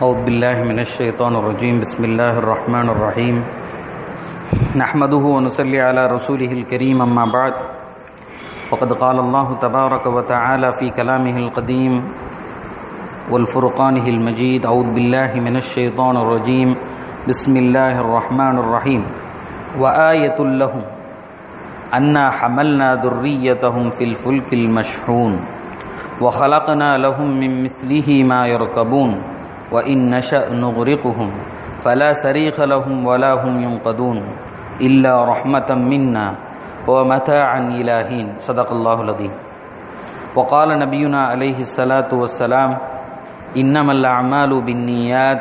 أعوذ بالله من الشيطان الرجيم بسم الله الرحمن الرحيم نحمده ونصلي على رسوله الكريم أما بعد فقد قال الله تبارك وتعالى في كلامه القديم والفرقانه المجيد أعوذ بالله من الشيطان الرجيم بسم الله الرحمن الرحيم وآية لهم أنا حملنا ذريتهم في الفلك المشحون وخلقنا لهم من مثله ما يركبون وإن نشأ نغرقهم فلا صريخ لهم ولا هم ينقذون إلا رحمة منا ومتاعا إلى حين صدق الله العظيم وقال نبينا عليه الصلاة والسلام إنما الأعمال بالنيات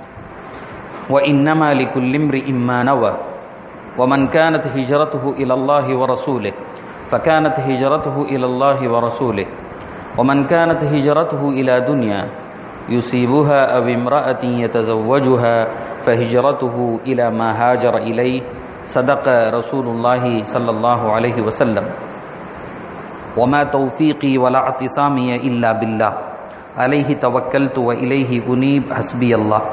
وإنما لكل امرئ ما نوى ومن كانت هجرته إلى الله ورسوله فكانت هجرته إلى الله ورسوله ومن كانت هجرته إلى دنيا يصيبها أو امرأة يتزوجها فهجرته إلى ما هاجر إليه صدق رسول الله صلى الله عليه وسلم وما توفيقي ولا اعتصامي إلا بالله عليه توكلت وإليه أنيب حسبي الله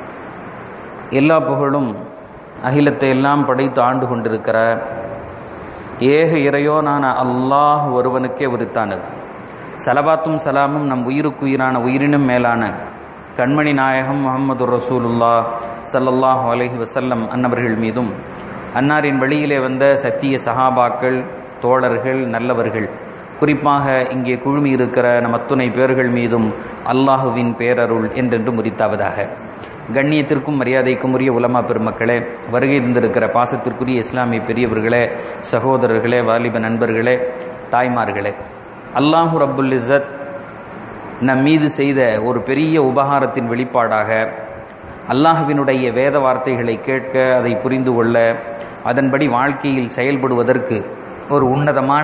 எல்லா புகழும் அகிலத்தை எல்லாம் படைத்து ஆண்டு கொண்டிருக்கிற ஏக இறையோனான அல்லாஹ் ஒருவனுக்கே உரித்தானது சலபாத்தும் சலாமும் நம் உயிருக்குயிரான உயிரினும் மேலான கண்மணி நாயகம் முகமது ரசூலுல்லா சல்லல்லாஹு அலஹி வசல்லம் அன்னவர்கள் மீதும் அன்னாரின் வழியிலே வந்த சத்திய சஹாபாக்கள் தோழர்கள் நல்லவர்கள் குறிப்பாக இங்கே குழுமி இருக்கிற நம் அத்துணை பேர்கள் மீதும் அல்லாஹுவின் பேரருள் என்றென்று முறித்தாவதாக கண்ணியத்திற்கும் மரியாதைக்கும் உரிய உலமா பெருமக்களே வருகை இருந்திருக்கிற பாசத்திற்குரிய இஸ்லாமிய பெரியவர்களே சகோதரர்களே வாலிப நண்பர்களே தாய்மார்களே அல்லாஹு ரப்புல் இசத் நம் மீது செய்த ஒரு பெரிய உபகாரத்தின் வெளிப்பாடாக அல்லாஹுவினுடைய வேத வார்த்தைகளை கேட்க அதை புரிந்து கொள்ள அதன்படி வாழ்க்கையில் செயல்படுவதற்கு ஒரு உன்னதமான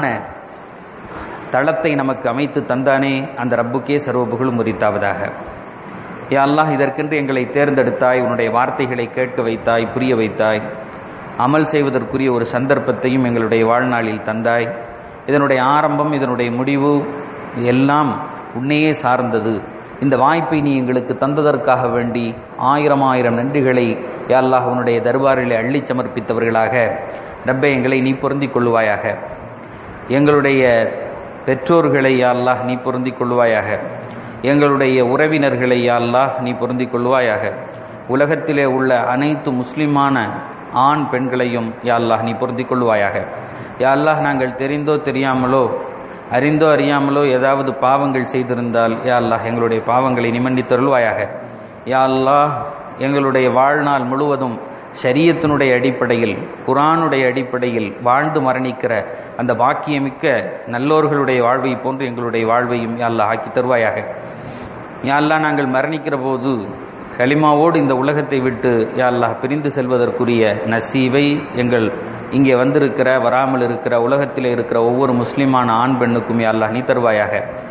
தளத்தை நமக்கு அமைத்து தந்தானே அந்த ரப்புக்கே சர்வ புகழும் முறித்தாவதாக யா அல்லாஹ் இதற்கென்று எங்களை தேர்ந்தெடுத்தாய் உன்னுடைய வார்த்தைகளை கேட்க வைத்தாய் புரிய வைத்தாய் அமல் செய்வதற்குரிய ஒரு சந்தர்ப்பத்தையும் எங்களுடைய வாழ்நாளில் தந்தாய் இதனுடைய ஆரம்பம் இதனுடைய முடிவு எல்லாம் உன்னையே சார்ந்தது இந்த வாய்ப்பை நீ எங்களுக்கு தந்ததற்காக வேண்டி ஆயிரம் ஆயிரம் நன்றிகளை யாழ்லாஹ் உன்னுடைய தர்பாரிலே அள்ளி சமர்ப்பித்தவர்களாக ரப்பை எங்களை நீ பொருந்திக் கொள்வாயாக எங்களுடைய பெற்றோர்களை யாழ்லாஹ் நீ பொருந்திக் கொள்வாயாக எங்களுடைய உறவினர்களை யாழ்லாஹ் நீ பொருந்திக் கொள்வாயாக உலகத்திலே உள்ள அனைத்து முஸ்லிமான ஆண் பெண்களையும் யாழ்லாஹ் நீ பொருந்திக் கொள்வாயாக யாழ்லாஹ் நாங்கள் தெரிந்தோ தெரியாமலோ அறிந்தோ அறியாமலோ ஏதாவது பாவங்கள் செய்திருந்தால் யா அல்லாஹ் எங்களுடைய பாவங்களை நிமண்டி தருள்வாயாக யா அல்லாஹ் எங்களுடைய வாழ்நாள் முழுவதும் ஷரியத்தினுடைய அடிப்படையில் குரானுடைய அடிப்படையில் வாழ்ந்து மரணிக்கிற அந்த பாக்கியமிக்க நல்லோர்களுடைய வாழ்வை போன்று எங்களுடைய வாழ்வையும் யாழ்லா ஆக்கி தருவாயாக யாழ்லா நாங்கள் மரணிக்கிற போது கலிமாவோடு இந்த உலகத்தை விட்டு யாழ்லா பிரிந்து செல்வதற்குரிய நசீவை எங்கள் இங்கே வந்திருக்கிற வராமல் இருக்கிற உலகத்தில் இருக்கிற ஒவ்வொரு முஸ்லிமான ஆண் பெண்ணுக்கும் யாழ்லா நீ தருவாயாக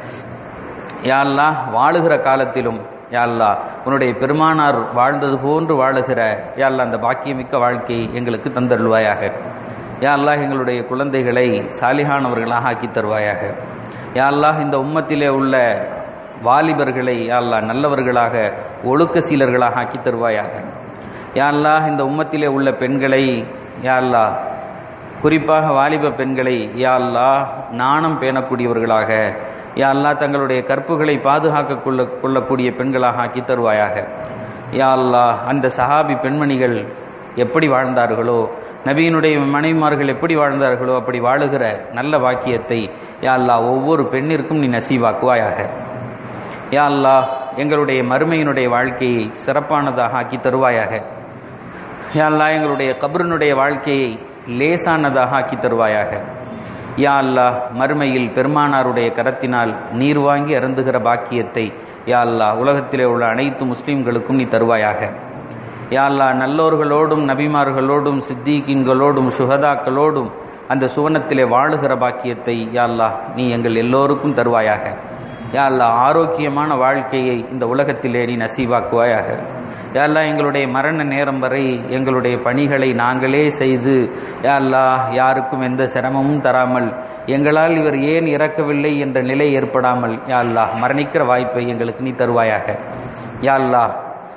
யாழ்லா வாழுகிற காலத்திலும் யாழ்லா உன்னுடைய பெருமானார் வாழ்ந்தது போன்று வாழுகிற யாழ்லா அந்த பாக்கியமிக்க வாழ்க்கை எங்களுக்கு தந்தருள்வாயாக யாழ்லா எங்களுடைய குழந்தைகளை சாலிகானவர்களாக ஆக்கி தருவாயாக யாழ்லா இந்த உம்மத்திலே உள்ள வாலிபர்களை யாழ்லா நல்லவர்களாக ஒழுக்க சீலர்களாக ஆக்கி தருவாயாக யாழ்லா இந்த உம்மத்திலே உள்ள பெண்களை யாழ்லா குறிப்பாக வாலிப பெண்களை யாழ்லா நாணம் பேணக்கூடியவர்களாக யாழ்லா தங்களுடைய கற்புகளை பாதுகாக்க கொள்ள கொள்ளக்கூடிய பெண்களாக ஆக்கி தருவாயாக யாழ்லா அந்த சஹாபி பெண்மணிகள் எப்படி வாழ்ந்தார்களோ நபியினுடைய மனைவிமார்கள் எப்படி வாழ்ந்தார்களோ அப்படி வாழுகிற நல்ல வாக்கியத்தை யாழ்லா ஒவ்வொரு பெண்ணிற்கும் நீ நசீவாக்குவாயாக யாழ்லா எங்களுடைய மறுமையினுடைய வாழ்க்கையை சிறப்பானதாக ஆக்கி தருவாயாக யாழ்லா எங்களுடைய கபருனுடைய வாழ்க்கையை லேசானதாக ஆக்கி தருவாயாக யா அல்லா மறுமையில் பெருமானாருடைய கரத்தினால் நீர் வாங்கி அருந்துகிற பாக்கியத்தை யா அல்லா உலகத்திலே உள்ள அனைத்து முஸ்லீம்களுக்கும் நீ தருவாயாக யா அல்லா நல்லோர்களோடும் நபிமார்களோடும் சித்திகீன்களோடும் சுகதாக்களோடும் அந்த சுவனத்திலே வாழுகிற பாக்கியத்தை யா அல்லா நீ எங்கள் எல்லோருக்கும் தருவாயாக யா அல்லா ஆரோக்கியமான வாழ்க்கையை இந்த உலகத்திலே நீ நசீவாக்குவாயாக யாழ்லா எங்களுடைய மரண நேரம் வரை எங்களுடைய பணிகளை நாங்களே செய்து யாழ்லா யாருக்கும் எந்த சிரமமும் தராமல் எங்களால் இவர் ஏன் இறக்கவில்லை என்ற நிலை ஏற்படாமல் யாழ்லா மரணிக்கிற வாய்ப்பை எங்களுக்கு நீ தருவாயாக யாழ்லா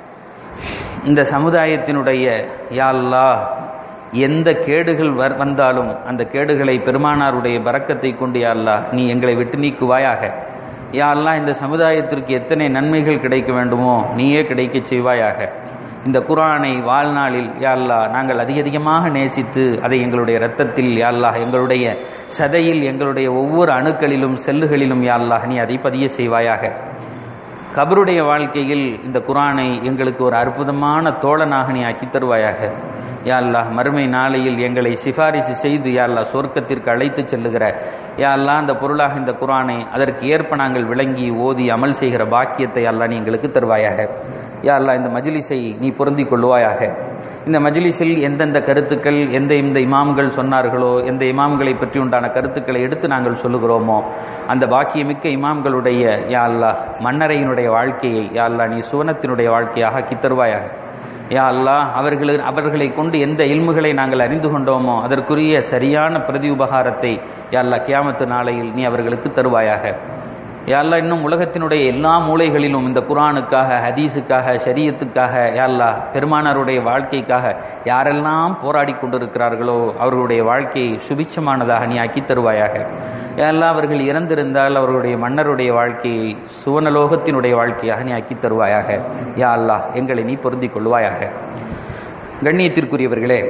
இந்த சமுதாயத்தினுடைய யா அல்லாஹ் எந்த கேடுகள் வர் வந்தாலும் அந்த கேடுகளை பெருமானாருடைய பறக்கத்தை கொண்டு யா அல்லாஹ் நீ எங்களை விட்டு நீக்குவாயாக யா அல்லாஹ் இந்த சமுதாயத்திற்கு எத்தனை நன்மைகள் கிடைக்க வேண்டுமோ நீயே கிடைக்கச் செய்வாயாக இந்த குரானை வாழ்நாளில் யா அல்லாஹ் நாங்கள் அதிக அதிகமாக நேசித்து அதை எங்களுடைய இரத்தத்தில் யா அல்லாஹ் எங்களுடைய சதையில் எங்களுடைய ஒவ்வொரு அணுக்களிலும் செல்லுகளிலும் யா அல்லாஹ் நீ அதை பதிய செய்வாயாக கபருடைய வாழ்க்கையில் இந்த குரானை எங்களுக்கு ஒரு அற்புதமான தோழனாக நீ ஆக்கி தருவாயாக யா அல்லாஹ் மறுமை நாளையில் எங்களை சிபாரிசு செய்து யா அல்லாஹ் சொர்க்கத்திற்கு அழைத்து செல்லுகிற யா அல்லாஹ் அந்த பொருளாக இந்த குரானை அதற்கு ஏற்ப நாங்கள் விளங்கி ஓதி அமல் செய்கிற பாக்கியத்தை அல்லாஹ் நீ எங்களுக்கு தருவாயாக யா அல்லாஹ் இந்த மஜ்லிஸை நீ பொருந்திக் கொள்வாயாக இந்த மஜ்லிஸில் எந்தெந்த கருத்துக்கள் எந்த இந்த இமாம்கள் சொன்னார்களோ எந்த இமாம்களை பற்றி உண்டான கருத்துக்களை எடுத்து நாங்கள் சொல்லுகிறோமோ அந்த பாக்கியமிக்க இமாம்களுடைய யா அல்லாஹ் மன்னரையினுடைய வாழ்க்கையை யா அல்லாஹ் நீ சுவனத்தினுடைய வாழ்க்கையாக ஆக்கி தருவாயாக யா அல்லாஹ் அவர்கள் அவர்களை கொண்டு எந்த இல்முகளை நாங்கள் அறிந்து கொண்டோமோ அதற்குரிய சரியான பிரதி உபகாரத்தை யா அல்லாஹ் கியாமத்து நாளையில் நீ அவர்களுக்கு தருவாயாக யா அல்லாஹ் இன்னும் உலகத்தினுடைய எல்லா மூலைகளிலும் இந்த குரானுக்காக ஹதீஸுக்காக ஷரியத்துக்காக யா அல்லாஹ் பெருமானாருடைய வாழ்க்கைக்காக யாரெல்லாம் போராடி கொண்டிருக்கிறார்களோ அவர்களுடைய வாழ்க்கையை சுபிச்சமானதாக நீ ஆக்கி தருவாயாக யா அல்லாஹ் அவர்கள் இறந்திருந்தால் அவர்களுடைய மன்னருடைய வாழ்க்கையை சுவனலோகத்தினுடைய வாழ்க்கையாக நீ ஆக்கி தருவாயாக யா அல்லாஹ் எங்களை நீ பொருந்திக் கொள்வாயாக கண்ணியத்திற்குரியவர்களே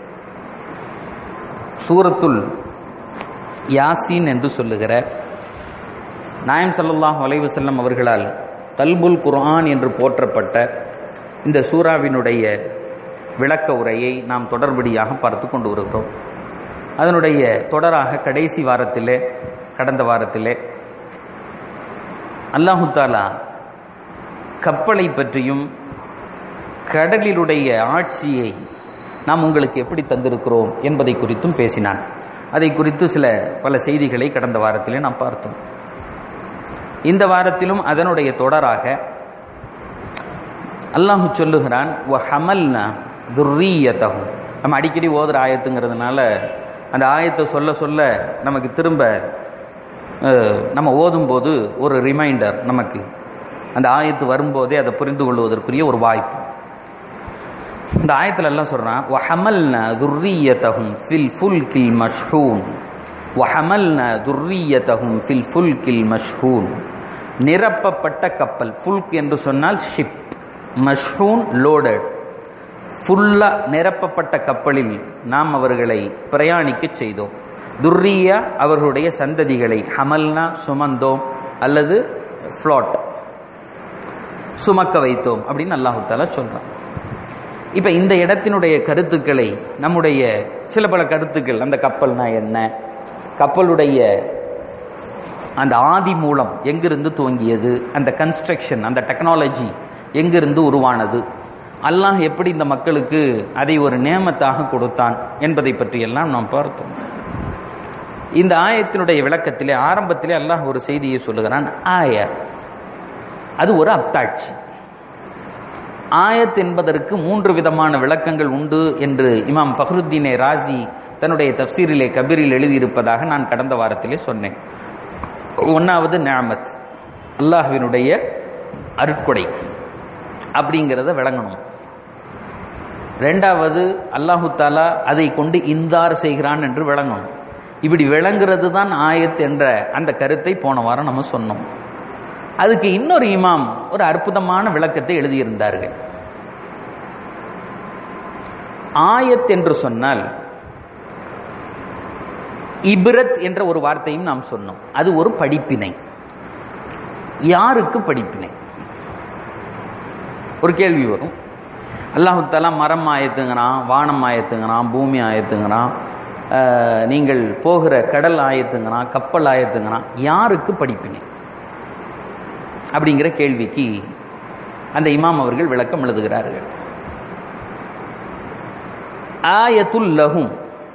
சூரத்துல் யாசீன் என்று சொல்லுகிற நாயம் ஸல்லல்லாஹு அலைஹி வஸல்லம் அவர்களால் கல்புல் குர்ஆன் என்று போற்றப்பட்ட இந்த சூறாவினுடைய விளக்க உரையை நாம் தொடர்படியாக பார்த்து கொண்டு வருகிறோம் அதனுடைய தொடராக கடைசி வாரத்திலே கடந்த வாரத்திலே அல்லாஹு தாலா கப்பலை பற்றியும் கடலிலுடைய ஆட்சியை நாம் உங்களுக்கு எப்படி தந்திருக்கிறோம் என்பதை குறித்தும் பேசினான் அதை குறித்து சில பல செய்திகளை கடந்த வாரத்திலே நாம் பார்த்தோம் இந்த வாரத்திலும் அதனுடைய தொடராக அல்லாஹு சொல்லுகிறான் "வ ஹமல்னா துர்ரியத்தகும் நம்ம அடிக்கடி ஓதுற ஆயத்துங்கிறதுனால அந்த ஆயத்தை சொல்ல சொல்ல நமக்கு திரும்ப அஹ், நம்ம ஓதும்போது ஒரு ரிமைண்டர் நமக்கு அந்த ஆயத்து வரும்போதே அதை புரிந்து கொள்வதற்குரிய ஒரு வாய்ப்பு இந்த ஆயத்துல எல்லாம் சொல்றான் வஹமல்ன துர்ரியத்தஹும் ஃபில் ஃபுல்கில் மஷ்ஹூன் வஹமல்ன துர்ரியத்தஹும் ஃபில் ஃபுல்கில் மஷ்ஹூன் நிரப்பப்பட்ட கப்பல் ஃபுல்க் என்று சொன்னால் ஷிப் மஷ்ஹூன் லோடட் ஃபுல்லா நிரப்பப்பட்ட கப்பலில் நாம் அவர்களை பிரயாணிக்கச் செய்தோம் துர்ரியா அவர்களுடைய சந்ததிகளை ஹமல்னா சுமந்தோம் அல்லது ஃப்ளாட் சுமக்க வைத்தோம் அப்படின்னு அல்லாஹு தாலா சொல்றான் இப்ப இந்த இடத்தினுடைய கருத்துக்களை நம்முடைய சில பல கருத்துக்கள் அந்த கப்பல்னா என்ன கப்பலுடைய அந்த ஆதி மூலம் எங்கிருந்து துவங்கியது அந்த கன்ஸ்ட்ரக்ஷன் அந்த டெக்னாலஜி எங்கிருந்து உருவானது அல்லாஹ் எப்படி இந்த மக்களுக்கு அதை ஒரு நேமத்தாக கொடுத்தான் என்பதை பற்றியெல்லாம் நாம் பார்த்தோம் இந்த ஆயத்தினுடைய விளக்கத்திலே ஆரம்பத்திலே அல்லாஹ் ஒரு செய்தியை சொல்லுகிறான் ஆய அது ஒரு அத்தாட்சி ஆயத் என்பதற்கு மூன்று விதமான விளக்கங்கள் உண்டு என்று இமாம் ஃபஹ்ருத்தீனே ராசி தன்னுடைய தப்சீரிலே கபீரில் எழுதியிருப்பதாக நான் கடந்த வாரத்திலே சொன்னேன் ஒன்றாவது நியாமத் அல்லாஹ்வினுடைய அருட்கொடை அப்படிங்கிறத விளங்கணும் ரெண்டாவது அல்லாஹு தாலா அதை கொண்டு இந்தார் செய்கிறான் என்று விளங்கணும் இப்படி விளங்குறது தான் ஆயத் என்ற அந்த கருத்தை போன வாரம் நம்ம சொன்னோம் அதுக்கு இன்னொரு இமாம் ஒரு அற்புதமான விளக்கத்தை எழுதியிருந்தார்கள் ஆயத் என்று சொன்னால் இப்ரத் என்ற ஒரு வார்த்தையும் நாம் சொன்னோம் அது ஒரு படிப்பினை யாருக்கு படிப்பினை ஒரு கேள்வி வரும் அல்லாஹு தாலா மரம் ஆயத்துங்கிறான் வானம் ஆயத்துங்கிறான் பூமி ஆயத்துங்கிறான் அஹ், நீங்கள் போகிற கடல் ஆயத்துங்கிறான் கப்பல் ஆயத்துங்கிறான் யாருக்கு படிப்பினை அப்படிங்கிற கேள்விக்கு அந்த இமாம் அவர்கள் விளக்கம் எழுதுகிறார்கள் ஆயத்துல் லஹும்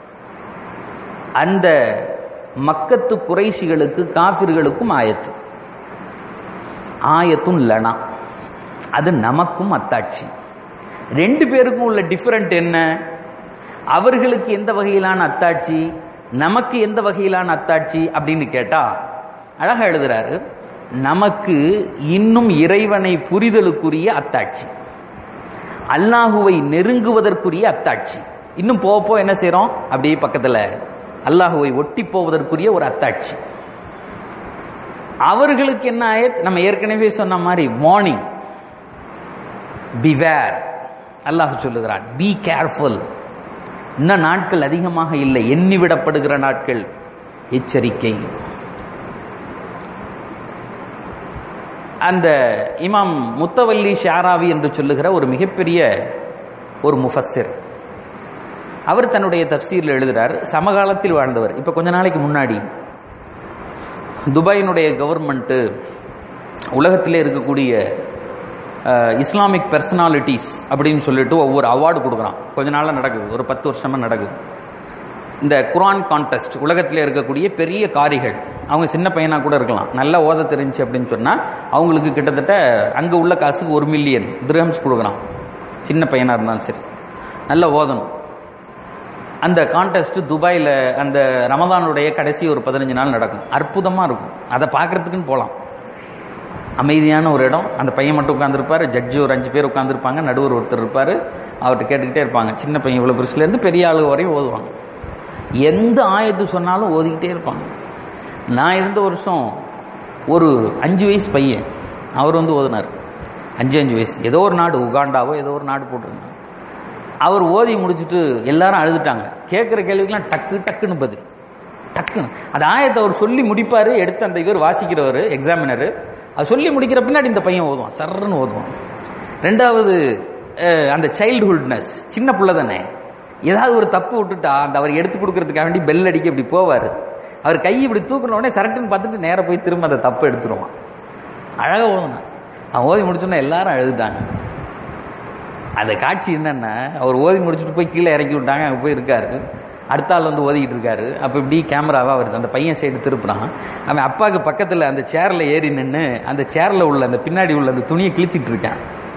அந்த மக்கத்து குறைஷிகளுக்கு காபிர்களுக்கும் ஆயத்து ஆயத்தும் லனா அது நமக்கும் அத்தாட்சி ரெண்டு பேருக்கும் உள்ள டிஃபரண்ட் என்ன அவர்களுக்கு எந்த வகையிலான அத்தாட்சி நமக்கு எந்த வகையிலான அத்தாட்சி அப்படின்னு கேட்டா அழகா எழுதுறாரு நமக்கு இன்னும் இறைவனை புரிதலுக்குரிய அத்தாட்சி அல்லாஹுவை நெருங்குவதற்குரிய அத்தாட்சி இன்னும் போக போக என்ன செய்றோம் அப்படியே பக்கத்துல அல்லாஹுவை ஒட்டி போவதற்குரிய ஒரு அத்தாட்சி அவர்களுக்கு என்ன ஆயத் நம்ம ஏற்கனவே சொன்ன மாதிரி வார்னிங் பிவேர் அல்லாஹ் சொல்லுகிறான் பி கேர்ஃபுல் இன்னும் நாட்கள் அதிகமாக இல்லை எண்ணிவிடப்படுகிற நாட்கள் எச்சரிக்கை அந்த இமாம் முத்தவல்லி ஷாராவி என்று சொல்லுகிற ஒரு மிகப்பெரிய ஒரு முஃபஸ்ஸிர் அவர் தன்னுடைய தப்சீரில் எழுதுறார் சமகாலத்தில் வாழ்ந்தவர் இப்ப கொஞ்ச நாளைக்கு முன்னாடி துபாயினுடைய கவர்மெண்ட்டு உலகத்திலே இருக்கக்கூடிய அஹ், இஸ்லாமிக் பர்சனாலிட்டிஸ் அப்படின்னு சொல்லிட்டு ஒவ்வொரு அவார்டு கொடுக்குறான் கொஞ்ச நாளாக நடக்குது ஒரு பத்து வருஷமா நடக்குது இந்த குரான் கான்டெஸ்ட் உலகத்தில் இருக்கக்கூடிய பெரிய காரிகள் அவங்க சின்ன பையனா கூட இருக்கலாம் நல்லா ஓத தெரிஞ்சு அப்படின்னு சொன்னா அவங்களுக்கு கிட்டத்தட்ட அங்க உள்ள காசுக்கு ஒரு மில்லியன் திரஹம்ஸ் கொடுக்குறான் சின்ன பையனா இருந்தாலும் சரி நல்லா ஓதணும் அந்த கான்டெஸ்ட் துபாயில் அந்த ரமதானுடைய கடைசி ஒரு பதினஞ்சு நாள் நடக்கும் அற்புதமாக இருக்கும் அதை பார்க்கறதுக்குன்னு போகலாம் அமைதியான ஒரு இடம் அந்த பையன் மட்டும் உட்காந்துருப்பாரு ஜட்ஜி ஒரு அஞ்சு பேர் உட்காந்துருப்பாங்க நடுவர் ஒருத்தர் இருப்பார் அவர்கிட்ட கேட்டுக்கிட்டே இருப்பாங்க சின்ன பையன் இவ்வளோ பெருசுலேருந்து பெரிய ஆளு வரையும் ஓதுவாங்க எந்த ஆயத்து சொன்னாலும் ஓதிக்கிட்டே இருப்பாங்க நான் இருந்த வருஷம் ஒரு அஞ்சு வயசு பையன் அவர் வந்து ஓதுனார் அஞ்சு அஞ்சு வயசு ஏதோ ஒரு நாடு உகாண்டாவோ ஏதோ ஒரு நாடு போட்டிருந்தாங்க அவர் ஓதி முடிச்சுட்டு எல்லாரும் அழுதுட்டாங்க கேட்குற கேள்விக்கெல்லாம் டக்கு டக்குன்னு பதில் டக்குன்னு அந்த ஆயத்தை அவர் சொல்லி முடிப்பாரு எடுத்து அந்த இவர் வாசிக்கிறவர் எக்ஸாமினர் அது சொல்லி முடிக்கிற பின்னாடி இந்த பையன் ஓதுவான் சர்றன்னு ஓதுவான் ரெண்டாவது அஹ், அந்த சைல்டுஹுட்னஸ் சின்ன பிள்ளை தானே ஏதாவது ஒரு தப்பு விட்டுட்டா அந்த அவர் எடுத்து கொடுக்கறதுக்காக வேண்டி பெல் அடிக்க இப்படி போவார் அவர் கை இப்படி தூக்குன உடனே சரட்டுன்னு பார்த்துட்டு நேரா போய் திரும்ப அந்த தப்பு எடுத்துருவான் அழகா ஓதுனான் அவன் ஓதி முடிச்சோன்னே எல்லாரும் அழுதுட்டாங்க அந்த காட்சி என்னன்னா அவர் ஓதி முடிச்சுட்டு போய் கீழே இறக்கி விட்டாங்க அங்கே போய் இருக்காரு அடுத்த ஆள் வந்து ஓதிக்கிட்டு இருக்காரு அப்போ இப்படி கேமராவா வருது அந்த பையன் சைடு திருப்புறான் அவன் அப்பாவுக்கு பக்கத்தில் அந்த சேர்ல ஏறி நின்று அந்த சேர்ல உள்ள அந்த பின்னாடி உள்ள அந்த துணியை கிழிச்சிட்டு இருக்கான்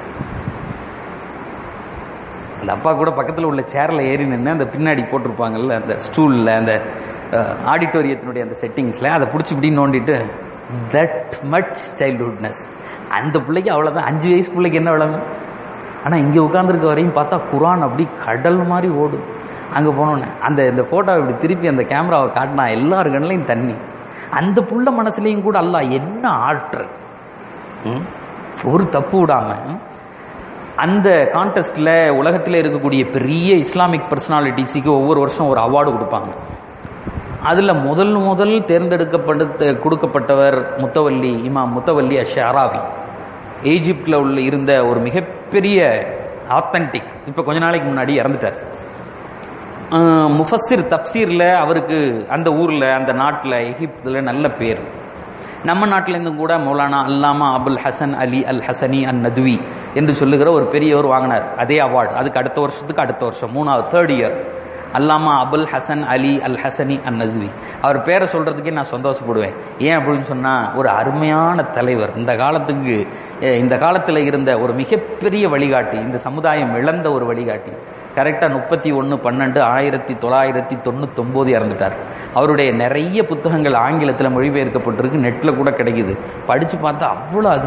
அந்த அப்பா கூட பக்கத்தில் உள்ள சேர்ல ஏறி நின்று அந்த பின்னாடி போட்டிருப்பாங்கல்ல அந்த ஸ்டூலில் அந்த ஆடிட்டோரியத்தினுடைய அந்த செட்டிங்ஸில் அதை பிடிச்சி இப்படி நோண்டிட்டு தட் மச் சைல்ட்ஹுட்னஸ் அந்த பிள்ளைக்கு அவ்வளோதான் அஞ்சு வயசு பிள்ளைக்கு என்ன விளங்கும் ஆனால் இங்கே உட்காந்துருக்க வரையும் பார்த்தா குரான் அப்படி கடல் மாதிரி ஓடும் அங்கே போனோன்னே அந்த இந்த ஃபோட்டோவை இப்படி திருப்பி அந்த கேமராவை காட்டினா எல்லார் கண்ணிலையும் தண்ணி அந்த புள்ள மனசுலையும் கூட அல்லாஹ் என்ன ஆற்றல் ம்? ஒரு தப்பு விடாம அந்த கான்டெஸ்ட்ல உலகத்தில் இருக்கக்கூடிய பெரிய இஸ்லாமிக் பர்சனாலிட்டிஸுக்கு ஒவ்வொரு வருஷம் ஒரு அவார்டு கொடுப்பாங்க அதுல முதல் முதல் தேர்ந்தெடுக்கப்பட்டு கொடுக்கப்பட்டவர் முத்தவல்லி இமாம் முத்தவல்லி அஷாராவி ஈஜிப்ட்ல உள்ள இருந்த ஒரு மிகப்பெரிய ஆத்தன்டிக் இப்ப கொஞ்ச நாளைக்கு முன்னாடி இறந்துட்டார் ஆஹ் முஃபஸ்ஸிர் தப்சீர்ல அவருக்கு அந்த ஊர்ல அந்த நாட்டில் எகிப்துல நல்ல பேர் நம்ம நாட்டில இருந்தும் கூட மௌலானா அல்லாமா அபுல் ஹசன் அலி அல் ஹசனி அன் நதுவி என்று சொல்லுகிற ஒரு பெரியவர் வாங்கினார் அதே அவார்டு அதுக்கு அடுத்த வருஷத்துக்கு அடுத்த வருஷம் மூணாவது தேர்ட் இயர் அல்லாமா அபுல் ஹசன் அலி அல் ஹசனி அன் நதுவி அவர் பேரை சொல்றதுக்கே நான் சந்தோஷப்படுவேன் ஏன் அப்படின்னு சொன்னா ஒரு அருமையான தலைவர் இந்த காலத்துக்கு அஹ், இந்த காலத்தில் இருந்த ஒரு மிகப்பெரிய வழிகாட்டி இந்த சமுதாயம் இழந்த ஒரு வழிகாட்டி கரெக்டாக முப்பத்தி ஒன்று பன்னெண்டு ஆயிரத்தி தொள்ளாயிரத்தி தொண்ணூத்தொம்போது இறந்துட்டார் அவருடைய நிறைய புத்தகங்கள் ஆங்கிலத்தில் மொழிபெயர்க்கப்பட்டிருக்கு நெட்டில் கூட கிடைக்குது படித்து பார்த்தா அவ்வளோ அது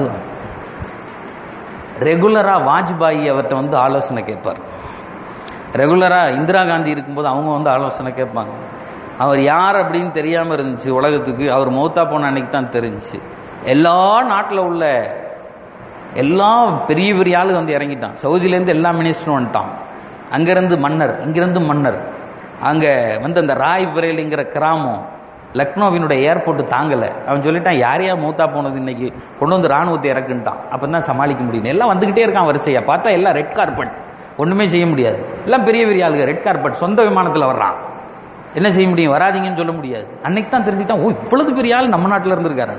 ரெகுலராக வாஜ்பாயி அவர்கிட்ட வந்து ஆலோசனை கேட்பார் ரெகுலராக இந்திரா காந்தி இருக்கும்போது அவங்க வந்து ஆலோசனை கேட்பாங்க அவர் யார் அப்படின்னு தெரியாமல் இருந்துச்சு உலகத்துக்கு அவர் மௌத்தா போன அன்னைக்கு தான் தெரிஞ்சுச்சு எல்லா நாட்டில் உள்ள எல்லா பெரிய பெரிய ஆளு வந்து இறங்கிட்டான் சவுதியிலேருந்து எல்லா மினிஸ்டரும் வந்துட்டான் அங்கேருந்து மன்னர் இங்கிருந்து மன்னர் அங்கே வந்து அந்த ராய் பரேலிங்கிற கிராமம் லக்னோவினுடைய ஏர்போர்ட் தாங்கலை அவன் சொல்லிட்டான் யார் யார் மூத்தா போனது இன்னைக்கு கொண்டு வந்து ராணுவத்தை இறக்குன்ட்டான் அப்போ தான் சமாளிக்க முடியும் எல்லாம் வந்துக்கிட்டே இருக்கான் வரிசையா பார்த்தா எல்லாம் ரெட் கார்பெட் ஒன்றுமே செய்ய முடியாது எல்லாம் பெரிய பெரிய ஆளுங்க ரெட் கார்பெட் சொந்த விமானத்தில் வர்றான் என்ன செய்ய முடியும் வராதீங்கன்னு சொல்ல முடியாது அன்னைக்கு தான் தெரிஞ்சுட்டான் ஓ இவ்வளவு பெரிய ஆள் நம்ம நாட்டில் இருந்திருக்காரு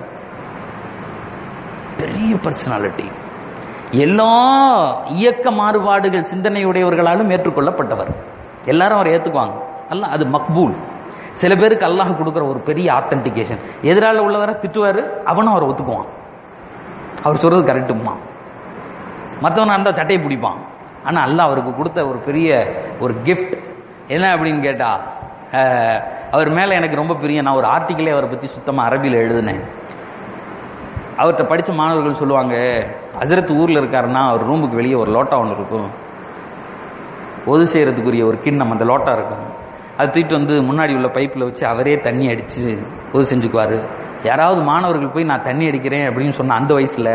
பெரிய பர்சனாலிட்டி எல்லா இயக்க மாறுபாடுகள் சிந்தனையுடையவர்களாலும் ஏற்றுக்கொள்ளப்பட்டவர் எல்லாரும் அவர் ஏத்துக்குவாங்க அல்ல அது மக்பூல் சில பேருக்கு அல்லாஹ் கொடுக்குற ஒரு பெரிய ஆத்தன்டிகேஷன் எதிரால உள்ளவரை திட்டுவாரு அவனும் அவரை ஒத்துக்குவான் அவர் சொல்றது கரெக்டுமா மற்றவனா இருந்தால் சட்டையை பிடிப்பான் ஆனால் அல்லாஹ் அவருக்கு கொடுத்த ஒரு பெரிய ஒரு கிஃப்ட் என்ன அப்படின்னு கேட்டா அஹ், அவர் மேலே எனக்கு ரொம்ப பிரியம் நான் ஒரு ஆர்டிக்கிளே அவரை பற்றி சுத்தமாக அரபியில் எழுதினேன் அவர்கிட்ட படித்த மாணவர்கள் சொல்லுவாங்க ஹசரத் ஊரில் இருக்காருன்னா அவர் ரூமுக்கு வெளியே ஒரு லோட்டா ஒன்று இருக்கும் ஒது செய்கிறதுக்குரிய ஒரு கிண்ணம் அந்த லோட்டா இருக்கும் அது தூக்கிட்டு வந்து முன்னாடி உள்ள பைப்பில் வச்சு அவரே தண்ணி அடித்து ஒது செஞ்சுக்குவார் யாராவது மாணவர்கள் போய் நான் தண்ணி அடிக்கிறேன் அப்படின்னு சொன்ன அந்த வயசில்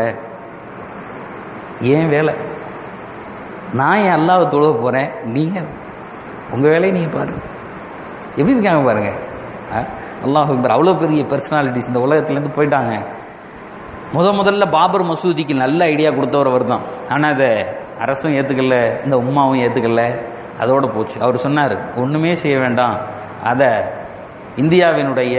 ஏன் வேலை நான் என் அல்லாவை தொழுவ போகிறேன் நீங்கள் உங்கள் வேலையை நீங்கள் பாருங்க எப்படி இருக்காங்க பாருங்க அல்லாஹ் அக்பர் அவ்வளோ பெரிய பர்சனாலிட்டிஸ் இந்த உலகத்துலேருந்து போயிட்டாங்க முத முதல்ல பாபர் மசூதிக்கு நல்ல ஐடியா கொடுத்தவர் அவர் தான் ஆனால் அதை அரசும் ஏற்றுக்கல இந்த உமாவும் ஏற்றுக்கல அதோட போச்சு அவர் சொன்னார் ஒன்றுமே செய்ய வேண்டாம் அதை இந்தியாவினுடைய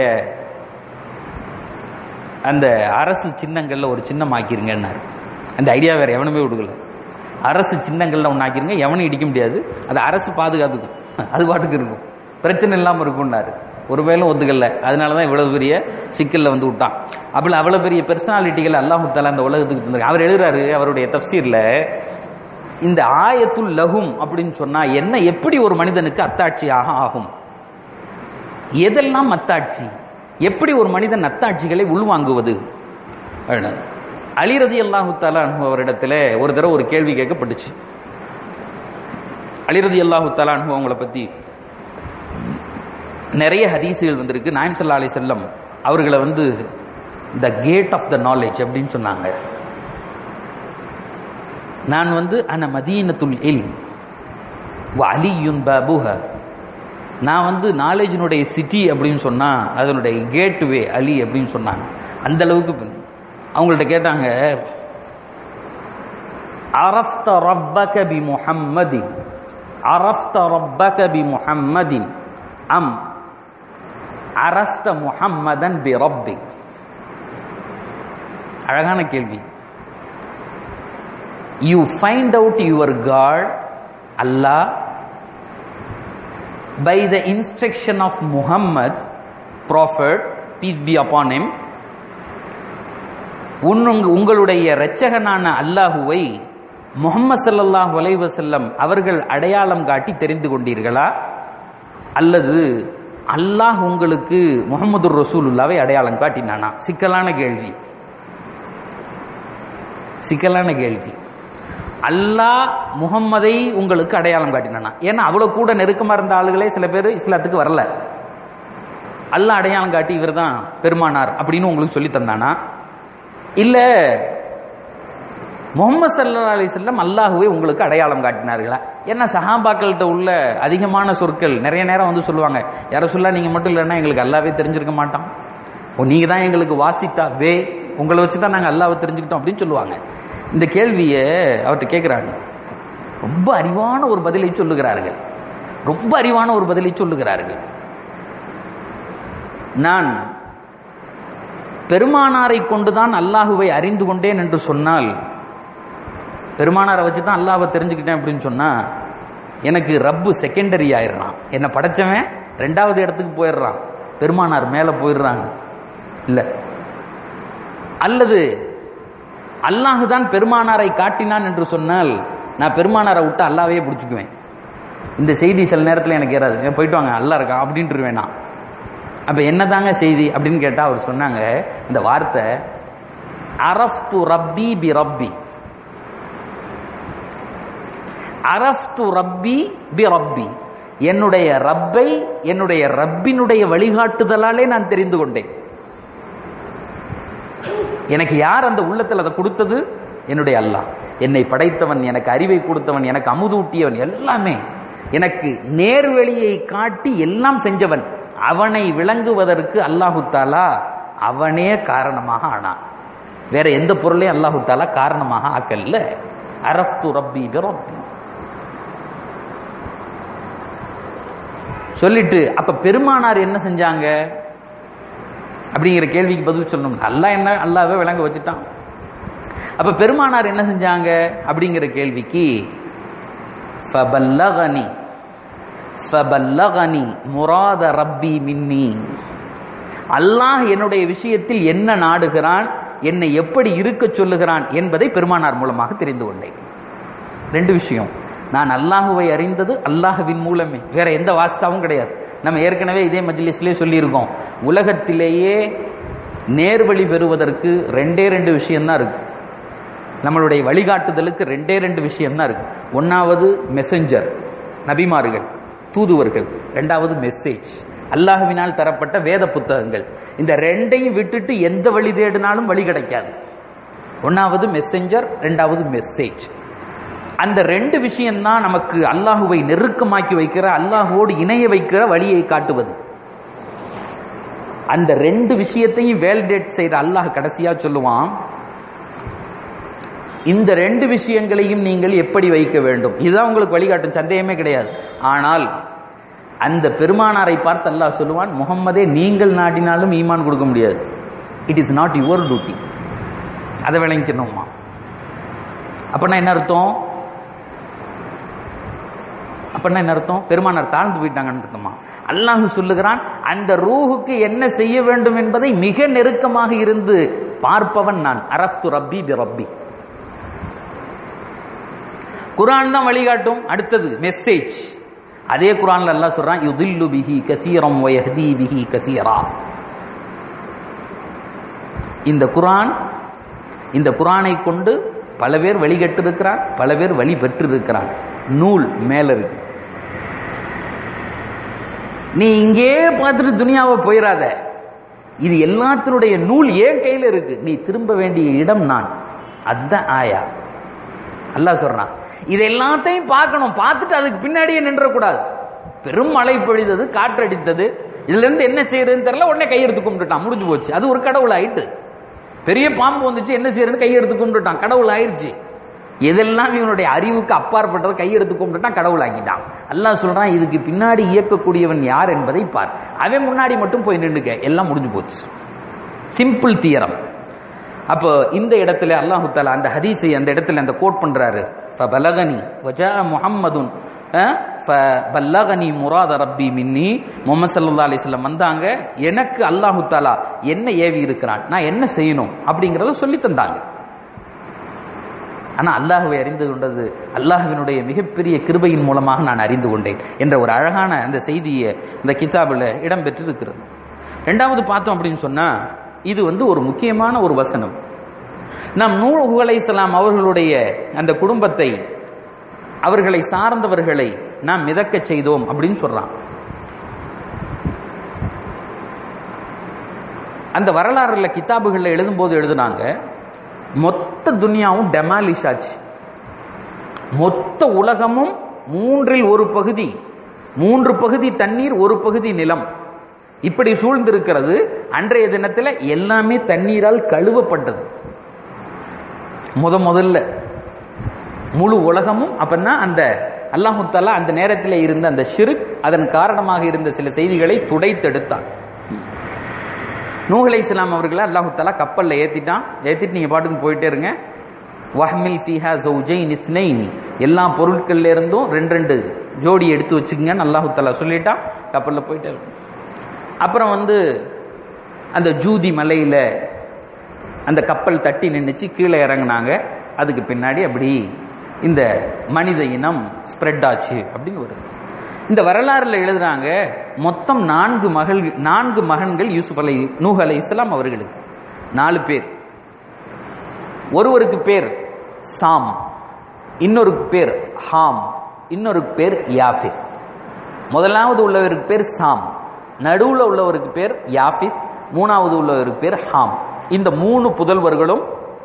அந்த அரசு சின்னங்களில் ஒரு சின்னம் ஆக்கிருங்கன்னாரு அந்த ஐடியா வேற எவனுமே கொடுக்கல அரசு சின்னங்களில் ஒன்று ஆக்கிருங்க எவனும் இடிக்க முடியாது அது அரசு பாதுகாத்துக்கும் அது பாட்டுக்கு இருக்கும் பிரச்சனை இல்லாமல் இருக்கும்னாரு ஒருவேளை ஒத்துக்கல அதனால தான் இவ்வளவு பெரிய சிக்கல்ல வந்து விட்டான் அப்படி அவ்வளவு பெரிய பெர்சனாலிட்டிகள் அல்லாஹு தாலா அந்த உலகத்துக்கு தந்தாங்க அவர் எழுதுறாரு அவருடைய தப்சீர்ல இந்த ஆயத்துல் லஹும் அப்படின்னு சொன்னா என்ன எப்படி ஒரு மனிதனுக்கு அத்தாட்சியாக ஆகும் எதெல்லாம் அத்தாட்சி எப்படி ஒரு மனிதன் அத்தாட்சிகளை உள்வாங்குவது அலிரதி அல்லாஹு தாலா அவரிடத்துல ஒரு தடவை ஒரு கேள்வி கேட்கப்பட்டுச்சு அலிரதி அல்லாஹு தாலா அவங்கள பத்தி நிறைய ஹதீசுகள் வந்திருக்கு நாயம் சல்லா அலி செல்லம் அவர்களை வந்து the gate of the knowledge அப்படின்னு சொன்னாங்க நான் வந்து அன மதீனத்துல் இல் அலியுன் பாபுஹ நான் வந்து நாலேஜினுடைய சிட்டி அப்படின்னு சொன்னா அதனுடைய கேட்வே அலி அப்படின்னு சொன்னாங்க அந்த அளவுக்கு அவங்கள்ட்ட கேட்டாங்க அரஃப்த ரப்பக பி முஹம்மதின் அரஃப்த ரப்பக பி முஹம்மதின் அம் அரஃப்த முஹம்மதன் பி ரப்பி அழகான கேள்வி you find out your God Allah by the instruction of Muhammad prophet peace be upon him உங்களுடைய இரட்சகனான அல்லாஹுவை முகமது சல்லாஹ் வலைவசல்லம் அவர்கள் அடையாளம் காட்டி தெரிந்து கொண்டீர்களா அல்லது அல்லாஹ் உங்களுக்கு முகமது ரசூலுல்லாவை அடையாளம் காட்டினானா சிக்கலான கேள்வி சிக்கலான கேள்வி அல்லாஹ் முகம்மதை உங்களுக்கு அடையாளம் காட்டினானா ஏன்னா அவ்வளவு கூட நெருக்கமா இருந்த ஆளுகளே சில பேர் இஸ்லாத்துக்கு வரல அல்லாஹ் அடையாளம் காட்டி இவர் தான் பெருமானார் அப்படின்னு உங்களுக்கு சொல்லி தந்தானா இல்ல முகமது சல்லா அலி செல்லம் அல்லாஹுவை உங்களுக்கு அடையாளம் காட்டினார்களா ஏன்னா சஹாபாக்கள்கிட்ட உள்ள அதிகமான சொற்கள் நிறைய நேரம் வந்து சொல்லுவாங்க யார சொல்ல நீங்க மட்டும் இல்லைன்னா எங்களுக்கு அல்லாவே தெரிஞ்சிருக்க மாட்டோம் ஓ நீங்க தான் எங்களுக்கு வாசித்தா வே உங்களை வச்சு தான் நாங்கள் அல்லாவை தெரிஞ்சுக்கிட்டோம் அப்படின்னு சொல்லுவாங்க இந்த கேள்வியை அவர்கிட்ட கேட்குறாங்க ரொம்ப அறிவான ஒரு பதிலை சொல்லுகிறார்கள் ரொம்ப அறிவான ஒரு பதிலை சொல்லுகிறார்கள் நான் பெருமானாரை கொண்டுதான் அல்லாஹுவை அறிந்து கொண்டேன் என்று சொன்னால் பெருமானாரை வச்சு தான் அல்லாவை தெரிஞ்சுக்கிட்டேன் அப்படின்னு சொன்னா எனக்கு ரப்பு செகண்டரி ஆயிடுறான் என்னை படைச்சவன் ரெண்டாவது இடத்துக்கு போயிடுறான் பெருமானார் மேலே போயிடுறாங்க இல்லை அல்லது அல்லாஹு தான் பெருமானாரை காட்டினான் என்று சொன்னால் நான் பெருமானாரை விட்டு அல்லாவே பிடிச்சிக்குவேன் இந்த செய்தி சில நேரத்தில் எனக்கு ஏறாது போயிட்டு வாங்க அல்லா இருக்கா அப்படின்ட்டு வேணாம் அப்ப என்னதாங்க செய்தி அப்படின்னு கேட்டா அவர் சொன்னாங்க இந்த வார்த்தை அரஃப்து ரப்பி பி ரப்பி அரஃப்து ரப்பி பி ரப்பி என்னுடைய ரப்பை என்னுடைய ரப்பினுடைய வழிகாட்டுதலாலே நான் தெரிந்து கொண்டேன் எனக்கு யார் அந்த உள்ளத்தில் அதை கொடுத்தது என்னுடைய அல்லாஹ் என்னை படைத்தவன் எனக்கு அறிவை கொடுத்தவன் எனக்கு அமுதூட்டியவன் எல்லாமே எனக்கு நேர்வழியை காட்டி எல்லாம் செஞ்சவன் அவனை விளங்குவதற்கு அல்லாஹு தாலா அவனே காரணமாக ஆனான் வேற எந்த பொருளையும் அல்லாஹு தாலா காரணமாக ஆக்கல்ல அரஃப்து ரப்பி ரப்பி சொல்லிட்டு அப்ப பெருமானார் என்ன செஞ்சாங்க அப்படிங்கிற கேள்விக்கு பதில் சொல்லணும் அல்லா என்ன அல்லாவே விளங்க வச்சுட்டான் அப்ப பெருமானார் என்ன செஞ்சாங்க அப்படிங்கிற கேள்விக்கு ஃபபல்லகனி ஃபபல்லகனி முராத ரப்பி மின்னி அல்லாஹ் என்னுடைய விஷயத்தில் என்ன நாடுகிறான் என்னை எப்படி இருக்க சொல்லுகிறான் என்பதை பெருமானார் மூலமாக தெரிந்து கொண்டேன் ரெண்டு விஷயம் நான் அல்லாஹுவை அறிந்தது அல்லாஹுவின் மூலமே வேற எந்த வாஸ்தாவும் கிடையாது நம்ம ஏற்கனவே இதே மஜ்லிஸ்லேயே சொல்லியிருக்கோம் உலகத்திலேயே நேர்வழி பெறுவதற்கு ரெண்டே ரெண்டு விஷயம்தான் இருக்கு நம்மளுடைய வழிகாட்டுதலுக்கு ரெண்டே ரெண்டு விஷயம்தான் இருக்கு ஒன்னாவது மெசஞ்சர் நபிமார்கள் தூதுவர்கள் ரெண்டாவது மெசேஜ் அல்லாஹ்வினால் தரப்பட்ட வேத புத்தகங்கள் இந்த ரெண்டையும் விட்டுட்டு எந்த வழி தேடினாலும் வழி கிடைக்காது ஒன்னாவது மெசஞ்சர் ரெண்டாவது மெசேஜ் அந்த ரெண்டு விஷயம்தான் நமக்கு அல்லாஹுவை நெருக்கமாக்கி வைக்கிற அல்லாஹோடு இணைய வைக்கிற வழியை காட்டுவது அந்த ரெண்டு விஷயத்தையும் வேலிடேட் செய்த அல்லாஹ் கடைசியா சொல்லுவான் இந்த ரெண்டு விஷயங்களையும் நீங்கள் எப்படி வைக்க வேண்டும் இதுதான் உங்களுக்கு வழிகாட்டும் சந்தேகமே கிடையாது ஆனால் அந்த பெருமானாரை பார்த்து அல்லாஹ் சொல்லுவான் முகம்மதே நீங்கள் நாடினாலும் ஈமான் கொடுக்க முடியாது it is not your duty அதை விளங்கிக்கணுமா அப்படின்னா என்ன அர்த்தம் அப்படின்னா என்ன அர்த்தம் பெருமானார் தாழ்ந்து போயிட்டாங்கன்னு அர்த்தமா அல்லாஹ் சொல்லுகிறான் அந்த ரூஹுக்கு என்ன செய்ய வேண்டும் என்பதை மிக நெருக்கமாக இருந்து பார்ப்பவன் நான் அரப்து ரப்பி பி ரப்பி குரான் தான் வழிகாட்டும் அடுத்தது மெசேஜ் அதே குரான்ல அல்லாஹ் சொல்றான் யுதில்லு பிஹி கதீரம் வயஹ்தி பிஹி கதீரா இந்த குரான் இந்த குரானை கொண்டு பல பேர் வழிகட்டு இருக்கிறார் பல பேர் வழி பெற்று இருக்கிறார் நூல் மேல இருக்கு நீ இங்கே பார்த்துட்டு துனியாவை போயிடாத இது எல்லாத்தினுடைய நூல் ஏன் கையில இருக்கு நீ திரும்ப வேண்டிய இடம் நான் அதுதான் ஆயா அல்லாஹ் சொல்றான் இது எல்லாத்தையும் பார்க்கணும் பார்த்துட்டு அதுக்கு பின்னாடியே நின்றக்கூடாது பெரும் மழை பொழிதது காற்றடித்தது இதுல இருந்து என்ன செய்யறதுன்னு தெரியல உடனே கையெடுத்து கும்பிட்டுட்டான் முடிஞ்சு போச்சு அது ஒரு கடவுள் ஆயிட்டு பெரிய பாம்பு வந்துச்சு என்ன செய்யறதுன்னு கையெடுத்து கும்பிட்டுட்டான் கடவுள் ஆயிருச்சு எதெல்லாம் இவனுடைய அறிவுக்கு அப்பாற்பட்டது கையெடுத்து கும்பிட்டுட்டான் கடவுள் ஆக்கிட்டான் அல்லாஹ் சொல்றான் இதுக்கு பின்னாடி இயக்கக்கூடியவன் யார் என்பதை பார் அவன் முன்னாடி மட்டும் போய் நின்னுக்க எல்லாம் முடிஞ்சு போச்சு சிம்பிள் தியரம் அப்போ இந்த இடத்துல அல்லாஹு தாலா அந்த ஹதீஸை அந்த இடத்துல அந்த கோட் பண்றாரு ஃபபலகனி வஜா முஹம்மதுன் பல்லகனி முராத ரப்பி மின்னி முகமது சல்லா அலிஸ்லம் வந்தாங்க எனக்கு அல்லாஹு தாலா என்ன ஏவி இருக்கிறான் நான் என்ன செய்யணும் அப்படிங்கிறத சொல்லி தந்தாங்க ஆனா அல்லாஹுவை அறிந்து கொண்டது அல்லாஹுவினுடைய மிகப்பெரிய கிருபையின் மூலமாக நான் அறிந்து கொண்டேன் என்ற ஒரு அழகான அந்த செய்தியை இந்த கிதாபில் இடம்பெற்று இருக்கிறது ரெண்டாவது பார்த்தோம் அப்படின்னு சொன்னா இது வந்து ஒரு முக்கியமான ஒரு வசனம் நாம் நூறு அலைஹிஸ்ஸலாம் அவர்களுடைய அந்த குடும்பத்தை அவர்களை சார்ந்தவர்களை நாம் மிதக்கச் செய்தோம் அப்படின்னு சொல்றான் அந்த வரலாறுல கிதாபுகளில் எழுதும்போது எழுதுனாங்க மொத்த துனியாவும் டெமாலிஷ் ஆச்சு மொத்த உலகமும் மூன்றில் ஒரு பகுதி மூன்று பகுதி தண்ணீர் ஒரு பகுதி நிலம் இப்படி சூழ்ந்திருக்கிறது அன்றைய தினத்தில் எல்லாமே தண்ணீரால் கழுவப்பட்டது முத முதல்ல முழு உலகமும் அப்படின்னா அந்த அல்லாஹு தாலா அந்த நேரத்தில் இருந்த அந்த ஷிருக் அதன் காரணமாக இருந்த சில செய்திகளை துடைத்தெடுத்தான் நூஹலை இஸ்லாம் அவர்களை அல்லாஹு தாலா கப்பலில் ஏற்றிட்டான் ஏற்றிட்டு நீங்கள் பாட்டுக்கு போயிட்டே இருங்க வஹ்மில் ஃபீஹா ஜௌஜைன் இஸ்னைனி எல்லா பொருட்கள்ல இருந்தும் ரெண்டு ரெண்டு ஜோடி எடுத்து வச்சுக்கங்கன்னு அல்லாஹு தாலா சொல்லிட்டான் கப்பலில் போயிட்டே இருக்கும் அப்புறம் வந்து அந்த ஜூதி மலையில் அந்த கப்பல் தட்டி நின்றுச்சு கீழே இறங்குனாங்க அதுக்கு பின்னாடி அப்படி இந்த மனித இனம் ஸ்ப்ரெட் ஆச்சு அப்படின்னு வருது இந்த வரலாறுல எழுதுறாங்க மொத்தம் நான்கு மகள் நான்கு மகன்கள் யூசுப் அலை நூஹ் அலை இஸ்லாம் அவர்களுக்கு நாலு பேர் ஒருவருக்கு பேர் சாம் இன்னொருக்கு பேர் ஹாம் இன்னொருக்கு பேர் யாஃபித் முதலாவது உள்ளவருக்கு பேர் சாம் நடுவுல உள்ளவருக்கு பேர் யாஃபித் மூணாவது உள்ளவருக்கு பேர் ஹாம் இந்த மூணு புதல்வர்களும்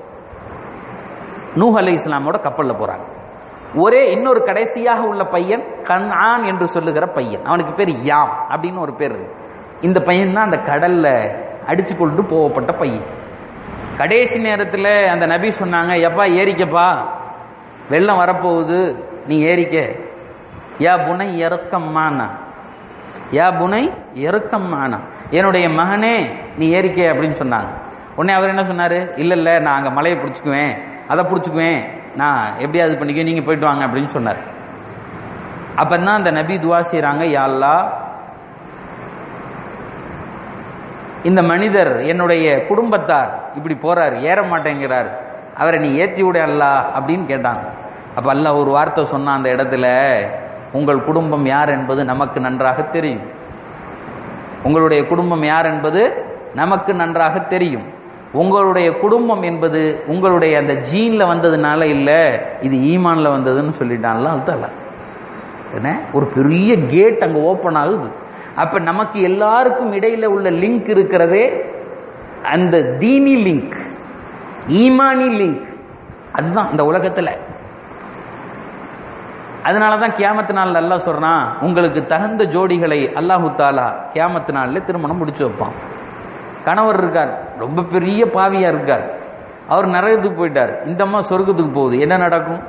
நூஹ் அலை இஸ்லாமோட கப்பல்ல போறாங்க ஒரே இன்னொரு கடைசியாக உள்ள பையன் கன்ஆன் என்று சொல்லுகிற பையன் அவனுக்கு பேர் யாம் அப்படின்னு ஒரு பேர் இருக்கு இந்த பையன் தான் அந்த கடல்ல அடிச்சு கொண்டு போகப்பட்ட பையன் கடைசி நேரத்தில் அந்த நபி சொன்னாங்க எப்பா ஏறிக்கப்பா வெள்ளம் வரப்போகுது நீ ஏறிக்க யா புனை இறக்கம்மானா யா புனை இறக்கம்மானா என்னுடைய மகனே நீ ஏறிக்க அப்படின்னு சொன்னாங்க உடனே அவர் என்ன சொன்னாரு இல்ல இல்ல நான் அங்க மலையை பிடிச்சுக்குவேன் அதை பிடிச்சுக்குவேன் நான் எப்படியாவது பண்ணிக்க நீங்க போயிட்டு வாங்க அப்படின்னு சொன்னார் அப்பதான் அந்த நபி துவா செய்றாங்க யா அல்லாஹ் இந்த மனிதர் என்னுடைய குடும்பத்தார் இப்படி போறார் ஏற மாட்டேங்கிறார் அவரை நீ ஏத்தி விட அல்லா அப்படின்னு கேட்டாங்க அப்ப அல்லாஹ் ஒரு வார்த்தை சொன்ன அந்த இடத்துல உங்கள் குடும்பம் யார் என்பது நமக்கு நன்றாக தெரியும் உங்களுடைய குடும்பம் யார் என்பது நமக்கு நன்றாக தெரியும் உங்களுடைய குடும்பம் என்பது உங்களுடைய அந்த ஜீன்ல வந்ததுனால இல்ல இது ஈமான்ல வந்ததுன்னு சொல்லிட்டான்ல அல்தல்ல என்ன ஒரு பெரிய கேட் அங்க ஓபன் ஆகுது அப்ப நமக்கு எல்லாருக்கும் இடையில உள்ள லிங்க் இருக்கிறதே அந்த தீனி லிங்க் ஈமானி லிங்க் அதுதான் இந்த உலகத்துல அதனால தான் கியாமத்து நாள் அல்லாஹ் சொல்றான் உங்களுக்கு தகுந்த ஜோடிகளை அல்லாஹு தாலா கியாமத்து நாள்ல திருமணம் முடிச்சு வைப்பான் கணவர் இருக்கார் ரொம்ப பெரிய பாவியா இருக்கார் அவர் நரகத்துக்கு போயிட்டார் இந்த அம்மா சொர்க்கத்துக்கு போகுது என்ன நடக்கும்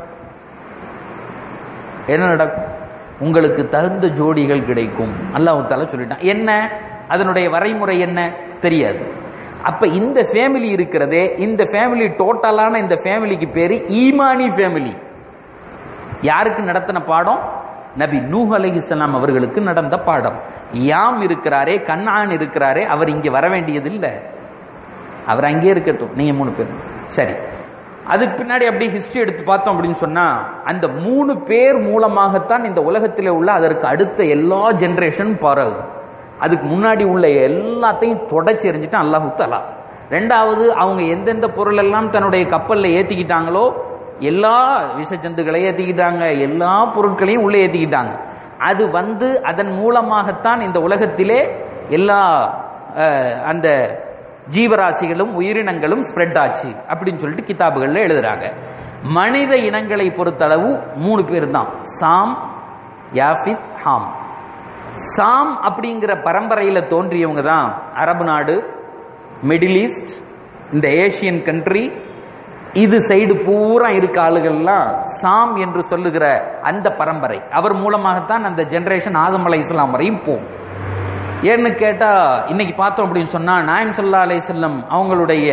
என்ன நடக்கும் உங்களுக்கு தகுந்த ஜோடிகள் கிடைக்கும் அல்லாஹு தாலா சொல்லிட்டான் என்ன அதனுடைய வரைமுறை என்ன தெரியாது அப்ப இந்த ஃபேமிலி இருக்கிறதே இந்த ஃபேமிலி டோட்டலான இந்த ஃபேமிலிக்கு பேரு ஈமானி ஃபேமிலி யாருக்கு நடத்தின பாடம் நபி நூஹ் அலைஹிஸ்ஸலாம் அவர்களுக்கு நடந்த பாடம் யாம் இருக்கிறாரே கண்ணான் இருக்கிறாரே அவர் இங்க வர வேண்டியது இல்ல அவர் அங்கே இருக்கட்டும் நீங்க மூணு பேர் சரி அதுக்கு பின்னாடி அப்படி ஹிஸ்டரி எடுத்து பார்த்தோம் அப்படின்னு சொன்னா அந்த மூணு பேர் மூலமாகத்தான் இந்த உலகத்தில் உள்ள அதற்கு அடுத்த எல்லா ஜெனரேஷன் பரவும் அதுக்கு முன்னாடி உள்ள எல்லாத்தையும் தொடச்சி எறிஞ்சிட்டான் அல்லாஹு தலா ரெண்டாவது அவங்க எந்தெந்த பொருள் எல்லாம் தன்னுடைய கப்பல்ல ஏத்திக்கிட்டாங்களோ எல்லா விஷஜந்துகளை ஏத்திக்கிட்டாங்க எல்லா பொருட்களையும் உள்ளே ஏத்திக்கிட்டாங்க அது வந்து அதன் மூலமாகத்தான் இந்த உலகத்திலே எல்லா அஹ், அந்த ஜீவராசிகளும் உயிரினங்களும் ஸ்ப்ரெட் ஆச்சு அப்படின்னு சொல்லிட்டு கிதாபுகள்ல எழுதுறாங்க மனித இனங்களை பொறுத்தளவு மூணு பேர் தான் சாம் யாஃபித் ஹாம் சாம் அப்படிங்கிற பரம்பரையில தோன்றியவங்க தான் அரபு நாடு மிடில் ஈஸ்ட் இந்த ஏசியன் கண்ட்ரி இது சைடு பூரா இருக்க ஆளுகள்லாம் சாம் என்று சொல்லுகிற அந்த பரம்பரை அவர் மூலமாகத்தான் அந்த ஜெனரேஷன் ஆதம் அலை இஸ்லாம் வரையும் போகும் ஏன்னு கேட்டா இன்னைக்கு பார்த்தோம் அப்படின்னு சொன்னா நாயம் சல்லா அலை செல்லம் அவங்களுடைய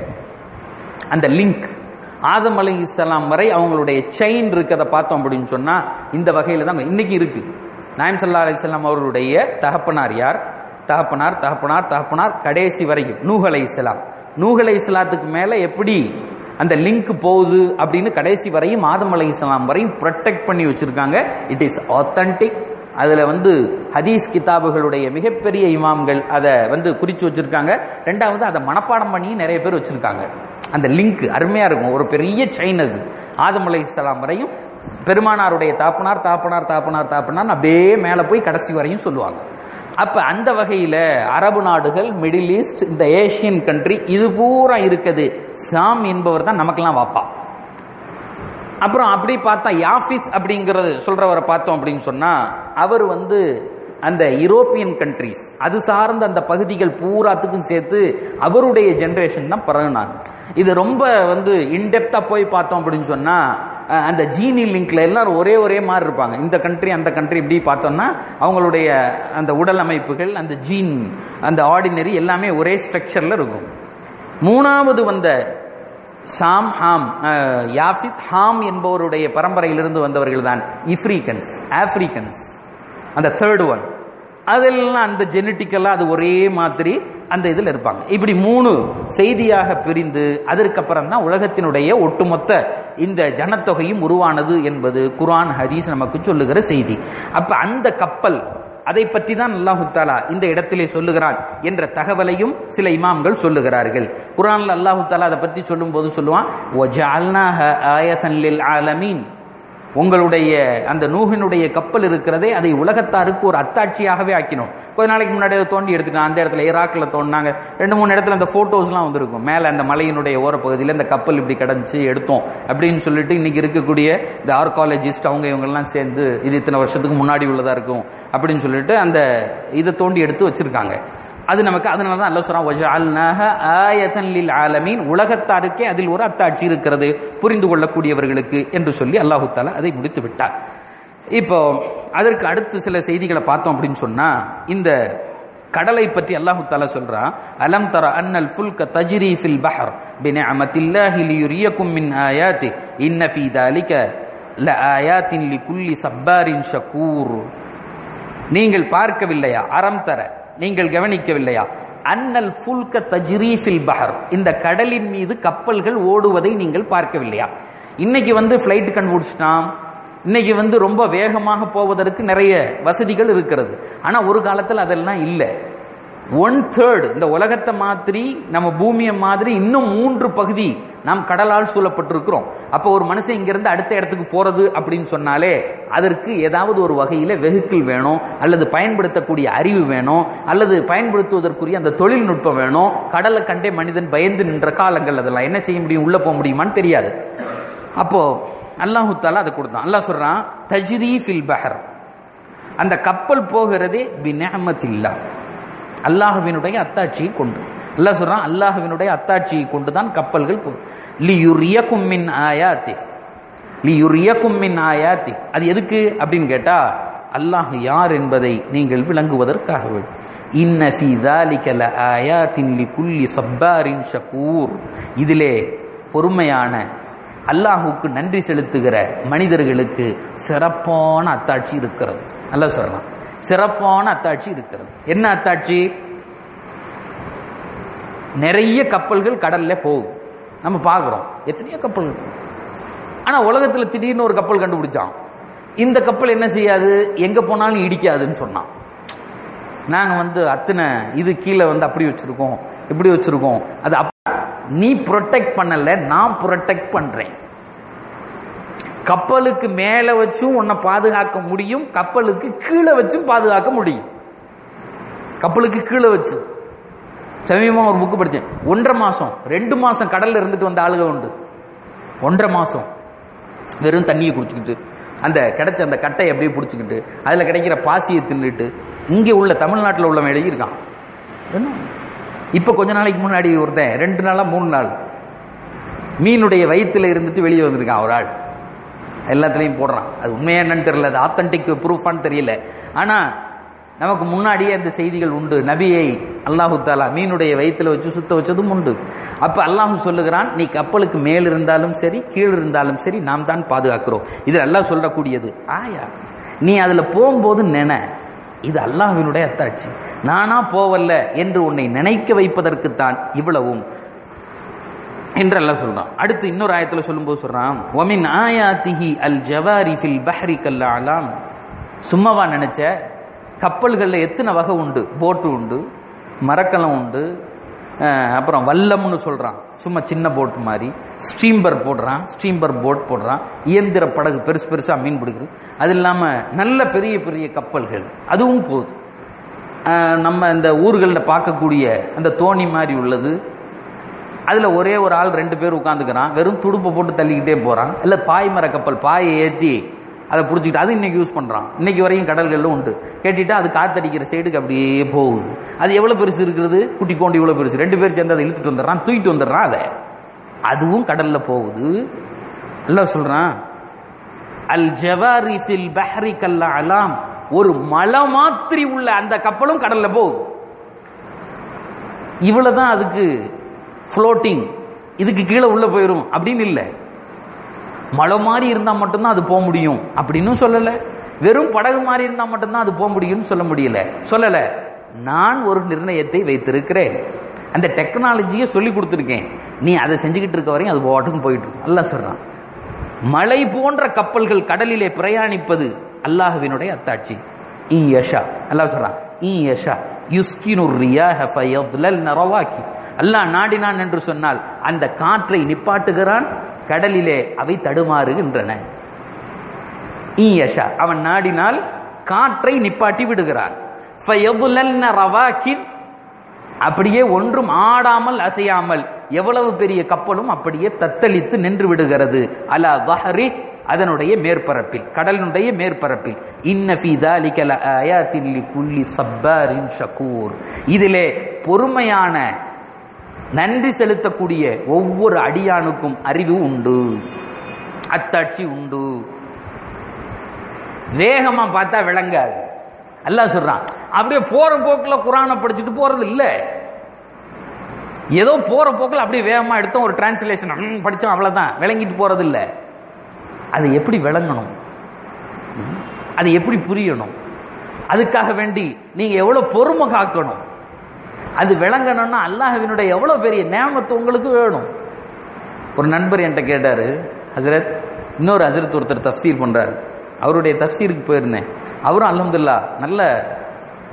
அந்த லிங்க் ஆதம் அலை இஸ்லாம் வரை அவங்களுடைய செயின் இருக்கிறத பார்த்தோம் அப்படின்னு சொன்னா இந்த வகையில தான் இன்னைக்கு இருக்கு நாயம் சல்லா அலை செல்லம் அவர்களுடைய தகப்பனார் யார் தகப்பனார் தகப்பனார் தகப்பனார் கடைசி வரைக்கும் நூஹ் அலை இஸ்லாம் நூஹ் அலை இஸ்லாத்துக்கு மேல எப்படி அந்த லிங்க் போகுது அப்படின்னு கடைசி வரையும் ஆதம் அலை இஸ்லாம் வரையும் ப்ரொடெக்ட் பண்ணி வச்சிருக்காங்க இட் இஸ் ஆத்தன்டிக் அதுல வந்து ஹதீஸ் கிதாபுகளுடைய மிகப்பெரிய இமாம்கள் அதை வந்து குறிச்சு வச்சிருக்காங்க ரெண்டாவது அதை மனப்பாடம் பண்ணி நிறைய பேர் வச்சிருக்காங்க அந்த லிங்க் அருமையா இருக்கும் ஒரு பெரிய செயின் அது ஆதம் அலை இஸ்லாம் வரையும் பெருமானாருடைய தாப்பனார் தாப்பனார் தாப்பனார் தாப்பனார் அப்படியே மேல போய் கடைசி வரையும் சொல்லுவாங்க அப்ப அந்த வகையில அரபு நாடுகள் மிடில் ஈஸ்ட் இந்த ஏசியன் கண்ட்ரி இது பூரா இருக்குது சாம் என்பவர் தான் நமக்கெல்லாம் வாப்பா அப்புறம் அப்படி பார்த்தா யாஃபித் அப்படிங்கறது சொல்றவரை பார்த்தோம் அப்படின்னு சொன்னா அவர் வந்து அந்த யூரோப்பியன் கண்ட்ரிஸ் அது சார்ந்த அந்த பகுதிகள் பூராத்துக்கும் சேர்த்து அவருடைய ஜெனரேஷன் தான் பரவுனாங்க இது ரொம்ப வந்து இன்டெப்தா போய் பார்த்தோம் அப்படின்னு சொன்னா அஹ், அந்த ஜீனி லிங்க்ல எல்லாரும் ஒரே ஒரே மாதிரி இருப்பாங்க இந்த கண்ட்ரி அந்த கண்ட்ரி இப்படி பார்த்தோம்னா அவங்களுடைய அந்த உடல் அமைப்புகள் அந்த ஜீன் அந்த ஆர்டினரி எல்லாமே ஒரே ஸ்ட்ரக்சர்ல இருக்கும் மூணாவது வந்த சாம் ஹாம் அஹ், யாஃபித் ஹாம் என்பவருடைய பரம்பரையிலிருந்து வந்தவர்கள் தான் இப்ரீக்கன்ஸ் ஆப்பிரிக்கன்ஸ் அந்த தேர்ட் ஒன் அதெல்லாம் அந்த ஜெனட்டிக்கெல்லாம் அது ஒரே மாதிரி அந்த இதில் இருப்பாங்க இப்படி மூணு செய்தியாக பிரிந்து அதற்கப்புறம் தான் உலகத்தினுடைய ஒட்டுமொத்த இந்த ஜனத்தொகையும் உருவானது என்பது குர்ஆன் ஹதீஸ் நமக்கு சொல்லுகிற செய்தி அப்ப அந்த கப்பல் அதை பற்றி தான் அல்லாஹு தாலா இந்த இடத்திலே சொல்லுகிறான் என்ற தகவலையும் சில இமாம்கள் சொல்லுகிறார்கள் குர்ஆன்ல அல்லாஹு தாலா அதை பற்றி சொல்லும்போது சொல்லுவான் "வஜஅல்னாஹ ஆயத்தன் லில் ஆலமீன் உங்களுடைய அந்த நூஹினுடைய கப்பல் இருக்கிறதே அதை உலகத்தாருக்கு ஒரு அத்தாட்சியாகவே ஆக்கினோம் கொஞ்ச நாளைக்கு முன்னாடி அதை தோண்டி எடுத்துட்டான் அந்த இடத்துல ஈராக்கில் தோண்டினாங்க ரெண்டு மூணு இடத்துல அந்த போட்டோஸ்லாம் வந்திருக்கும் மேலே அந்த மலையினுடைய ஓரப்பகுதியில் இந்த கப்பல் இப்படி கடந்துச்சு எடுத்தோம் அப்படின்னு சொல்லிட்டு இன்னைக்கு இருக்கக்கூடிய இந்த ஆர்காலஜிஸ்ட் அவங்க இவங்கெல்லாம் சேர்ந்து இது இத்தனை வருஷத்துக்கு முன்னாடி உள்ளதா இருக்கும் அப்படின்னு சொல்லிட்டு அந்த இதை தோண்டி எடுத்து வச்சிருக்காங்க அது நமக்கு அதனால தான் அல்ல சொல்றான் "வஜஅல்னாஹ ஆயத்தன் லில் ஆலமீன் உலகத்தாருக்கே அதில் ஒரு அத்தாட்சி இருக்கிறது புரிந்து கொள்ளக்கூடியவர்களுக்கு என்று சொல்லி அல்லாஹு தாலா அதை முடித்து விட்டார் இப்போ அதற்கு அடுத்து சில செய்திகளை பார்த்தோம் அப்படின்னு சொன்னா இந்த கடலை பற்றி அல்லாஹு தாலா சொல்றான் அலம் தர அன்னல் ஃபுல்க தஜ்ரி ஃபில் பஹர் பினிஅமத்தில்லாஹி லியுரியக்கும் மின் ஆயாத்தி இன்ன ஃபீ தாலிக லஆயாத்தின் லிகுல்லி சப்பாரின் ஷக்கூர் நீங்கள் பார்க்கவில்லையா அறம் தர நீங்கள் கவனிக்கவில்லையா அன்னல் ஃபுல்க தஜ்ரீஃபில் பஹர் இந்த கடலின் மீது கப்பல்கள் ஓடுவதை நீங்கள் பார்க்கவில்லையா இன்னைக்கு வந்து ஃப்ளைட் கண்டுபிடிச்சிட்டான் இன்னைக்கு வந்து ரொம்ப வேகமாக போவதற்கு நிறைய வசதிகள் இருக்கிறது ஆனா ஒரு காலத்தில் அதெல்லாம் இல்லை ஒன் தேர்ட் இந்த உலகத்தை மாதிரி நம்ம பூமியை மாதிரி இன்னும் மூன்று பகுதி நாம் கடலால் சூழப்பட்டிருக்கிறோம் அப்போ ஒரு மனுஷன் இங்கிருந்து அடுத்த இடத்துக்கு போறது அப்படின்னு சொன்னாலே அதற்கு ஏதாவது ஒரு வகையில வெஹிக்கிள் வேணும் அல்லது பயன்படுத்தக்கூடிய அறிவு வேணும் அல்லது பயன்படுத்துவதற்குரிய அந்த தொழில்நுட்பம் வேணும் கடலை கண்டே மனிதன் பயந்து நின்ற காலங்கள் அதெல்லாம் என்ன செய்ய முடியும் உள்ள போக முடியுமான்னு தெரியாது அப்போ அல்லாஹு தாலா அதை கொடுத்தான் அல்லாஹ் சொல்றான் தஜ்ரி ஃபில் பஹர் அந்த கப்பல் போகிறதே பி நிஅமத்தில்லா அல்லாஹ்வினுடைய அத்தாட்சியை கொண்டு அல்லாஹ் சொல்றான் அல்லாஹ்வினுடைய அத்தாட்சியை கொண்டு தான் கப்பல்கள் போ லியுரியக்கும் மின் ஆயாத்தி லியுரியக்கும் மின் ஆயாத்தி அது எதுக்கு அப்படின்னு கேட்டா அல்லாஹ் யார் என்பதை நீங்கள் விளங்குவதற்காக வேண்டும் இன்ன ஃபீ ذلك لآيات لكل صبار ஷகூர் இதிலே பொறுமையான அல்லாஹுக்கு நன்றி செலுத்துகிற மனிதர்களுக்கு சிறப்பான அத்தாட்சி இருக்கிறது அல்லாஹ் சொல்றான் சிறப்பான அத்தாட்சி இருக்கிறது என்ன அத்தாட்சி நிறைய கப்பல்கள் கடல்ல போகுது நம்ம பார்க்குறோம் எத்தனையோ கப்பல்கள் ஆனா உலகத்துல திடீர்னு ஒரு கப்பல் கண்டுபிடிச்சான் இந்த கப்பல் என்ன செய்யாது எங்க போனாலும் இடிக்காதுன்னு சொன்னான் நாங்க வந்து அத்தனை இது கீழே வந்து அப்படி வச்சிருக்கோம் இப்படி வச்சிருக்கோம் அது அப்- நீ ப்ரொடெக்ட் பண்ணல நான் ப்ரொடெக்ட் பண்றேன் கப்பலுக்கு மேல வச்சும் உன்னை பாதுகாக்க முடியும் கப்பலுக்கு கீழே வச்சும் பாதுகாக்க முடியும் கப்பலுக்கு கீழே வச்சு சமீபமா ஒரு புக்கு படிச்சேன் ஒன்றரை மாசம் ரெண்டு மாசம் கடல்ல இருந்துட்டு வந்த ஆளுக உண்டு ஒன்றரை மாசம் வெறும் தண்ணியை குடிச்சுக்கிட்டு அந்த கிடைச்ச அந்த கட்டையை அப்படியே பிடிச்சிக்கிட்டு அதுல கிடைக்கிற பாசியை தின்னுட்டு இங்கே உள்ள தமிழ்நாட்டில் உள்ள எழுதி இருக்கான் என்ன இப்ப கொஞ்ச நாளைக்கு முன்னாடி ஒருத்தன் ரெண்டு நாளா மூணு நாள் மீனுடைய வயித்துல இருந்துட்டு வெளியே வந்திருக்கான் ஒரு ஆள் எல்லாத்துலயும் போடுறான் அது உண்மையா என்னன்னு தெரியல அது ஆத்தன்டிக் ப்ரூஃபான்னு தெரியல ஆனா நமக்கு முன்னாடியே அந்த செய்திகள் உண்டு நபியை அல்லாஹு தாலா மீனுடைய வயித்துல வச்சு சுத்த வச்சதும் உண்டு அப்ப அல்லாஹ் சொல்லுகிறான் நீ கப்பலுக்கு மேல் இருந்தாலும் சரி கீழ் இருந்தாலும் சரி நாம் தான் பாதுகாக்கிறோம் இது அல்லாஹ் சொல்லக்கூடியது ஆயா நீ அதுல போகும்போது நினை இது அல்லாஹ்வினுடைய அத்தாட்சி நானா போவல்ல என்று உன்னை நினைக்க வைப்பதற்குத்தான் இவ்வளவும் என்று அல்லாஹ் சொல்றான் அடுத்து இன்னொரு ஆயத்துல சொல்லும்போது சொல்றான் ஒமின் ஆயாத்திஹி அல் ஜவாரி ஃபில் பஹ்ரி கல்லாலாம் சும்மாவா நினைச்ச கப்பல்கள்ல எத்தனை வகை உண்டு போட்டு உண்டு மரக்கலம் உண்டு அஹ், அப்புறம் வல்லம்னு சொல்றான் சும்மா சின்ன போட் மாதிரி ஸ்டீம்பர் போடுறான் ஸ்டீம்பர் போட் போடுறான் இயந்திர படகு பெருசு பெருசா மீன் பிடிக்குது அது இல்லாம நல்ல பெரிய பெரிய கப்பல்கள் அதுவும் போகுது அஹ், நம்ம இந்த ஊர்களில் பார்க்கக்கூடிய அந்த தோணி மாதிரி உள்ளது அதுல ஒரே ஒரு ஆள் ரெண்டு பேர் உட்காந்துக்கிறான் வெறும் துடுப்பை போட்டு தள்ளிக்கிட்டே போறான் இல்ல பாய்மர கப்பல் பாயை ஏத்தி அதை பிடிச்சிக்கிட்டு அது இன்னைக்கு யூஸ் பண்றான் இன்னைக்கு வரையும் கடல்கள்ல உண்டு கேட்டுட்டா அது காத்தடிக்கிற சைடுக்கு அப்படியே போகுது அது எவ்வளவு பெருசு இருக்கிறது குட்டி கோண்டி இவ்வளவு பெருசு ரெண்டு பேர் சேர்ந்து அதை இழுத்துட்டு வந்துடுறான் தூக்கிட்டு வந்துடுறான் அதை அதுவும் கடல்ல போகுது எல்லாம் சொல்றான் அல் ஜவாரி ஃபில் பஹ்ரி கல்ல அலாம் ஒரு மலை மாத்திரி உள்ள அந்த கப்பலும் கடல்ல போகுது இவ்வளவுதான் அதுக்கு ஃப்ளோட்டிங் இதுக்கு கீழே உள்ள போயிரும் அப்படின்னு இல்லை மழை மாதிரி இருந்தா மட்டும்தான் அது போக முடியும் அப்படின்னு சொல்லல வெறும் படகு மாதிரி இருந்தா மட்டும்தான் அது போக முடியும்னு சொல்ல முடியல சொல்லல நான் ஒரு நிர்ணயத்தை வைத்திருக்கிறேன் அந்த டெக்னாலஜியை சொல்லி கொடுத்துருக்கேன் நீ அதை செஞ்சுக்கிட்டு இருக்க வரையும் அது பாட்டுக்கும் போயிட்டு இருக்கும் அல்லாஹ் சொல்றான் மலை போன்ற கப்பல்கள் கடலிலே பிரயாணிப்பது அல்லாஹ்வினுடைய அத்தாட்சி ஈ யஷா அல்லாஹ் சொல்றான் ஈ யஷா யுஸ்கினுர் ரியாஹ ஃபயத்லல்ன ரவாக்கி அல்லாஹ் நாடினான் என்று சொன்னால் அந்த காற்றை நிப்பாட்டுகிறான் கடலிலே அவை தடுமாறுகின்றன ஈ யஷா அவன் நாடினால் காற்றை நிப்பாட்டி விடுகிறான் ஃபயத்லல்ன ரவாக்கின் அப்படியே ஒன்றும் ஆடாமல் அசையாமல் எவ்வளவு பெரிய கப்பலும் அப்படியே தத்தளித்து நின்று விடுகிறது அலா வஹரி அதனுடைய மேற்பரப்பில் கடலினுடைய மேற்பரப்பில் இன்ன ஃபீ ذلك لآيات لكل صبار ஷகூர் இதிலே பொறுமையான நன்றி செலுத்தக்கூடிய ஒவ்வொரு அடியானுக்கும் அறிவு உண்டு அத்தாட்சி உண்டு வேகமா பார்த்தா விளங்காது அல்லாஹ் சொல்றான் அப்படியே போற போக்குல குரானை படிச்சுட்டு போறது இல்ல ஏதோ போற போக்குல அப்படியே வேகமா எடுத்தோம் ஒரு டிரான்ஸ்லேஷன் படிச்சோம் அவ்வளவுதான் விளங்கிட்டு போறது இல்ல அது எப்படி விளங்கணும் ம்? அது எப்படி புரியணும் அதுக்காக வேண்டி நீங்க எவ்வளவு பொறுமை காக்கணும் அது விளங்கணும்னா அல்லாஹ்வினுடைய எவ்வளவு பெரிய நேமத்து உங்களுக்கு வேணும் ஒரு நண்பர் என்கிட்ட கேட்டாரு ஹசரத் இன்னொரு ஹசரத் ஒருத்தர் தஃப்சீர் பண்றாரு அவருடைய தஃப்சீருக்கு போயிருந்தேன் அவரும் அல்ஹம்துலில்லாஹ் நல்ல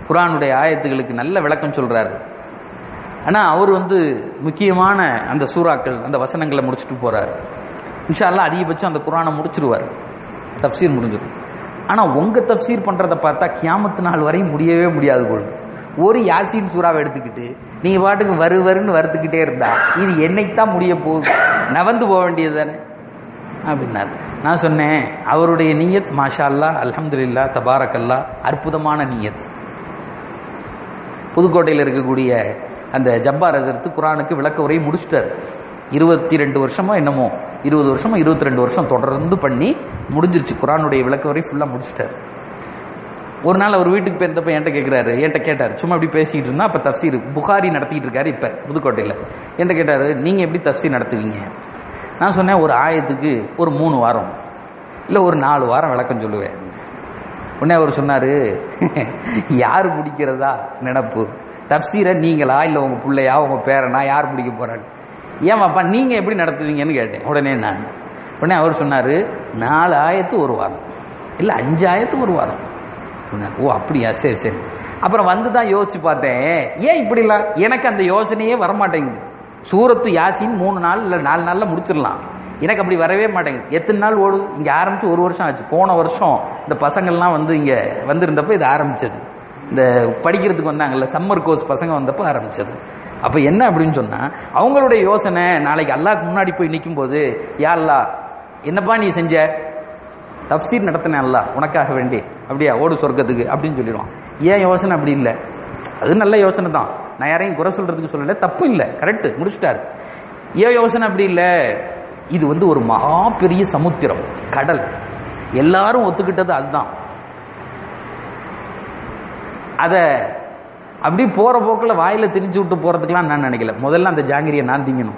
குரானுடைய ஆயத்துகளுக்கு நல்ல விளக்கம் சொல்றாரு ஆனா அவர் வந்து முக்கியமான அந்த சூறாக்கள் அந்த வசனங்களை முடிச்சுட்டு போறாரு இன்ஷா அல்லாஹ் அதிகபட்சம் அந்த குரானை முடிச்சிருவார் தப்சீர் முடிஞ்சிடும் ஆனா உங்க தப்சீர் பண்றதை பார்த்தா கியாமத்து நாள் வரையும் முடியவே முடியாது போல் ஒரு யாசின் சூறாவை எடுத்துக்கிட்டு நீங்க பாட்டுக்கு வரு வருன்னு வறுத்துக்கிட்டே இருந்தா இது என்னைத்தான் முடிய போகுது நவந்து போக வேண்டியது தானே அப்படின்னாரு நான் சொன்னேன் அவருடைய நீயத் மாஷா அல்லா அல்ஹம்துலில்லா தபாரக் அல்லா அற்புதமான நீயத் புதுக்கோட்டையில் இருக்கக்கூடிய அந்த ஜப்பார் அசர்த்து குரானுக்கு விளக்க உரையை முடிச்சிட்டார் இருபத்தி ரெண்டு வருஷமோ என்னமோ இருபது வருஷமோ இருபத்தி ரெண்டு வருஷம் தொடர்ந்து பண்ணி முடிஞ்சிருச்சு குரானுடைய விளக்க உரை ஃபுல்லாக முடிச்சிட்டார் ஒரு நாள் அவர் வீட்டுக்கு போயிருந்தப்ப என்கிட்ட கேட்குறாரு என்கிட்ட கேட்டார் சும்மா அப்படி பேசிக்கிட்டு இருந்தா அப்போ தப்சீர் புகாரி நடத்திட்டு இருக்காரு இப்போ புதுக்கோட்டையில் என்கிட்ட கேட்டார் நீங்கள் எப்படி தப்சீர் நடத்துவீங்க நான் சொன்னேன் ஒரு ஆயத்துக்கு ஒரு மூணு வாரம் இல்லை ஒரு நாலு வாரம் விளக்கம் சொல்லுவேன் உடனே அவர் சொன்னார் யார் பிடிக்கிறதா நினப்பு தப்சீரை நீங்களா இல்லை உங்கள் பிள்ளையா உங்கள் பேரனா யார் பிடிக்க போறாரு ஏமாப்பா நீங்கள் எப்படி நடத்துவீங்கன்னு கேட்டேன் உடனே நான் உடனே அவர் சொன்னார் நாலு ஆயத்து ஒரு வாரம் இல்லை அஞ்சு ஆயத்து ஒரு வாரம் சொன்னார் ஓ அப்படியா சரி சரி அப்புறம் வந்து தான் யோசிச்சு பார்த்தேன் ஏன் இப்படிலாம் எனக்கு அந்த யோசனையே வரமாட்டேங்குது சூரத்து யாசின் மூணு நாள் இல்லை நாலு நாளில் முடிச்சிடலாம் எனக்கு அப்படி வரவே மாட்டேங்குது எத்தனை நாள் ஓடுது இங்கே ஆரம்பிச்சு ஒரு வருஷம் ஆச்சு போன வருஷம் இந்த பசங்கள்லாம் வந்து இங்கே வந்திருந்தப்போ இது ஆரம்பிச்சது இந்த படிக்கிறதுக்கு வந்தாங்கல்ல சம்மர் கோர்ஸ் பசங்க வந்தப்போ ஆரம்பிச்சது அப்போ என்ன அப்படின்னு சொன்னால் அவங்களுடைய யோசனை நாளைக்கு அல்லாஹ்க்கு முன்னாடி போய் நிற்கும் போது யா அல்லாஹ் என்னப்பா நீ செஞ்ச தப்சீர் நடத்தினேன் அல்ல உனக்காக வேண்டி அப்படியா ஓடு சொர்க்கத்துக்கு அப்படின்னு சொல்லிடுவான் ஏன் யோசனை அப்படி இல்லை அது நல்ல யோசனை தான் நான் யாரையும் குறை சொல்றதுக்கு சொல்லல தப்பு இல்லை கரெக்ட் முடிச்சிட்டாரு ஏன் யோசனை அப்படி இல்லை இது வந்து ஒரு மகா பெரிய சமுத்திரம் கடல் எல்லாரும் ஒத்துக்கிட்டது அதுதான் அத அப்படி போற போக்குல வாயில திணிச்சு விட்டு போறதுக்கெல்லாம் நான் நினைக்கல முதல்ல அந்த ஜாங்கிரியை நான் திங்கணும்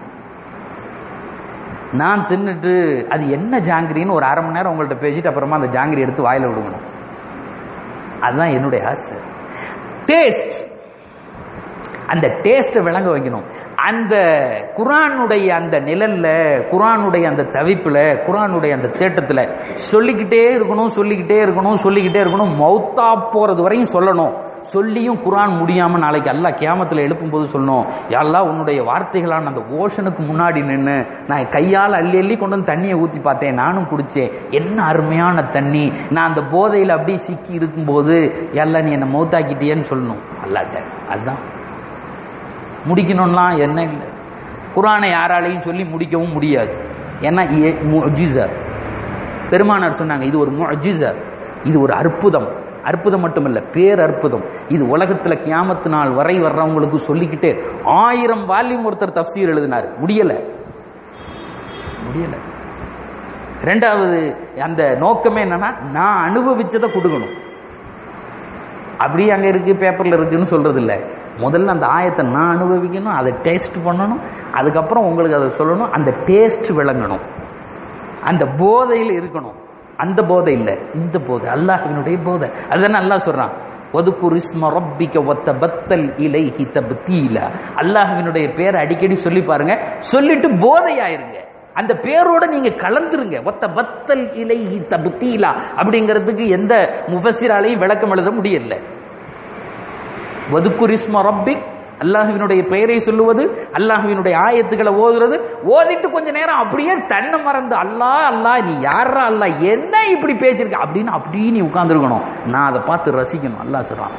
நான் தின்னுட்டு அது என்ன ஜாங்கிரின்னு ஒரு அரை மணி நேரம் உங்கள்ட்ட பேசிட்டு அப்புறமா அந்த ஜாங்கிரி எடுத்து வாயில விடுங்கணும் அதுதான் என்னுடைய ஆசை டேஸ்ட் அந்த டேஸ்ட்டை விளங்க வைக்கணும் அந்த குரானுடைய அந்த நிழல்ல குரானுடைய அந்த தவிப்புல குரானுடைய அந்த தேட்டத்துல சொல்லிக்கிட்டே இருக்கணும் சொல்லிக்கிட்டே இருக்கணும் சொல்லிக்கிட்டே இருக்கணும் மௌத்தா போறது வரையும் சொல்லணும் சொல்லியும் குரான் முடியாம நாளைக்கு அல்லாஹ் கியாமத்துல எழுப்பும்போது சொல்லணும் யாரெல்லாம் உன்னுடைய வார்த்தைகளான அந்த ஓஷனுக்கு முன்னாடி நின்று நான் கையால் அள்ளி அள்ளி கொண்டு வந்து தண்ணியை ஊத்தி பார்த்தேன் நானும் குடிச்சேன் என்ன அருமையான தண்ணி நான் அந்த போதையில் அப்படியே சிக்கி இருக்கும்போது எல்லாம் நீ என்னை மௌத்தாக்கிட்டியேன்னு சொல்லணும் அல்லாட்ட அதுதான் முடிக்கணும்லாம் என்ன இல்லை குரானை யாராலையும் சொல்லி முடிக்கவும் முடியாது ஏன்னா முஜிசா பெருமானார் சொன்னாங்க இது ஒரு முஜிசா இது ஒரு அற்புதம் அற்புதம் மட்டுமல்ல பேர் அற்புதம் இது உலகத்துல கியாமத்து நாள் வரை வர்றவங்களுக்கு சொல்லிக்கிட்டே ஆயிரம் வால்யூம் ஒருத்தர் தப்சீர் எழுதினார் முடியல முடியல ரெண்டாவது அந்த நோக்கமே என்னன்னா நான் அனுபவிச்சதை கொடுக்கணும் அப்படியே அங்க இருக்கு பேப்பர்ல இருக்குன்னு சொல்றது இல்ல முதல்ல அந்த ஆயத்தை நான் அனுபவிக்கணும் அதை டேஸ்ட் பண்ணணும் அதுக்கப்புறம் உங்களுக்கு அதை சொல்லணும் அந்த டேஸ்ட் விளங்கணும் அந்த போதையில் இருக்கணும் அந்த போதை இல்லை இந்த போதை அல்லாஹினுடைய போதை அதுதானே அல்லாஹ் சொல்றான் ஒதுக்குர் இஸ்ம ரப்பிக்க ஒத்த பத்தல் இலைஹி தப்தீல அல்லாஹ்வினுடைய பேரை அடிக்கடி சொல்லி பாருங்க சொல்லிட்டு போதையாயிருங்க அந்த பேரோட நீங்க கலந்துருங்க ஒத்த பத்தல் இலைஹி தப்தீலா அப்படிங்கிறதுக்கு எந்த முஃபஸிராலையும் விளக்கம் எழுத முடியல ஒதுக்குர் இஸ்ம ரப்பிக் அல்லாஹுவினுடைய பெயரை சொல்லுவது அல்லாஹுவினுடைய ஆயத்துக்களை ஓதுறது ஓதிட்டு கொஞ்ச நேரம் அப்படியே தன்னை மறந்து அல்லாஹ் அல்லாஹ் நீ யாரா அல்லாஹ் என்ன இப்படி பேசிருக்க அப்படின்னு அப்படியே நீ உட்கார்ந்துருக்கணும் நான் அதை பார்த்து ரசிக்கணும் அல்லாஹ் சொல்றான்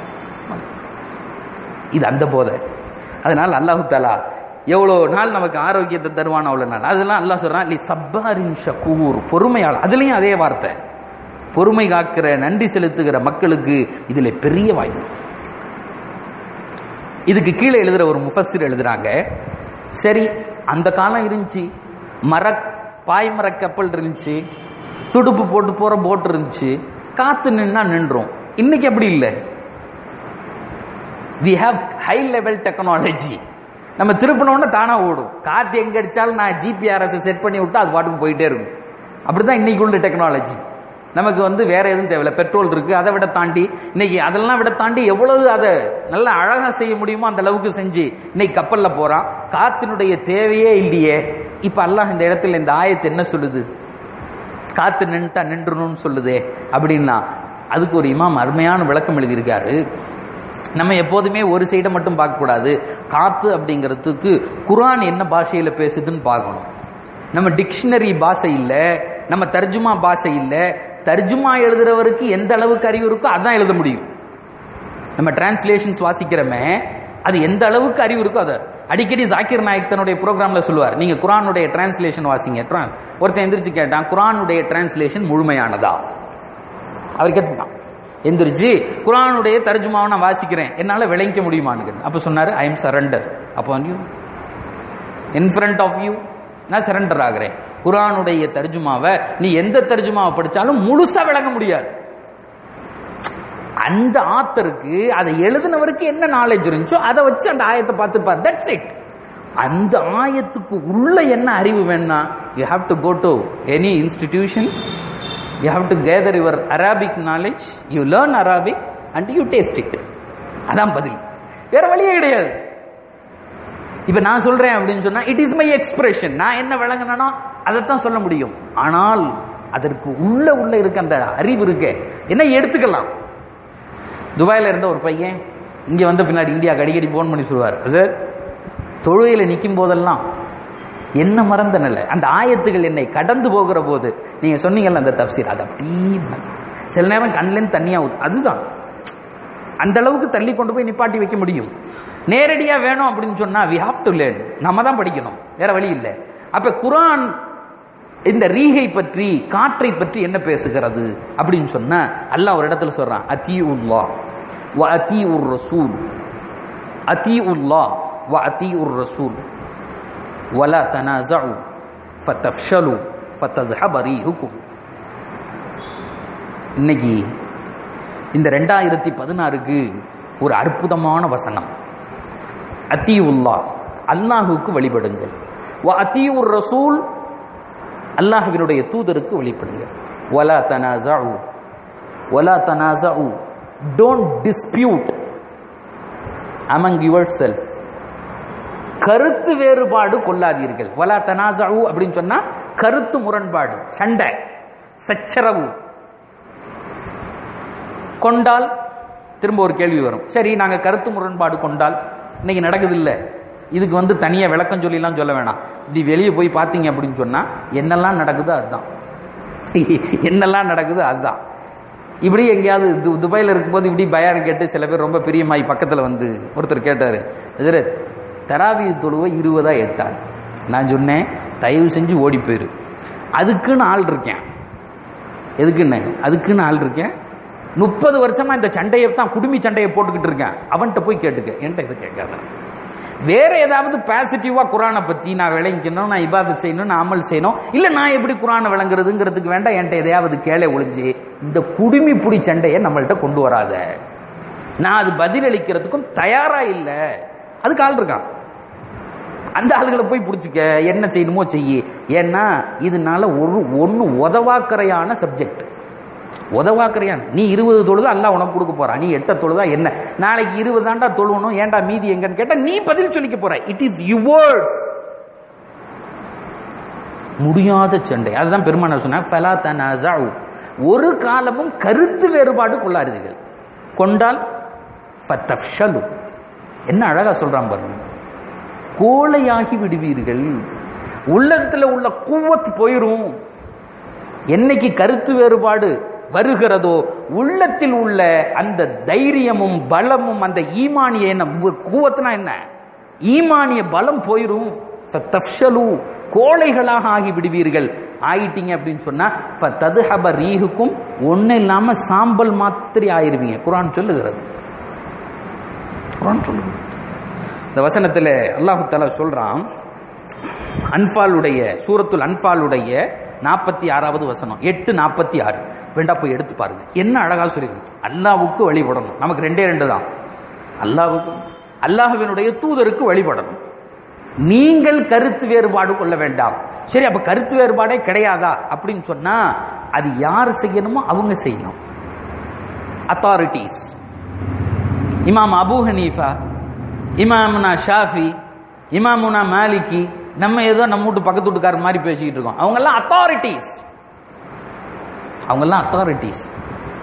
இது அந்த போதை அதனால அல்லாஹு தாலா எவ்வளோ நாள் நமக்கு ஆரோக்கியத்தை தருவான் அவ்வளோ நாள் அதெல்லாம் அல்லாஹ் சொல்றான் லி சப்பாரின் ஷக்கூர் பொறுமையாளர் அதுலயும் அதே வார்த்தை பொறுமை காக்கிற நன்றி செலுத்துகிற மக்களுக்கு இதுல பெரிய வாய்ப்பு இதுக்கு கீழே எழுதுற ஒரு முஃபஸிர் எழுதுறாங்க சரி அந்த காலம் இருந்துச்சு மர பாய்மர கப்பல் இருந்துச்சு துடுப்பு போட்டு போற போட் இருந்துச்சு காத்து நின்னா நின்றோம் இன்னைக்கு அப்படி இல்லை we have high level technology நம்ம திருப்பினோன்னு தானா ஓடும் காத்து எங்க அடிச்சாலும் நான் ஜிபிஆர்எஸ் செட் பண்ணி விட்டா அது பாட்டுக்கு போயிட்டே இருக்கும் அப்படிதான் இன்னைக்கு உள்ள டெக்னாலஜி நமக்கு வந்து வேற எதுவும் தேவையில்ல பெட்ரோல் இருக்கு அதை விட தாண்டி இன்னைக்கு அதெல்லாம் விட தாண்டி எவ்வளவு அதை நல்லா அழகா செய்ய முடியுமோ அந்த அளவுக்கு செஞ்சு இன்னைக்கு கப்பல்ல போறான் காத்தினுடைய தேவையே இல்லையே இப்ப அல்லாஹ் இந்த இடத்துல இந்த ஆயத்து என்ன சொல்லுது காத்து நின்ட்டா நின்றுணும்னு சொல்லுதே அப்படின்னா அதுக்கு ஒரு இமாம் அருமையான விளக்கம் எழுதியிருக்காரு நம்ம எப்போதுமே ஒரு சைடை மட்டும் பார்க்கக்கூடாது காத்து அப்படிங்கிறதுக்கு குரான் என்ன பாஷையில பேசுதுன்னு பார்க்கணும் நம்ம டிக்ஷனரி பாஷை இல்லை நம்ம தர்ஜுமா பாஷை இல்லை தர்ஜுமா எழுதுறவருக்கு எந்த அளவுக்கு அறிவு இருக்கோ அதான் எழுத முடியும் நம்ம டிரான்ஸ்லேஷன்ஸ் வாசிக்கிறோமே அது எந்த அளவுக்கு அறிவு இருக்கோ அதை அடிக்கடி ஜாக்கிர் நாயக் தன்னுடைய ப்ரோக்ராம்ல சொல்லுவார் நீங்க குரானுடைய டிரான்ஸ்லேஷன் வாசிங்க Tran- ஒருத்தன் எந்திரிச்சு கேட்டான் குரானுடைய டிரான்ஸ்லேஷன் முழுமையானதா அவர் கேட்டுட்டான் எந்திரிச்சு குரானுடைய தர்ஜுமாவை நான் வாசிக்கிறேன் என்னால விளங்கிக்க முடியுமான்னு கேட்டேன். அப்ப சொன்னாரு ஐ எம் சரண்டர் அப்போ you in front of you நான் சரண்டர் ஆகிறேன் குரானுடைய தர்ஜுமாவை நீ எந்த தர்ஜுமாவை படிச்சாலும் முழுசா விளங்க முடியாது அந்த ஆத்தருக்கு அதை எழுதினவருக்கு என்ன நாலேஜ் இருந்துச்சோ அதை வச்சு அந்த ஆயத்தை பார்த்துப்பார் தட்ஸ் இட் அந்த ஆயத்துக்கு உள்ள என்ன அறிவு வேணா you have to go to any institution you have to gather your Arabic knowledge you learn Arabic and you taste it அதான் பதில் வேற வழியே கிடையாது இப்ப நான் சொல்றேன் அப்படின்னு சொன்னா இட் இஸ் மை எக்ஸ்பிரஷன் நான் என்ன விளங்கினோ அதைத்தான் சொல்ல முடியும் ஆனால் அதற்கு உள்ள உள்ள இருக்க அந்த அறிவு இருக்கு என்ன எடுத்துக்கலாம் துபாயில இருந்த ஒரு பையன் இங்க வந்த பின்னாடி இந்தியாவுக்கு அடிக்கடி போன் பண்ணி சொல்லுவார் சார் தொழுகையில நிற்கும் போதெல்லாம் என்ன மறந்த நிலை அந்த ஆயத்துகள் என்னை கடந்து போகிற போது நீங்க சொன்னீங்கல்ல அந்த தப்சீர் அது அப்படியே மறந்து. சில நேரம் கண்ணிலேருந்து தண்ணியா ஊத்து அதுதான் அந்த அளவுக்கு தள்ளி கொண்டு போய் நிப்பாட்டி வைக்க முடியும் நேரடியா வேணும் அப்படின்னு சொன்னா வி ஹாவ் டு லேர்ன் நம்ம தான் படிக்கணும் வேற வழி இல்லை அப்ப குரான் இந்த ரீகை பற்றி காற்றை பற்றி என்ன பேசுகிறது அப்படின்னு சொன்னா அல்லாஹ் ஒரு இடத்துல சொல்றான் அதி உல்லா வ அதி உர் ரசூல் அதி உல்லா வ அதி உர் ரசூல் வலா தனாசு ஃபதஃப்ஷலு ஃபதத்ஹப ரீஹுக்கும் இன்னைக்கு இந்த ரெண்டாயிரத்தி பதினாறுக்கு ஒரு அற்புதமான வசனம் அத்தி உல்லா அல்லாஹுக்கு வழிபடுங்கள் வ அத்தி உர் ரசூல் அல்லாஹுவினுடைய தூதருக்கு வழிபடுங்கள் வலா தனாசு வலா தனாசு don't dispute among yourself கருத்து வேறுபாடு கொள்ளாதீர்கள் வலா தனாசு அப்படின்னு சொன்னா கருத்து முரண்பாடு சண்டை சச்சரவு கொண்டால் திரும்ப ஒரு கேள்வி வரும் சரி நாங்க கருத்து முரண்பாடு கொண்டால் இன்னைக்கு நடக்குது இல்ல இதுக்கு வந்து தனியா விளக்கம் சொல்லிலாம் சொல்ல வேணாம் இப்படி வெளியே போய் பார்த்தீங்க அப்படின்னு சொன்னா என்னெல்லாம் நடக்குதோ அதுதான் என்னெல்லாம் நடக்குதோ அதுதான் இப்படி எங்கேயாவது து- துபாயில இருக்கும்போது இப்படி பயான் கேட்டு சில பேர் ரொம்ப பிரியமாயி பக்கத்துல வந்து ஒருத்தர் கேட்டாரு எதிர தராவி தொழுவை இருபதா எட்டார் நான் சொன்னேன் தயவு செஞ்சு ஓடி போயிரு அதுக்குன்னு ஆள் இருக்கேன் எதுக்குன்னு அதுக்குன்னு ஆள் இருக்கேன் முப்பது வருஷமா இந்த சண்டையை தான் குடுமி சண்டையை போட்டுக்கிட்டு இருக்கேன் அவன்கிட்ட போய் கேட்டுக்க என்கிட்ட இதை கேட்காத வேற ஏதாவது பாசிட்டிவா குரானை பத்தி நான் விளங்கிக்கணும் நான் இபாதத் செய்யணும் நான் அமல் செய்யணும் இல்ல நான் எப்படி குரானை விளங்குறதுங்கிறதுக்கு வேண்டாம் என்கிட்ட எதையாவது கேளை ஒளிஞ்சு இந்த குடுமி புடி சண்டையை நம்மள்ட்ட கொண்டு வராத நான் அது பதிலளிக்கிறதுக்கும் தயாரா இல்ல அதுக்கு ஆள் இருக்கான் அந்த ஆளுகளை போய் பிடிச்சிக்க என்ன செய்யணுமோ செய்யி ஏன்னா இதனால ஒரு ஒன்று உதவாக்கரையான சப்ஜெக்ட் உதவாக்கரையான் நீ இருபது தொழுதா அல்லாஹ் உனக்கு கொடுக்க போறா நீ எட்ட தொழுதா என்ன நாளைக்கு இருபது தாண்டா தொழுவணும் ஏன்டா மீதி எங்கன்னு கேட்டா நீ பதில் சொல்லிக்க போற இட் இஸ் யுவர்ஸ் முடியாத சண்டை அதுதான் பெருமானார் சொன்னாங்க ஃபலா தனாஸு. ஒரு காலமும் கருத்து வேறுபாடு கொள்ளாதீர்கள் கொண்டால் ஃபத்தஃப்ஷலு. என்ன அழகா சொல்றான் பாருங்க கோழையாகி விடுவீர்கள் உள்ளத்துல உள்ள குவத் போயிரும் என்னைக்கு கருத்து வேறுபாடு வருகிறதோ உள்ளத்தில் உள்ள அந்த தைரியமும் பலமும் அந்த ஈமானிய என்ன கூவத்துனா என்ன ஈமானிய பலம் போயிரும் தஃப்ஷலு கோழைகளாக ஆகி விடுவீர்கள் ஆயிட்டீங்க அப்படின்னு சொன்னா ததுஹப ரீஹுக்கும் ஒன்னும் இல்லாம சாம்பல் மாத்திரை ஆயிருவீங்க குரான் சொல்லுகிறது குரான் சொல்லுகிறது இந்த வசனத்துல அல்லாஹு தஆலா சொல்றான் அன்பாலுடைய சூரத்துல் அன்பாலுடைய நாற்பத்தி ஆறாவது வசனம் எட்டு நாற்பத்தி ஆறு வேண்டா போய் எடுத்து பாருங்க என்ன அழகா சொல்லியிருக்கு அல்லாவுக்கு வழிபடணும் நமக்கு ரெண்டே ரெண்டு தான் அல்லாவுக்கு அல்லாஹுவினுடைய தூதருக்கு வழிபடணும் நீங்கள் கருத்து வேறுபாடு கொள்ள வேண்டாம் சரி அப்ப கருத்து வேறுபாடே கிடையாதா அப்படின்னு சொன்னா அது யார் செய்யணுமோ அவங்க செய்யணும் அத்தாரிட்டிஸ் இமாம் அபூ ஹனீஃபா இமாமுனா ஷாஃபி இமாமுனா மாலிகி நம்ம ஏதோ நம்ம வீட்டு பக்கத்து வீட்டுக்காரர் மாதிரி பேசிக்கிட்டு இருக்கோம் அவங்கெல்லாம் அத்தாரிட்டிஸ் அவங்கெல்லாம் அத்தாரிட்டிஸ்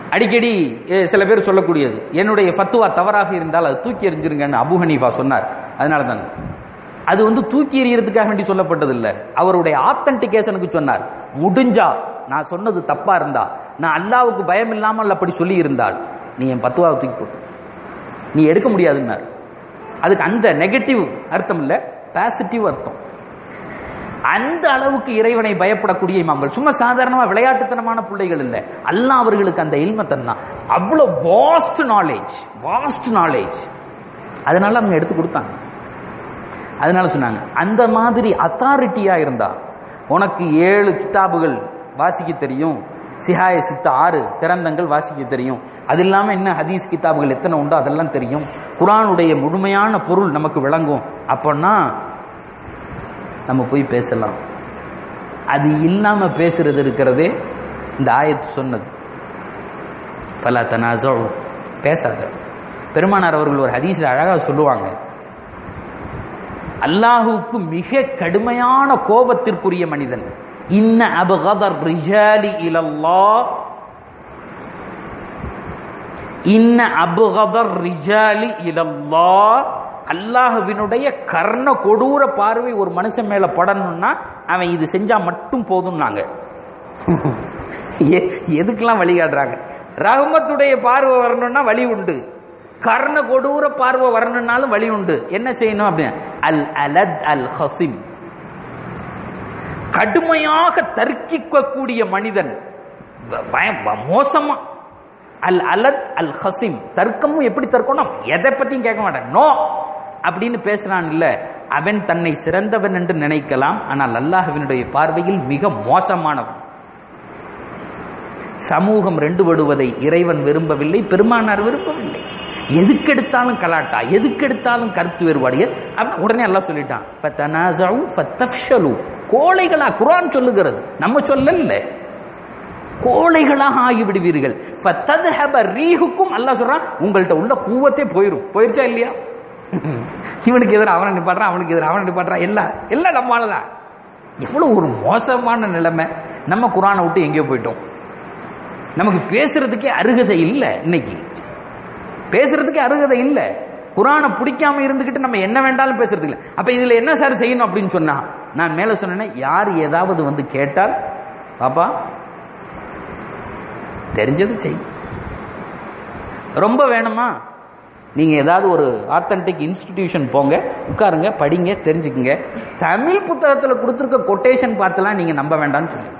அடிக்கடி எ, சில பேர் சொல்லக்கூடியது என்னுடைய பத்துவா தவறாக இருந்தால் அது தூக்கி எறிஞ்சிருங்கன்னு அபு ஹனீஃபா சொன்னார் அதனால தான் அது வந்து தூக்கி எறியறதுக்காக வேண்டி சொல்லப்பட்டது இல்ல அவருடைய ஆத்தன்டிகேஷனுக்கு சொன்னார் முடிஞ்சா நான் சொன்னது தப்பா இருந்தா நான் அல்லாவுக்கு பயம் இல்லாமல் அப்படி சொல்லி இருந்தால் நீ என் பத்துவாவை தூக்கி போட்டு நீ எடுக்க முடியாதுன்னார் அதுக்கு அந்த நெகட்டிவ் அர்த்தம் இல்ல பாசிட்டிவ் அர்த்தம் அந்த அளவுக்கு இறைவனை பயப்படக்கூடிய இமாம்கள் சும்மா சாதாரணமா விளையாட்டுத்தனமான பிள்ளைகள் இல்ல அல்லாஹ் அவர்களுக்கு அந்த இல்ம தந்தான் அவ்வளவு வாஸ்ட் நாலேஜ் வாஸ்ட் நாலேஜ் அதனால அவங்க எடுத்து கொடுத்தாங்க அதனால சொன்னாங்க அந்த மாதிரி அத்தாரிட்டியா இருந்தா உனக்கு ஏழு கிதாபுகள் வாசிக்க தெரியும் சிஹாய சித்த ஆறு திறந்தங்கள் வாசிக்க தெரியும் அது இல்லாம என்ன ஹதீஸ் கிதாபுகள் எத்தனை உண்டோ அதெல்லாம் தெரியும் குரானுடைய முழுமையான பொருள் நமக்கு விளங்கும் அப்பன்னா நம்ம போய் பேசலாம் அது இல்லாம பேசுறது இருக்கிறதே இந்த ஆயத்து சொன்னது ஃபலா தனாசோ பேசாத பெருமானார் அவர்கள் ஒரு ஹதீஸ்ல அழகா சொல்லுவாங்க அல்லாஹுவுக்கு மிக கடுமையான கோபத்திற்குரிய மனிதன் இன்ன அபகதர் ரிஜாலி இலல்லா இன்ன அபகதர் ரிஜாலி இலல்லா அல்லாஹுவினுடைய கர்ண கொடூர பார்வை ஒரு மனுஷன் மேல படணும்னா அவன் இது செஞ்சா மட்டும் போதும்னாங்க எ- எதுக்கெல்லாம் வழிகாட்டுறாங்க ரஹமத்துடைய பார்வை வரணும்னா வழி உண்டு கர்ண கொடூர பார்வை வரணும்னாலும் வழி உண்டு என்ன செய்யணும் அப்படின்னு அல் அலத் அல் ஹசிம் கடுமையாக தர்க்கிக்கக்கூடிய மனிதன் ப- பயம் ப- மோசமா அல் அலத் அல் ஹசிம் தர்க்கமும் எப்படி தர்க்கணும் எதை பத்தியும் கேட்க மாட்டான் நோ அப்படின்னு பேசுறான் இல்ல அவன் தன்னை சிறந்தவன் என்று நினைக்கலாம் ஆனால் அல்லாஹ்வினுடைய பார்வையில் மிக மோசமானவன் சமூகம் ரெண்டுபடுவதை இறைவன் விரும்பவில்லை பெருமானார் விரும்பவில்லை எதுக்கெடுத்தாலும் கலாட்டா எதுக்கெடுத்தாலும் கருத்து வேறுபாடு எ- அப்ப உடனே எல்லாம் சொல்லிட்டான் "ஃபதனாஸஉ ஃபத்தஃப்ஷலு." கோழைகளா குர்ஆன் சொல்லுகிறது நம்ம சொல்லல கோழைகளாக ஆகிவிடுவீர்கள் ஃபத்தத்ஹப ரீஹுக்கும் அல்லாஹ் சொல்றான் உங்கள்ட்ட உள்ள கூவத்தே போயிரும் போயிருச்சா இல்லையா இவனுக்கு எதிராக அவனை நிப்பாட்டுறான் அவனுக்கு எதிராக அவனை நிப்பாட்டுறான் எல்லாம் எல்லாம் நம்மளாலதான் எவ்வளவு ஒரு மோசமான நிலைமை நம்ம குரானை விட்டு எங்கேயோ போயிட்டோம் நமக்கு பேசுறதுக்கே அருகதை இல்லை இன்னைக்கு பேசுறதுக்கே அருகதை இல்லை குரானை பிடிக்காம இருந்துகிட்டு நம்ம என்ன வேண்டாலும் பேசுறது இல்லை அப்ப இதுல என்ன சார் செய்யணும் அப்படின்னு சொன்னா நான் மேல சொன்னேன்னா யார் ஏதாவது வந்து கேட்டால் பாப்பா தெரிஞ்சது செய் ரொம்ப வேணுமா நீங்க ஏதாவது ஒரு ஆத்தன்டிக் இன்ஸ்டிடியூஷன் போங்க உட்காருங்க படிங்க தெரிஞ்சுக்குங்க தமிழ் புத்தகத்துல கொடுத்துருக்க கொட்டேஷன் பார்த்துலாம் நீங்க நம்ப வேண்டாம்னு சொல்லுங்க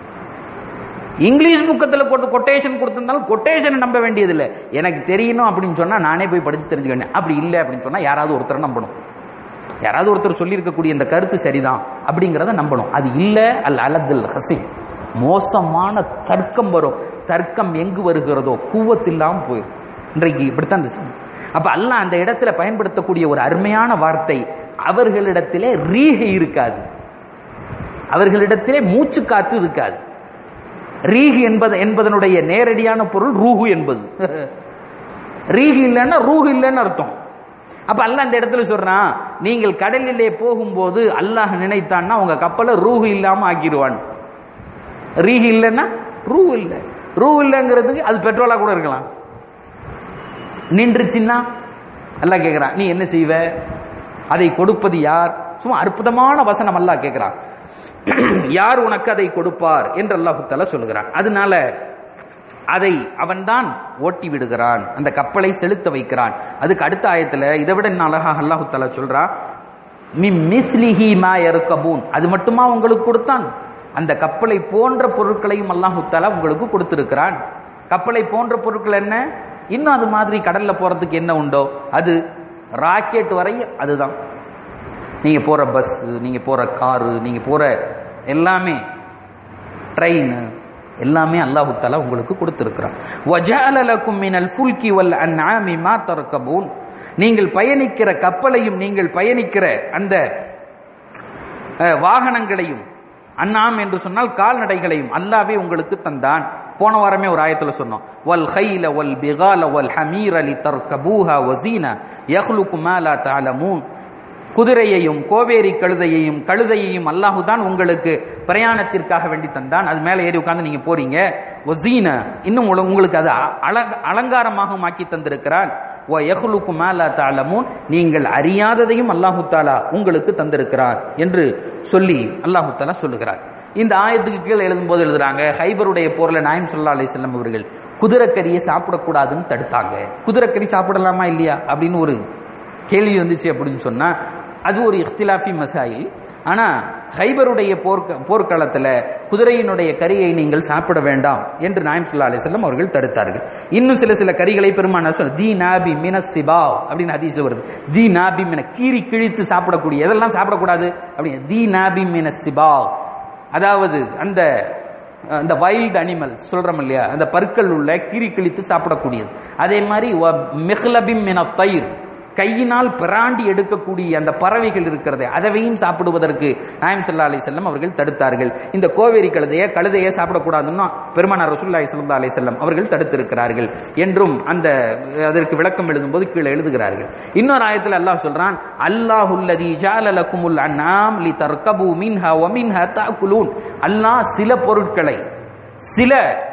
இங்கிலீஷ் புக்கத்தில் கொட்டு கொட்டேஷன் கொடுத்திருந்தாலும் கொட்டேஷன் நம்ப வேண்டியதில்லை எனக்கு தெரியணும் அப்படின்னு சொன்னா நானே போய் படிச்சு தெரிஞ்சுக்க வேண்டிய அப்படி இல்லை அப்படின்னு சொன்னா யாராவது ஒருத்தரை நம்பணும் யாராவது ஒருத்தர் சொல்லியிருக்கக்கூடிய இந்த கருத்து சரிதான் அப்படிங்கிறத நம்பணும் அது இல்லை அல் அலதுல் ஹசிம் மோசமான தர்க்கம் வரும் தர்க்கம் எங்கு வருகிறதோ கூவத்தில்லாம போயிடும் இன்றைக்கு இப்படித்தான் இருந்துச்சு அப்ப அல்லாஹ் அந்த இடத்துல பயன்படுத்தக்கூடிய ஒரு அருமையான வார்த்தை அவர்களிடத்திலே ரீகை இருக்காது அவர்களிடத்திலே மூச்சு காற்று இருக்காது ரீகு என்பது என்பதனுடைய நேரடியான பொருள் ரூஹு என்பது ரீகு இல்லைன்னா ரூஹு இல்லைன்னு அர்த்தம் அப்ப அல்லாஹ் அந்த இடத்துல சொல்றான் நீங்கள் கடலிலே போகும்போது அல்லாஹ் நினைத்தான்னா உங்க கப்பலை ரூஹு இல்லாம ஆக்கிடுவான் ரீகு இல்லைன்னா ரூ இல்லை ரூ இல்லைங்கிறதுக்கு அது பெட்ரோலா கூட இருக்கலாம் நின்றுச்சுன்னா அல்லாஹ் கேட்கிறான் நீ என்ன செய்வ அதை கொடுப்பது யார் சும்மா அற்புதமான வசனம் அல்லாஹ் கேட்கிறான் யார் உனக்கு அதை கொடுப்பார் என்று அல்லாஹு தஆலா சொல்லுகிறான் அதனால அதை அவன்தான் ஓட்டி விடுகிறான் அந்த கப்பலை செலுத்த வைக்கிறான் அதுக்கு அடுத்த ஆயத்துல இதை விட இன்னும் அழகாக அல்லாஹு தஆலா சொல்றான் மிம் மிஸ்லிஹி மா யர்கபூன் அது மட்டுமா உங்களுக்கு கொடுத்தான் அந்த கப்பலை போன்ற பொருட்களையும் அல்லாஹு தஆலா உங்களுக்கு கொடுத்திருக்கிறான் கப்பலை போன்ற பொருட்கள் என்ன இன்னும் அது மாதிரி கடல்ல போறதுக்கு என்ன உண்டோ அது ராக்கெட் வரை அதுதான் நீங்க போற பஸ் நீங்க போற காரு நீங்க போற எல்லாமே ட்ரெயின் எல்லாமே அல்லாஹு தஆலா உங்களுக்கு கொடுத்திருக்கிறான் வஜஅல லக்கும் மினல் ஃபுல்கி வல் அன்ஆமி மா தர்கபூன் நீங்கள் பயணிக்கிற கப்பலையும் நீங்கள் பயணிக்கிற அந்த அஹ், வாகனங்களையும் அன்னாம் என்று சொன்னால் கால்நடைகளையும் அல்லாவே உங்களுக்கு தந்தான் போன வாரமே ஒரு ஆயத்துல சொன்னோம் வல் ஹைல வல் பிகால வல் ஹமீர லி தர்கபூஹா வசீனா யஹ்லுகு மா லா தஅலமூன் குதிரையையும் கோவேரி கழுதையையும் கழுதையையும் அல்லாஹு தான் உங்களுக்கு பிரயாணத்திற்காக வேண்டி தந்தான் அது மேலே ஏறி உட்கார்ந்து நீங்க போறீங்க ஒசீன இன்னும் உல- உங்களுக்கு அது அ- அலங்க- அலங்காரமாக ஆக்கி தந்திருக்கிறான் ஓ எஹ்லுக்கு மேலா தாளமும் நீங்கள் அறியாததையும் அல்லாஹு தாலா உங்களுக்கு தந்திருக்கிறார் என்று சொல்லி அல்லாஹு தாலா சொல்லுகிறார் இந்த ஆயத்துக்கு கீழே எழுதும்போது எழுதுறாங்க ஹைபருடைய போர்ல நாயம் சொல்லா அலிசல்லம் அவர்கள் குதிரைக்கறியை சாப்பிடக்கூடாதுன்னு தடுத்தாங்க குதிரைக்கறி சாப்பிடலாமா இல்லையா அப்படின்னு ஒரு கேள்வி வந்துச்சு அப்படின்னு சொன்னா அது ஒரு இஃப்திலாஃபி மசாயில் ஆனா ஹைபருடைய போர்க்க போர்க்களத்துல குதிரையினுடைய கரியை நீங்கள் சாப்பிட வேண்டாம் என்று நாயம் சுல்லா அலிசல்லம் அவர்கள் தடுத்தார்கள் இன்னும் சில சில கரிகளை பெருமானார் சொல்ல தி நாபி மின சிபாவ் அப்படின்னு ஹதீஸ்ல வருது தி நாபி மின கீறி கிழித்து சாப்பிடக்கூடிய எதெல்லாம் சாப்பிடக்கூடாது அப்படின்னு தி நாபி மின சிபாவ் அதாவது அந்த அந்த வைல்ட் அனிமல் சொல்றோம் இல்லையா அந்த பற்கள் உள்ள கீறி கிழித்து சாப்பிடக்கூடியது அதே மாதிரி மிஹ்லபிம் மின தயிர் கையினால் பிராண்டி எடுக்கக்கூடிய அந்த பறவைகள் இருக்கிறது அதவையும் சாப்பிடுவதற்கு நாயம் சல்லா அலி செல்லம் அவர்கள் தடுத்தார்கள் இந்த கோவேரி கழுதையை கழுதையை சாப்பிடக்கூடாதுன்னு பெருமானார் ரசூல்லாய் சல்லா அலி செல்லம் அவர்கள் தடுத்திருக்கிறார்கள் என்றும் அந்த அதற்கு விளக்கம் எழுதும்போது கீழே எழுதுகிறார்கள் இன்னொரு ஆயத்தில் அல்லாஹ் சொல்றான் அல்லாஹுல்லதி ஜாலலக்குமுல் அன்னாம் லி தர்கபு மின்ஹா வ மின்ஹா தாக்குலூன் அல்லாஹ் சில பொருட்களை சில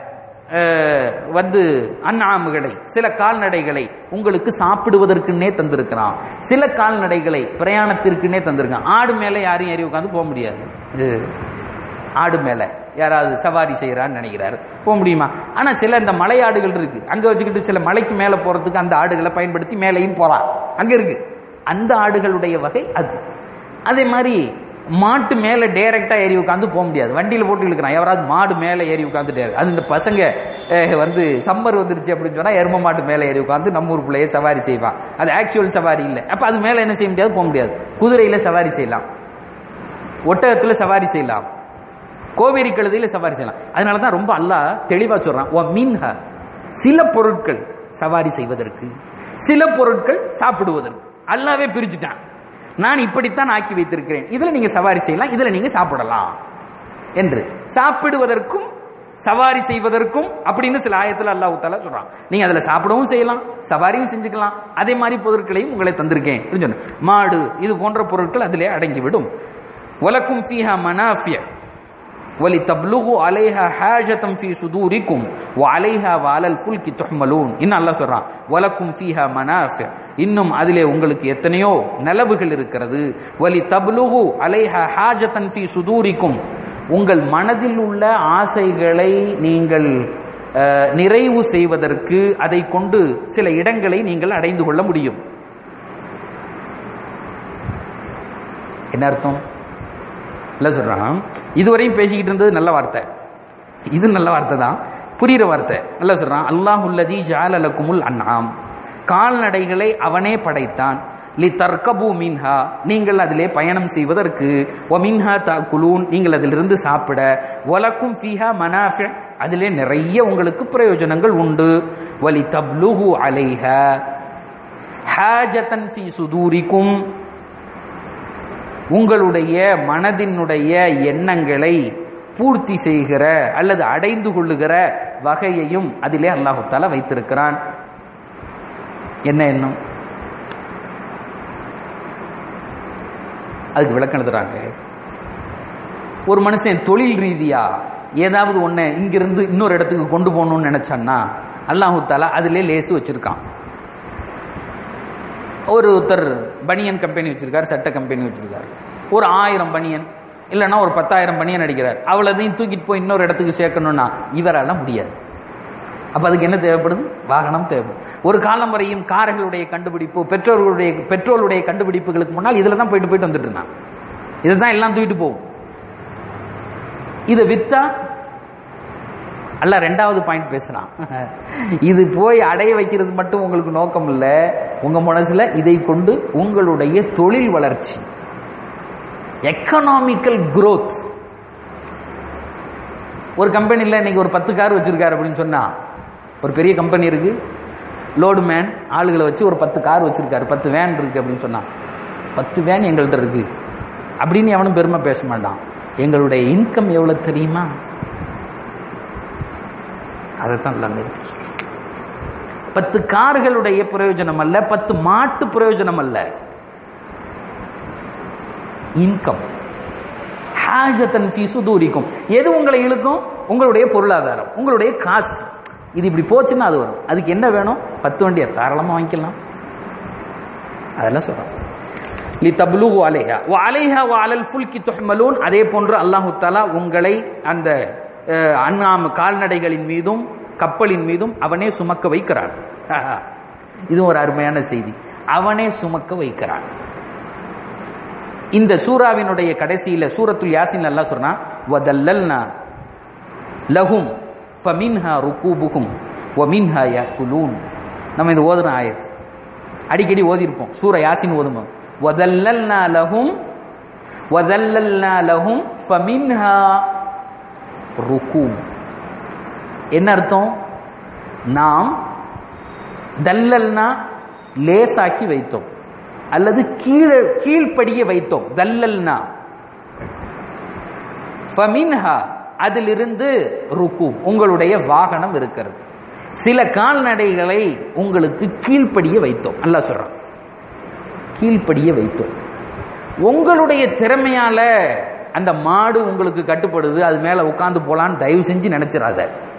அஹ், வந்து அந்நாமுகளை சில கால்நடைகளை உங்களுக்கு சாப்பிடுவதற்குன்னே தந்திருக்கிறான் சில கால்நடைகளை பிரயாணத்திற்குன்னே தந்திருக்கான் ஆடு மேல யாரையும் ஏறி உட்காந்து போக முடியாது இது ஆடு மேல யாராவது சவாரி செய்யறான்னு நினைக்கிறாரு போக முடியுமா ஆனா சில இந்த மலை ஆடுகள் இருக்கு அங்க வச்சுக்கிட்டு சில மலைக்கு மேல போறதுக்கு அந்த ஆடுகளை பயன்படுத்தி மேலையும் போறான் அங்க இருக்கு அந்த ஆடுகளுடைய வகை அது அதே மாதிரி மாட்டு மேல டைரக்டா ஏறி உட்காந்து போக முடியாது வண்டியில போட்டு இழுக்கிறான் எவராவது மாடு மேல ஏறி உட்காந்துட்டு அது இந்த பசங்க அஹ், வந்து சம்மர் வந்துருச்சு அப்படின்னு சொன்னா எரும மாட்டு மேல ஏறி உட்காந்து நம்ம ஊர் பிள்ளைய சவாரி செய்வான் அது ஆக்சுவல் சவாரி இல்லை அப்ப அது மேல என்ன செய்ய முடியாது போக முடியாது குதிரையில சவாரி செய்யலாம் ஒட்டகத்துல சவாரி செய்யலாம் கோவேரி கழுதையில சவாரி செய்யலாம் அதனால தான் ரொம்ப அல்லாஹ் தெளிவா சொல்றான் "வ மின்ஹா சில பொருட்கள் சவாரி செய்வதற்கு சில பொருட்கள் சாப்பிடுவதற்கு அல்லாவே பிரிச்சுட்டான் நான் இப்படித்தான் ஆக்கி வைத்திருக்கிறேன் இதுல நீங்க சவாரி செய்யலாம் இதுல நீங்க சாப்பிடலாம் என்று சாப்பிடுவதற்கும் சவாரி செய்வதற்கும் அப்படின்னு சில ஆயத்துல அல்லாஹ் தாலா சொல்றான் நீங்க அதுல சாப்பிடவும் செய்யலாம் சவாரியும் செஞ்சுக்கலாம் அதே மாதிரி பொருட்களையும் உங்களை தந்திருக்கேன் அப்படின்னு சொன்னேன். மாடு இது போன்ற பொருட்கள் அதிலே அடங்கிவிடும் வலக்கும் ஃபீஹா மனாஃபிய وَلِتَبْلُغُوا عَلَيْهَا حَاجَةً فِي صُدُورِكُمْ وَعَلَيْهَا وَعَلَى الْفُلْكِ تُحْمَلُونَ இன்னும் அல்லாஹ் சொல்றான் வலக்கும் ஃபீஹா மனாஃபிய இன்னும் அதிலே உங்களுக்கு எத்தனையோ நலவுகள் இருக்கிறது வலி தப்லுகு அலைஹா ஹாஜத்தன் ஃபி சுதூரிக்கும் உங்கள் மனதில் உள்ள ஆசைகளை நீங்கள் அஹ், நிறைவு செய்வதற்கு அதை கொண்டு சில இடங்களை நீங்கள் அடைந்து கொள்ள முடியும் என்ன அர்த்தம் இல்ல சொல்றான் இதுவரையும் பேசிக்கிட்டு இருந்தது நல்ல வார்த்தை இது நல்ல வார்த்தை தான் புரியுற வார்த்தை நல்லா சொல்றான் அல்லாஹுல்லதி ஜாலலக்குமுல் அன்னாம் கால்நடைகளை அவனே படைத்தான் லி தர்கபு மின்ஹா நீங்கள் அதிலே பயணம் செய்வதற்கு ஒ மின்ஹா தாக்குலூன் நீங்கள் அதிலிருந்து சாப்பிட ஒலக்கும் ஃபீஹா மனாஃபி அதிலே நிறைய உங்களுக்கு பிரயோஜனங்கள் உண்டு வலி தப்லுஹு அலைஹ ஹாஜத்தன் ஃபி சுதூரிக்கும் உங்களுடைய மனதினுடைய எண்ணங்களை பூர்த்தி செய்கிற அல்லது அடைந்து கொள்ளுகிற வகையையும் அதிலே அல்லாஹு தாலா வைத்திருக்கிறான் என்ன எண்ணம் அதுக்கு விளக்கம் எழுதுறாங்க ஒரு மனுஷன் தொழில் ரீதியா ஏதாவது ஒன்றை இங்கிருந்து இன்னொரு இடத்துக்கு கொண்டு போகணும்னு நினைச்சான்னா அல்லாஹு தாலா அதிலே லேசு வச்சிருக்கான் ஒரு ஒருத்தர் பனியன் கம்பெனி வச்சிருக்காரு சட்ட கம்பெனி வச்சிருக்காரு ஒரு ஆயிரம் பனியன் இல்லைன்னா ஒரு பத்தாயிரம் பனியன் அடிக்கிறார் அவ்வளோதையும் தூக்கிட்டு போய் இன்னொரு இடத்துக்கு சேர்க்கணும்னா இவரால முடியாது அப்ப அதுக்கு என்ன தேவைப்படுது வாகனம் தேவைப்படும் ஒரு காலம் வரையும் கார்களுடைய கண்டுபிடிப்பு பெட்ரோர்களுடைய பெட்ரோலுடைய கண்டுபிடிப்புகளுக்கு முன்னால் இதுல தான் போயிட்டு போயிட்டு வந்துட்டு இருந்தான் இதுதான் எல்லாம் தூக்கிட்டு போகும் இதை வித்தா அல்ல ரெண்டாவது பாயிண்ட் பேசுறான் இது போய் அடைய வைக்கிறது மட்டும் உங்களுக்கு நோக்கம் இல்ல உங்க மனசுல இதை கொண்டு உங்களுடைய தொழில் வளர்ச்சி எக்கனாமிக்கல் growth ஒரு கம்பெனியில் இன்னைக்கு ஒரு பத்து கார் வச்சிருக்காரு அப்படின்னு சொன்னா ஒரு பெரிய கம்பெனி இருக்கு லோடு மேன் ஆளுகளை வச்சு ஒரு பத்து கார் வச்சிருக்காரு பத்து வேன் இருக்கு அப்படின்னு சொன்னா பத்து வேன் எங்கள்கிட்ட இருக்கு அப்படின்னு எவனும் பெருமை பேச மாட்டான் எங்களுடைய இன்கம் எவ்வளவு தெரியுமா அதைத்தான் எல்லாம் நிறுத்தி சொல்றேன். பத்து கார்களுடைய பிரயோஜனம் அல்ல பத்து மாட்டு பிரயோஜனம் அல்ல இன்கம் ஹாஜத்தன் ஃபீ சுதூரிக்கும் எது உங்களை இழுக்கும் உங்களுடைய பொருளாதாரம் உங்களுடைய காசு இது இப்படி போச்சுன்னா அது வரும் அதுக்கு என்ன வேணும் பத்து வண்டியை தாராளமாக வாங்கிக்கலாம் அதெல்லாம் சொல்றோம் லி தப்லுகு அலைஹா வ அலைஹா வ அலல் ஃபுல்கி துஹ்மலூன் அதே போன்று அல்லாஹு தஆலா உங்களை அந்த அஹ், அன்னாம் கால்நடைகளின் மீதும் கப்பலின் மீதும் அவனே சுமக்க வைக்கிறான் ஆஹா. இது ஒரு அருமையான செய்தி அவனே சுமக்க வைக்கிறான் இந்த சூராவினுடைய கடைசியில சூரத்துல் யாசின் அல்லாஹ் சொல்றான் வதல்லல்னா லஹும் ஃபமின்ஹா ருகூபுகும் வமின்ஹா யாக்குலூன் நம்ம இது ஓதுன ஆயத் அடிக்கடி ஓதிருப்போம் சூர யாசின் ஓதுமோ வதல்லல்னா லஹும் வதல்லல்னா லஹும் ஃபமின்ஹா ருகூப் என்ன அர்த்தம் நாம் தல்லல்னா லேசாக்கி வைத்தோம் அல்லது கீழே கீழ்ப்படிய வைத்தோம் தல்லல்னா ஃபமின்ஹா அதிலிருந்து ருக்கு உங்களுடைய வாகனம் இருக்கிறது சில கால்நடைகளை உங்களுக்கு கீழ்ப்படிய வைத்தோம் அல்லாஹ் சொல்றான் கீழ்ப்படிய வைத்தோம் உங்களுடைய திறமையால அந்த மாடு உங்களுக்கு கட்டுப்படுது அது மேல உட்கார்ந்து போலான்னு தயவு செஞ்சு நினைச்சிடாத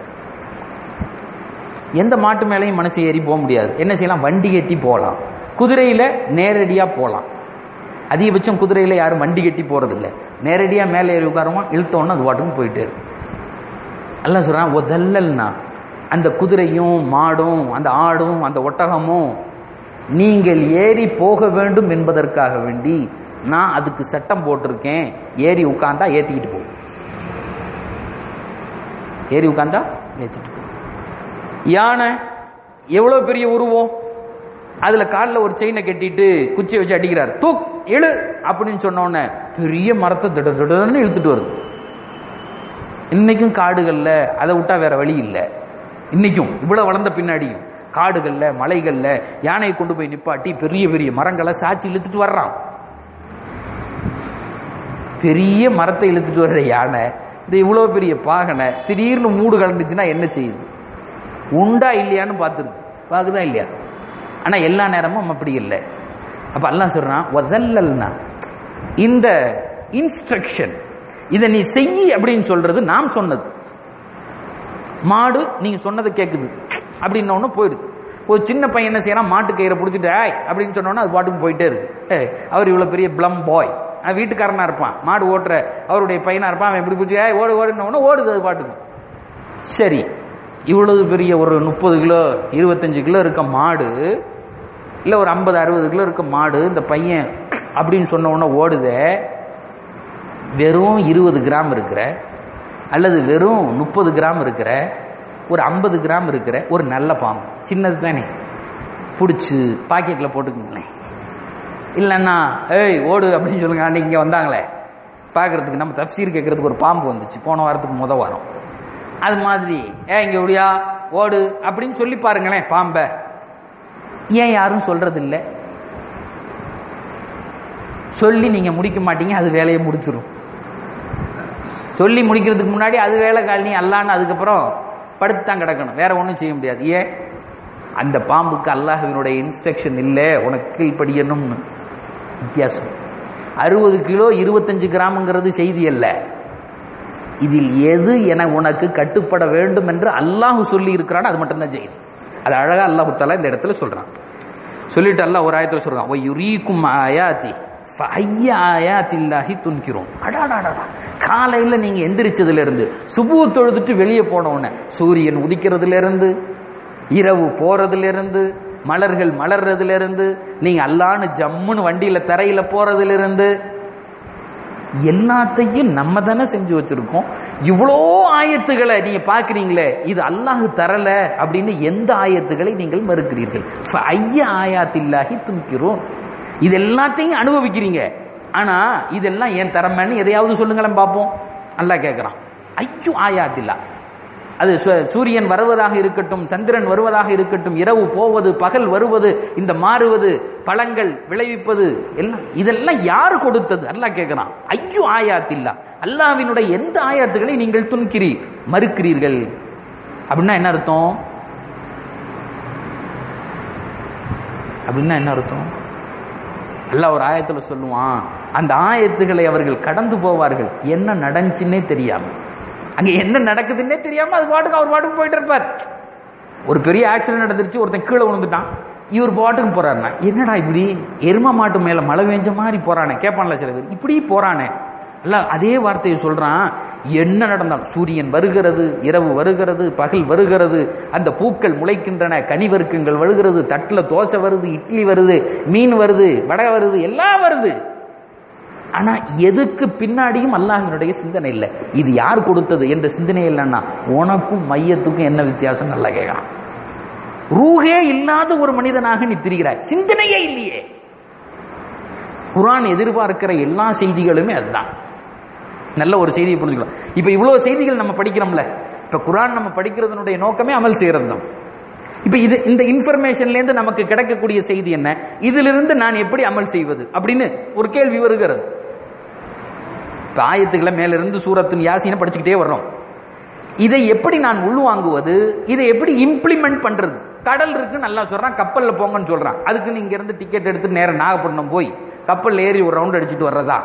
எந்த மாட்டு மேலேயும் மனுஷன் ஏறி போக முடியாது என்ன செய்யலாம் வண்டி கட்டி போகலாம் குதிரையில நேரடியா போகலாம் அதிகபட்சம் குதிரையில யாரும் வண்டி கட்டி போறது இல்ல நேரடியா மேலே ஏறி உட்காருமா இழுத்தோன்னு அது பாட்டுக்கு போயிட்டே இருக்கு அல்லாஹ் சொல்றான் ஒதல்லல்னா அந்த குதிரையும் மாடும் அந்த ஆடும் அந்த ஒட்டகமும் நீங்கள் ஏறி போக வேண்டும் என்பதற்காக வேண்டி நான் அதுக்கு சட்டம் போட்டிருக்கேன் ஏறி உட்கார்ந்தா ஏத்திக்கிட்டு போ ஏறி உட்கார்ந்தா ஏத்திட்டு போ யானை எவ்வளவு பெரிய உருவம் அதுல காலில் ஒரு செயினை கட்டிட்டு குச்சியை வச்சு அடிக்கிறார் தூக் எழு அப்படின்னு சொன்ன உடனே பெரிய மரத்தை திட திடன்னு இழுத்துட்டு வருது இன்னைக்கும் காடுகள்ல அதை விட்டா வேற வழி இல்லை இன்னைக்கும் இவ்வளவு வளர்ந்த பின்னாடியும் காடுகள்ல மலைகள்ல யானையை கொண்டு போய் நிப்பாட்டி பெரிய பெரிய மரங்களை சாச்சி இழுத்துட்டு வர்றான் பெரிய மரத்தை இழுத்துட்டு வர்ற யானை இது இவ்வளவு பெரிய பாகனை திடீர்னு மூடு கலந்துச்சுன்னா என்ன செய்யுது உண்டா இல்லையான்னு பார்த்துருது பார்க்குதா இல்லையா ஆனா எல்லா நேரமும் அப்படி இல்லை அப்ப அல்லாஹ் சொல்றான் வதல்லல்னா இந்த இன்ஸ்ட்ரக்ஷன் இதை நீ செய் அப்படின்னு சொல்றது நாம் சொன்னது மாடு நீங்க சொன்னதை கேட்குது அப்படின்ன உடனே போயிடுது ஒரு சின்ன பையன் என்ன செய்யறான் மாட்டு கயிறை பிடிச்சிட்டு ஆய் அப்படின்னு சொன்னோன்னா அது பாட்டுக்கு போயிட்டே இருக்கு ஏய், அவர் இவ்வளவு பெரிய பிளம் பாய் அவன் வீட்டுக்காரனா இருப்பான் மாடு ஓட்டுற அவருடைய பையனா இருப்பான் அவன் எப்படி பிடிச்சி ஏய் ஓடு ஓடுன உடனே ஓடுது அது பாட்டுக்கு சரி இவ்வளவு பெரிய ஒரு முப்பது கிலோ இருபத்தஞ்சு கிலோ இருக்க மாடு இல்லை ஒரு ஐம்பது அறுபது கிலோ இருக்க மாடு இந்த பையன் அப்படின்னு சொன்ன உடனே ஓடுதே வெறும் இருபது கிராம் இருக்கிற அல்லது வெறும் முப்பது கிராம் இருக்கிற ஒரு ஐம்பது கிராம் இருக்கிற ஒரு நல்ல பாம்பு சின்னது தானே பிடிச்சி பாக்கெட்டில் போட்டுக்குங்களேன் இல்லைன்னா ஏய் ஓடு அப்படின்னு சொல்லுங்க அன்னைக்கு இங்கே வந்தாங்களே பார்க்கறதுக்கு நம்ம தப்சீர் கேட்கறதுக்கு ஒரு பாம்பு வந்துச்சு போன வாரத்துக்கு முத வாரம் அது மாதிரி ஏ இங்கே எப்படியா ஓடு அப்படின்னு சொல்லி பாருங்களேன் பாம்பை ஏன் யாரும் சொல்றது இல்லை சொல்லி நீங்க முடிக்க மாட்டீங்க அது வேலையை முடிச்சிடும் சொல்லி முடிக்கிறதுக்கு முன்னாடி அது வேலை காலனி அல்லான்னு அதுக்கப்புறம் படுத்துத்தான் கிடக்கணும் வேற ஒன்றும் செய்ய முடியாது ஏன் அந்த பாம்புக்கு அல்லாஹ்வினுடைய இன்ஸ்ட்ரக்ஷன் இல்லை உனக்கு கீழ்ப்படியணும்னு வித்தியாசம் அறுபது கிலோ இருபத்தஞ்சு கிராம்ங்கிறது செய்தி அல்ல இதில் எது என உனக்கு கட்டுப்பட வேண்டும் என்று அல்லாஹ் சொல்லி இருக்கிறான் அது மட்டும்தான் செய்தி அது அழகா அல்லாஹு தஆலா இந்த இடத்துல சொல்றான் சொல்லிட்டு அல்லாஹ் ஒரு ஆயத்துல சொல்றான் ஒய் யுரீக்கும் ஆயாத்தி ஐய ஆயாத்தில்லாஹி துன்கிறோம் அடாடாடா காலையில நீங்க எந்திரிச்சதுல இருந்து சுபு தொழுதுட்டு வெளியே போன உடனே சூரியன் உதிக்கிறதுல இருந்து இரவு போறதுல இருந்து மலர்கள் மலர்றதுல இருந்து நீங்க அல்லான்னு ஜம்முன்னு வண்டியில தரையில போறதுல இருந்து எல்லாத்தையும் நம்ம தானே செஞ்சு வச்சிருக்கோம் இவ்வளோ ஆயத்துகளை நீங்க பாக்குறீங்களே இது அல்லாஹ் தரல அப்படின்னு எந்த ஆயத்துகளை நீங்கள் மறுக்கிறீர்கள் ஐய ஆயாத்தில்லாஹி துன்கிறோம் இது எல்லாத்தையும் அனுபவிக்கிறீங்க ஆனா இதெல்லாம் ஏன் தரமன்னு எதையாவது சொல்லுங்களேன் பார்ப்போம் அல்லாஹ் கேட்கிறான் ஐயோ ஆயாத்தில்லா அது சு- சூரியன் வருவதாக இருக்கட்டும் சந்திரன் வருவதாக இருக்கட்டும் இரவு போவது பகல் வருவது இந்த மாறுவது பழங்கள் விளைவிப்பது எல்லாம் இதெல்லாம் யார் கொடுத்தது அல்லாஹ் கேட்கிறான் ஐயோ ஆயாத்தில்லா அல்லாஹ்வினுடைய எந்த ஆயாத்துகளை நீங்கள் துன்கிறீ மறுக்கிறீர்கள் அப்படின்னா என்ன அர்த்தம் அப்படின்னா என்ன அர்த்தம் அல்லாஹ் ஒரு ஆயத்துல சொல்லுவான் அந்த ஆயத்துகளை அவர்கள் கடந்து போவார்கள் என்ன நடந்துச்சுன்னே தெரியாம அங்க என்ன நடக்குதுன்னே தெரியாம அது பாட்டுக்கு அவர் பாட்டுக்கு போயிட்டு இருப்பார் ஒரு பெரிய ஆக்சிடென்ட் நடந்துருச்சு ஒருத்தன் கீழே விழுந்துட்டான் இவர் பாட்டுக்கு போறாருனா என்னடா இப்படி எரும மாட்டு மேல மழை பெஞ்ச மாதிரி போறானே கேட்பான்ல சில பேர் இப்படி போறானே அல்ல அதே வார்த்தையை சொல்றான் என்ன நடந்தாலும் சூரியன் வருகிறது இரவு வருகிறது பகல் வருகிறது அந்த பூக்கள் முளைக்கின்றன கனிவர்க்கங்கள் வருகிறது தட்டுல தோசை வருது இட்லி வருது மீன் வருது வடை வருது எல்லாம் வருது ஆனா எதுக்கு பின்னாடியும் அல்லாஹினுடைய சிந்தனை இல்லை இது யார் கொடுத்தது என்ற சிந்தனை இல்லைன்னா உனக்கும் மையத்துக்கும் என்ன வித்தியாசம் நல்லா கேட்கலாம் ரூஹே இல்லாத ஒரு மனிதனாக நீ திரிகிறாய் சிந்தனையே இல்லையே குரான் எதிர்பார்க்கிற எல்லா செய்திகளுமே அதுதான் நல்ல ஒரு செய்தியை புரிஞ்சுக்கலாம் இப்ப இவ்வளவு செய்திகள் நம்ம படிக்கிறோம்ல இப்ப குரான் நம்ம படிக்கிறதுனுடைய நோக்கமே அமல் செய்யறது தான் இப்ப இது இந்த இன்ஃபர்மேஷன்ல இருந்து நமக்கு கிடைக்கக்கூடிய செய்தி என்ன இதிலிருந்து நான் எப்படி அமல் செய்வது அப்படின்னு ஒரு கேள்வி வருகிறது இப்ப ஆயத்துக்களை மேல இருந்து சூரத்தின் யாசினை படிச்சுக்கிட்டே வர்றோம் இதை எப்படி நான் உள்வாங்குவது இதை எப்படி இம்ப்ளிமெண்ட் பண்றது கடல் இருக்கு நல்லா சொல்றான் கப்பல்ல போங்கன்னு சொல்றான் அதுக்கு நீங்க இருந்து டிக்கெட் எடுத்து நேரம் நாகப்பட்டினம் போய் கப்பல்ல ஏறி ஒரு ரவுண்ட் அடிச்சுட்டு வர்றதா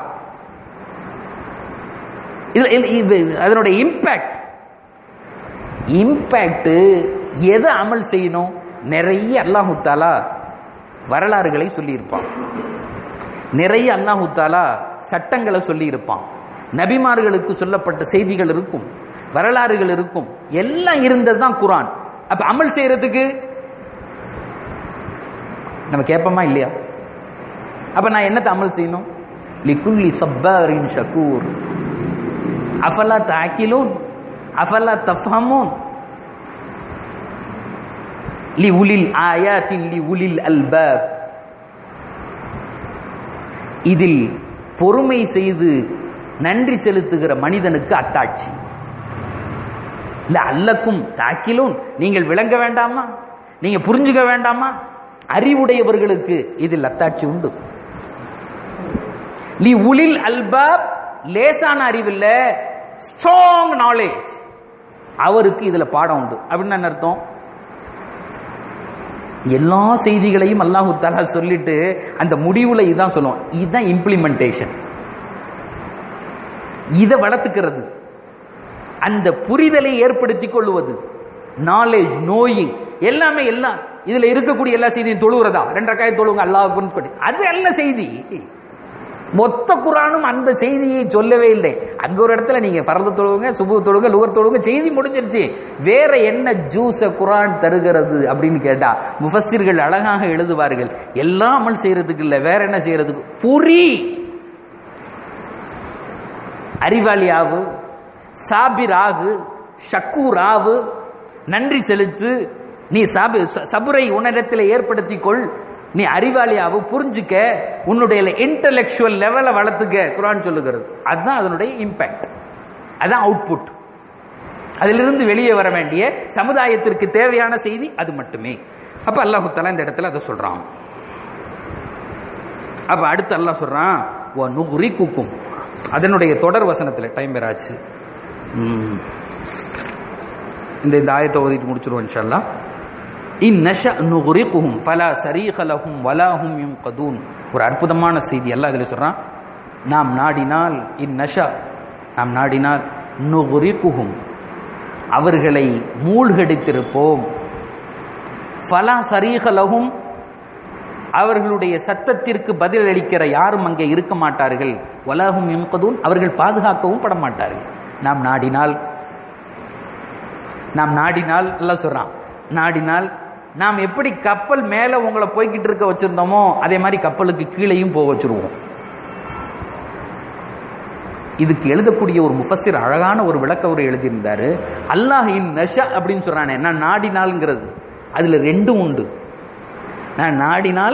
இதுல இது- இது அதனுடைய இம்பாக்ட் இம்பாக்ட் எதை அமல் செய்யணும் நிறைய அல்லாஹு தாலா வரலாறுகளை சொல்லியிருப்பான் நிறைய அல்லாஹு தாலா சட்டங்களை சொல்லியிருப்பான் நபிமார்களுக்கு சொல்லப்பட்ட செய்திகள் இருக்கும் வரலாறுகள் இருக்கும் எல்லாம் இருந்தது தான் குரான் அப்ப அமல் செய்யறதுக்கு நம்ம கேட்போமா இல்லையா அப்ப நான் என்னத்தை அமல் செய்யணும் லிகுல்லி சப்பாரின் ஷக்கூர் அஃபலா தாக்கிலூன் அஃபலா தஃபஹமூன் லி உலில் ஆயாத்தின் லி உலில் அல்பாப் இதில் பொறுமை செய்து நன்றி செலுத்துகிற மனிதனுக்கு அத்தாட்சி இல்ல அல்லக்கும் தாக்கிலும் நீங்கள் விளங்க வேண்டாமா நீங்க புரிஞ்சுக்க வேண்டாமா அறிவுடையவர்களுக்கு இதில் அத்தாட்சி உண்டு லி உலில் அல்பாப் லேசான அறிவில்ல ஸ்ட்ராங் நாலேஜ் அவருக்கு இதுல பாடம் உண்டு அப்படின்னு என்ன அர்த்தம் எல்லா செய்திகளையும் அல்லாஹு தாலா சொல்லிட்டு அந்த முடிவுல இதான் சொல்லுவோம் இதுதான் இம்ப்ளிமெண்டேஷன் இதை வளர்த்துக்கிறது அந்த புரிதலை ஏற்படுத்திக் கொள்வது நாலேஜ் நோயிங் எல்லாமே எல்லாம் இதுல இருக்கக்கூடிய எல்லா செய்தியும் தொழுகிறதா ரெண்டரை தொழுவுங்க அல்லாஹ் அது அல்ல செய்தி மொத்த குரானும் அந்த செய்தியை சொல்லவே இல்லை அங்க ஒரு இடத்துல நீங்க பரத தொழுவுங்க சுபு தொழுங்க லுகர் தொழுங்க செய்தி முடிஞ்சிருச்சு வேற என்ன ஜூஸ குரான் தருகிறது அப்படின்னு கேட்டா முஃபஸ்ஸிர்கள் அழகாக எழுதுவார்கள் எல்லாம் அமல் செய்யறதுக்கு இல்ல வேற என்ன செய்யறதுக்கு புரி அறிவாளியாவு சாபிராகு ஷக்கூராவு நன்றி செலுத்து நீ சாபி சபுரை உன்னிடத்தில் ஏற்படுத்திக் கொள் நீ அறிவாளியாவு புரிஞ்சுக்க உன்னுடைய இன்டலெக்சுவல் லெவலை வளர்த்துக்க குரான் சொல்லுகிறது அதுதான் அதனுடைய இம்பாக்ட் அதான் அவுட்புட் அதிலிருந்து வெளியே வர வேண்டிய சமுதாயத்திற்கு தேவையான செய்தி அது மட்டுமே அப்ப அல்லாஹு தஆலா இந்த இடத்துல அதை சொல்றான் அப்ப அடுத்து அல்லாஹ் சொல்றான் "வ நுக்ரிக்குக்கும்." அதனுடைய தொடர் வசனத்தில் டைம் பெறாச்சு ம். இந்த இந்த ஆயத்தை ஓதிட்டு முடிச்சிருவோம் இன்ஷால்லா இன் நஷ நுகுரிக்குஹும் ஃபலா சரீக லஹும் வலா ஹும் யுன்கதூன் ஒரு அற்புதமான செய்தி எல்லாம் இதில் சொல்றான் நாம் நாடினால் இன் நஷா நாம் நாடினால் நுகுரிக்குஹும் அவர்களை மூழ்கடித்திருப்போம் ஃபலா சரீக லஹும் அவர்களுடைய சத்தத்திற்கு பதில் அளிக்கிற யாரும் அங்கே இருக்க மாட்டார்கள் வலாகும் யுன்கதூன் அவர்கள் பாதுகாக்கவும் பட மாட்டார்கள் நாம் நாடினால் நாம் நாடினால் எல்லாம் சொல்றான் நாடினால் நாம் எப்படி கப்பல் மேல உங்களை போய்கிட்டு இருக்க வச்சிருந்தோமோ அதே மாதிரி கப்பலுக்கு கீழேயும் போக வச்சிருவோம் இதுக்கு எழுதக்கூடிய ஒரு முஃபஸிர் அழகான ஒரு விளக்க உரை எழுதியிருந்தாரு அல்லாஹ் இன் நஷா அப்படின்னு சொல்றானே நான் நாடினால்ங்கிறது அதுல ரெண்டும் உண்டு நான் நாடினால்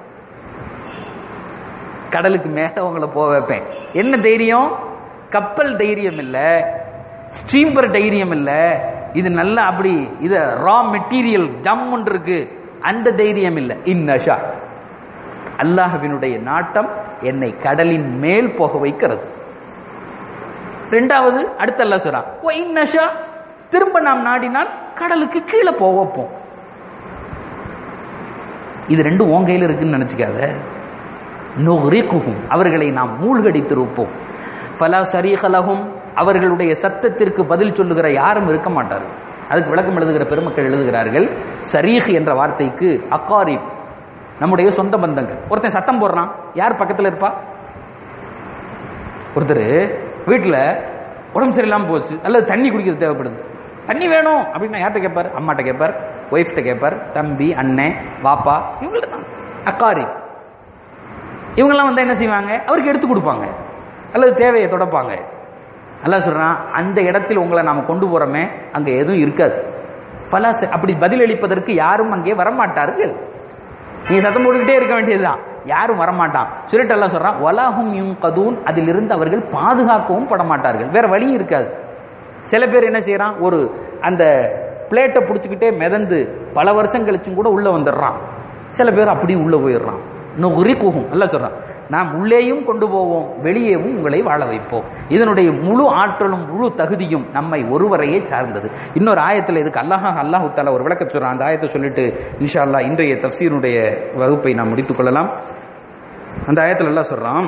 கடலுக்கு மேல உங்களை போக வைப்பேன் என்ன தைரியம் கப்பல் தைரியம் இல்ல ஸ்ட்ரீம்பர் தைரியம் இல்ல இது நல்லா அப்படி இது ரா மெட்டீரியல் ஜம்முன் இருக்கு அந்த தைரியம் இல்ல இந்நஷா அல்லாஹ்வினுடைய நாட்டம் என்னை கடலின் மேல் போக வைக்கிறது ரெண்டாவது அடுத்த அல்லாஹ் சொல்றான் "வ இந்நஷா திரும்ப நாம் நாடினால் கடலுக்கு கீழே போக வைப்போம் இது ரெண்டும் உன் கையில் இருக்குன்னு நினைச்சுக்காத நுஹ்ரிகுஹும் அவர்களை நாம் மூழ்கடித்திருப்போம் ஃபலா சரீகலஹும் அவர்களுடைய சத்தத்திற்கு பதில் சொல்லுகிற யாரும் இருக்க மாட்டார்கள் அதுக்கு விளக்கம் எழுதுகிற பெருமக்கள் எழுதுகிறார்கள் சரீஹ் என்ற வார்த்தைக்கு அக்காரிப் நம்முடைய சொந்த பந்தங்கள் ஒருத்தன் சத்தம் போடுறான் யார் பக்கத்தில் இருப்பா ஒருத்தர் வீட்டில் உடம்பு சரியில்லாமல் போச்சு அல்லது தண்ணி குடிக்கிறது தேவைப்படுது தண்ணி வேணும் அப்படின்னு யார்கிட்ட கேட்பார் அம்மாட்ட கேட்பார் ஒய்ஃப்ட்ட கேட்பார் தம்பி அண்ணன் வாப்பா இவங்கள்ட்ட தான் அக்காரி இவங்கெல்லாம் வந்து என்ன செய்வாங்க அவருக்கு எடுத்து கொடுப்பாங்க அல்லது தேவையை தொடப்பாங்க அல்லாஹ் சொல்றான் அந்த இடத்தில் உங்களை நாம கொண்டு போறோமே அங்க எதுவும் இருக்காது பல அப்படி பதிலளிப்பதற்கு யாரும் அங்கே வரமாட்டார்கள் நீங்க சத்தம் போட்டுக்கிட்டே இருக்க வேண்டியதுதான் யாரும் வரமாட்டான் சொல்லிட்டு எல்லாம் சொல்றான் வலாஹும் யும் கதூன் அதிலிருந்து அவர்கள் பாதுகாக்கவும் பட மாட்டார்கள் வேற வழியும் இருக்காது சில பேர் என்ன செய்யறான் ஒரு அந்த பிளேட்டை பிடிச்சிக்கிட்டே மிதந்து பல வருஷம் கழிச்சும் கூட உள்ள வந்துடுறான் சில பேர் அப்படி உள்ள போயிடுறான் நுகுரி கூகும் அல்ல சொல்றான் நாம் உள்ளேயும் கொண்டு போவோம் வெளியேவும் உங்களை வாழ வைப்போம் இதனுடைய முழு ஆற்றலும் முழு தகுதியும் நம்மை ஒருவரையே சார்ந்தது இன்னொரு ஆயத்தில் இதுக்கு அல்லாஹ் அல்லாஹு தாலா ஒரு விளக்க சொல்றான் அந்த ஆயத்தை சொல்லிட்டு இன்ஷா அல்லாஹ் இன்றைய தப்சீருடைய வகுப்பை நாம் முடித்துக் கொள்ளலாம் அந்த ஆயத்தில் எல்லாம் சொல்றான்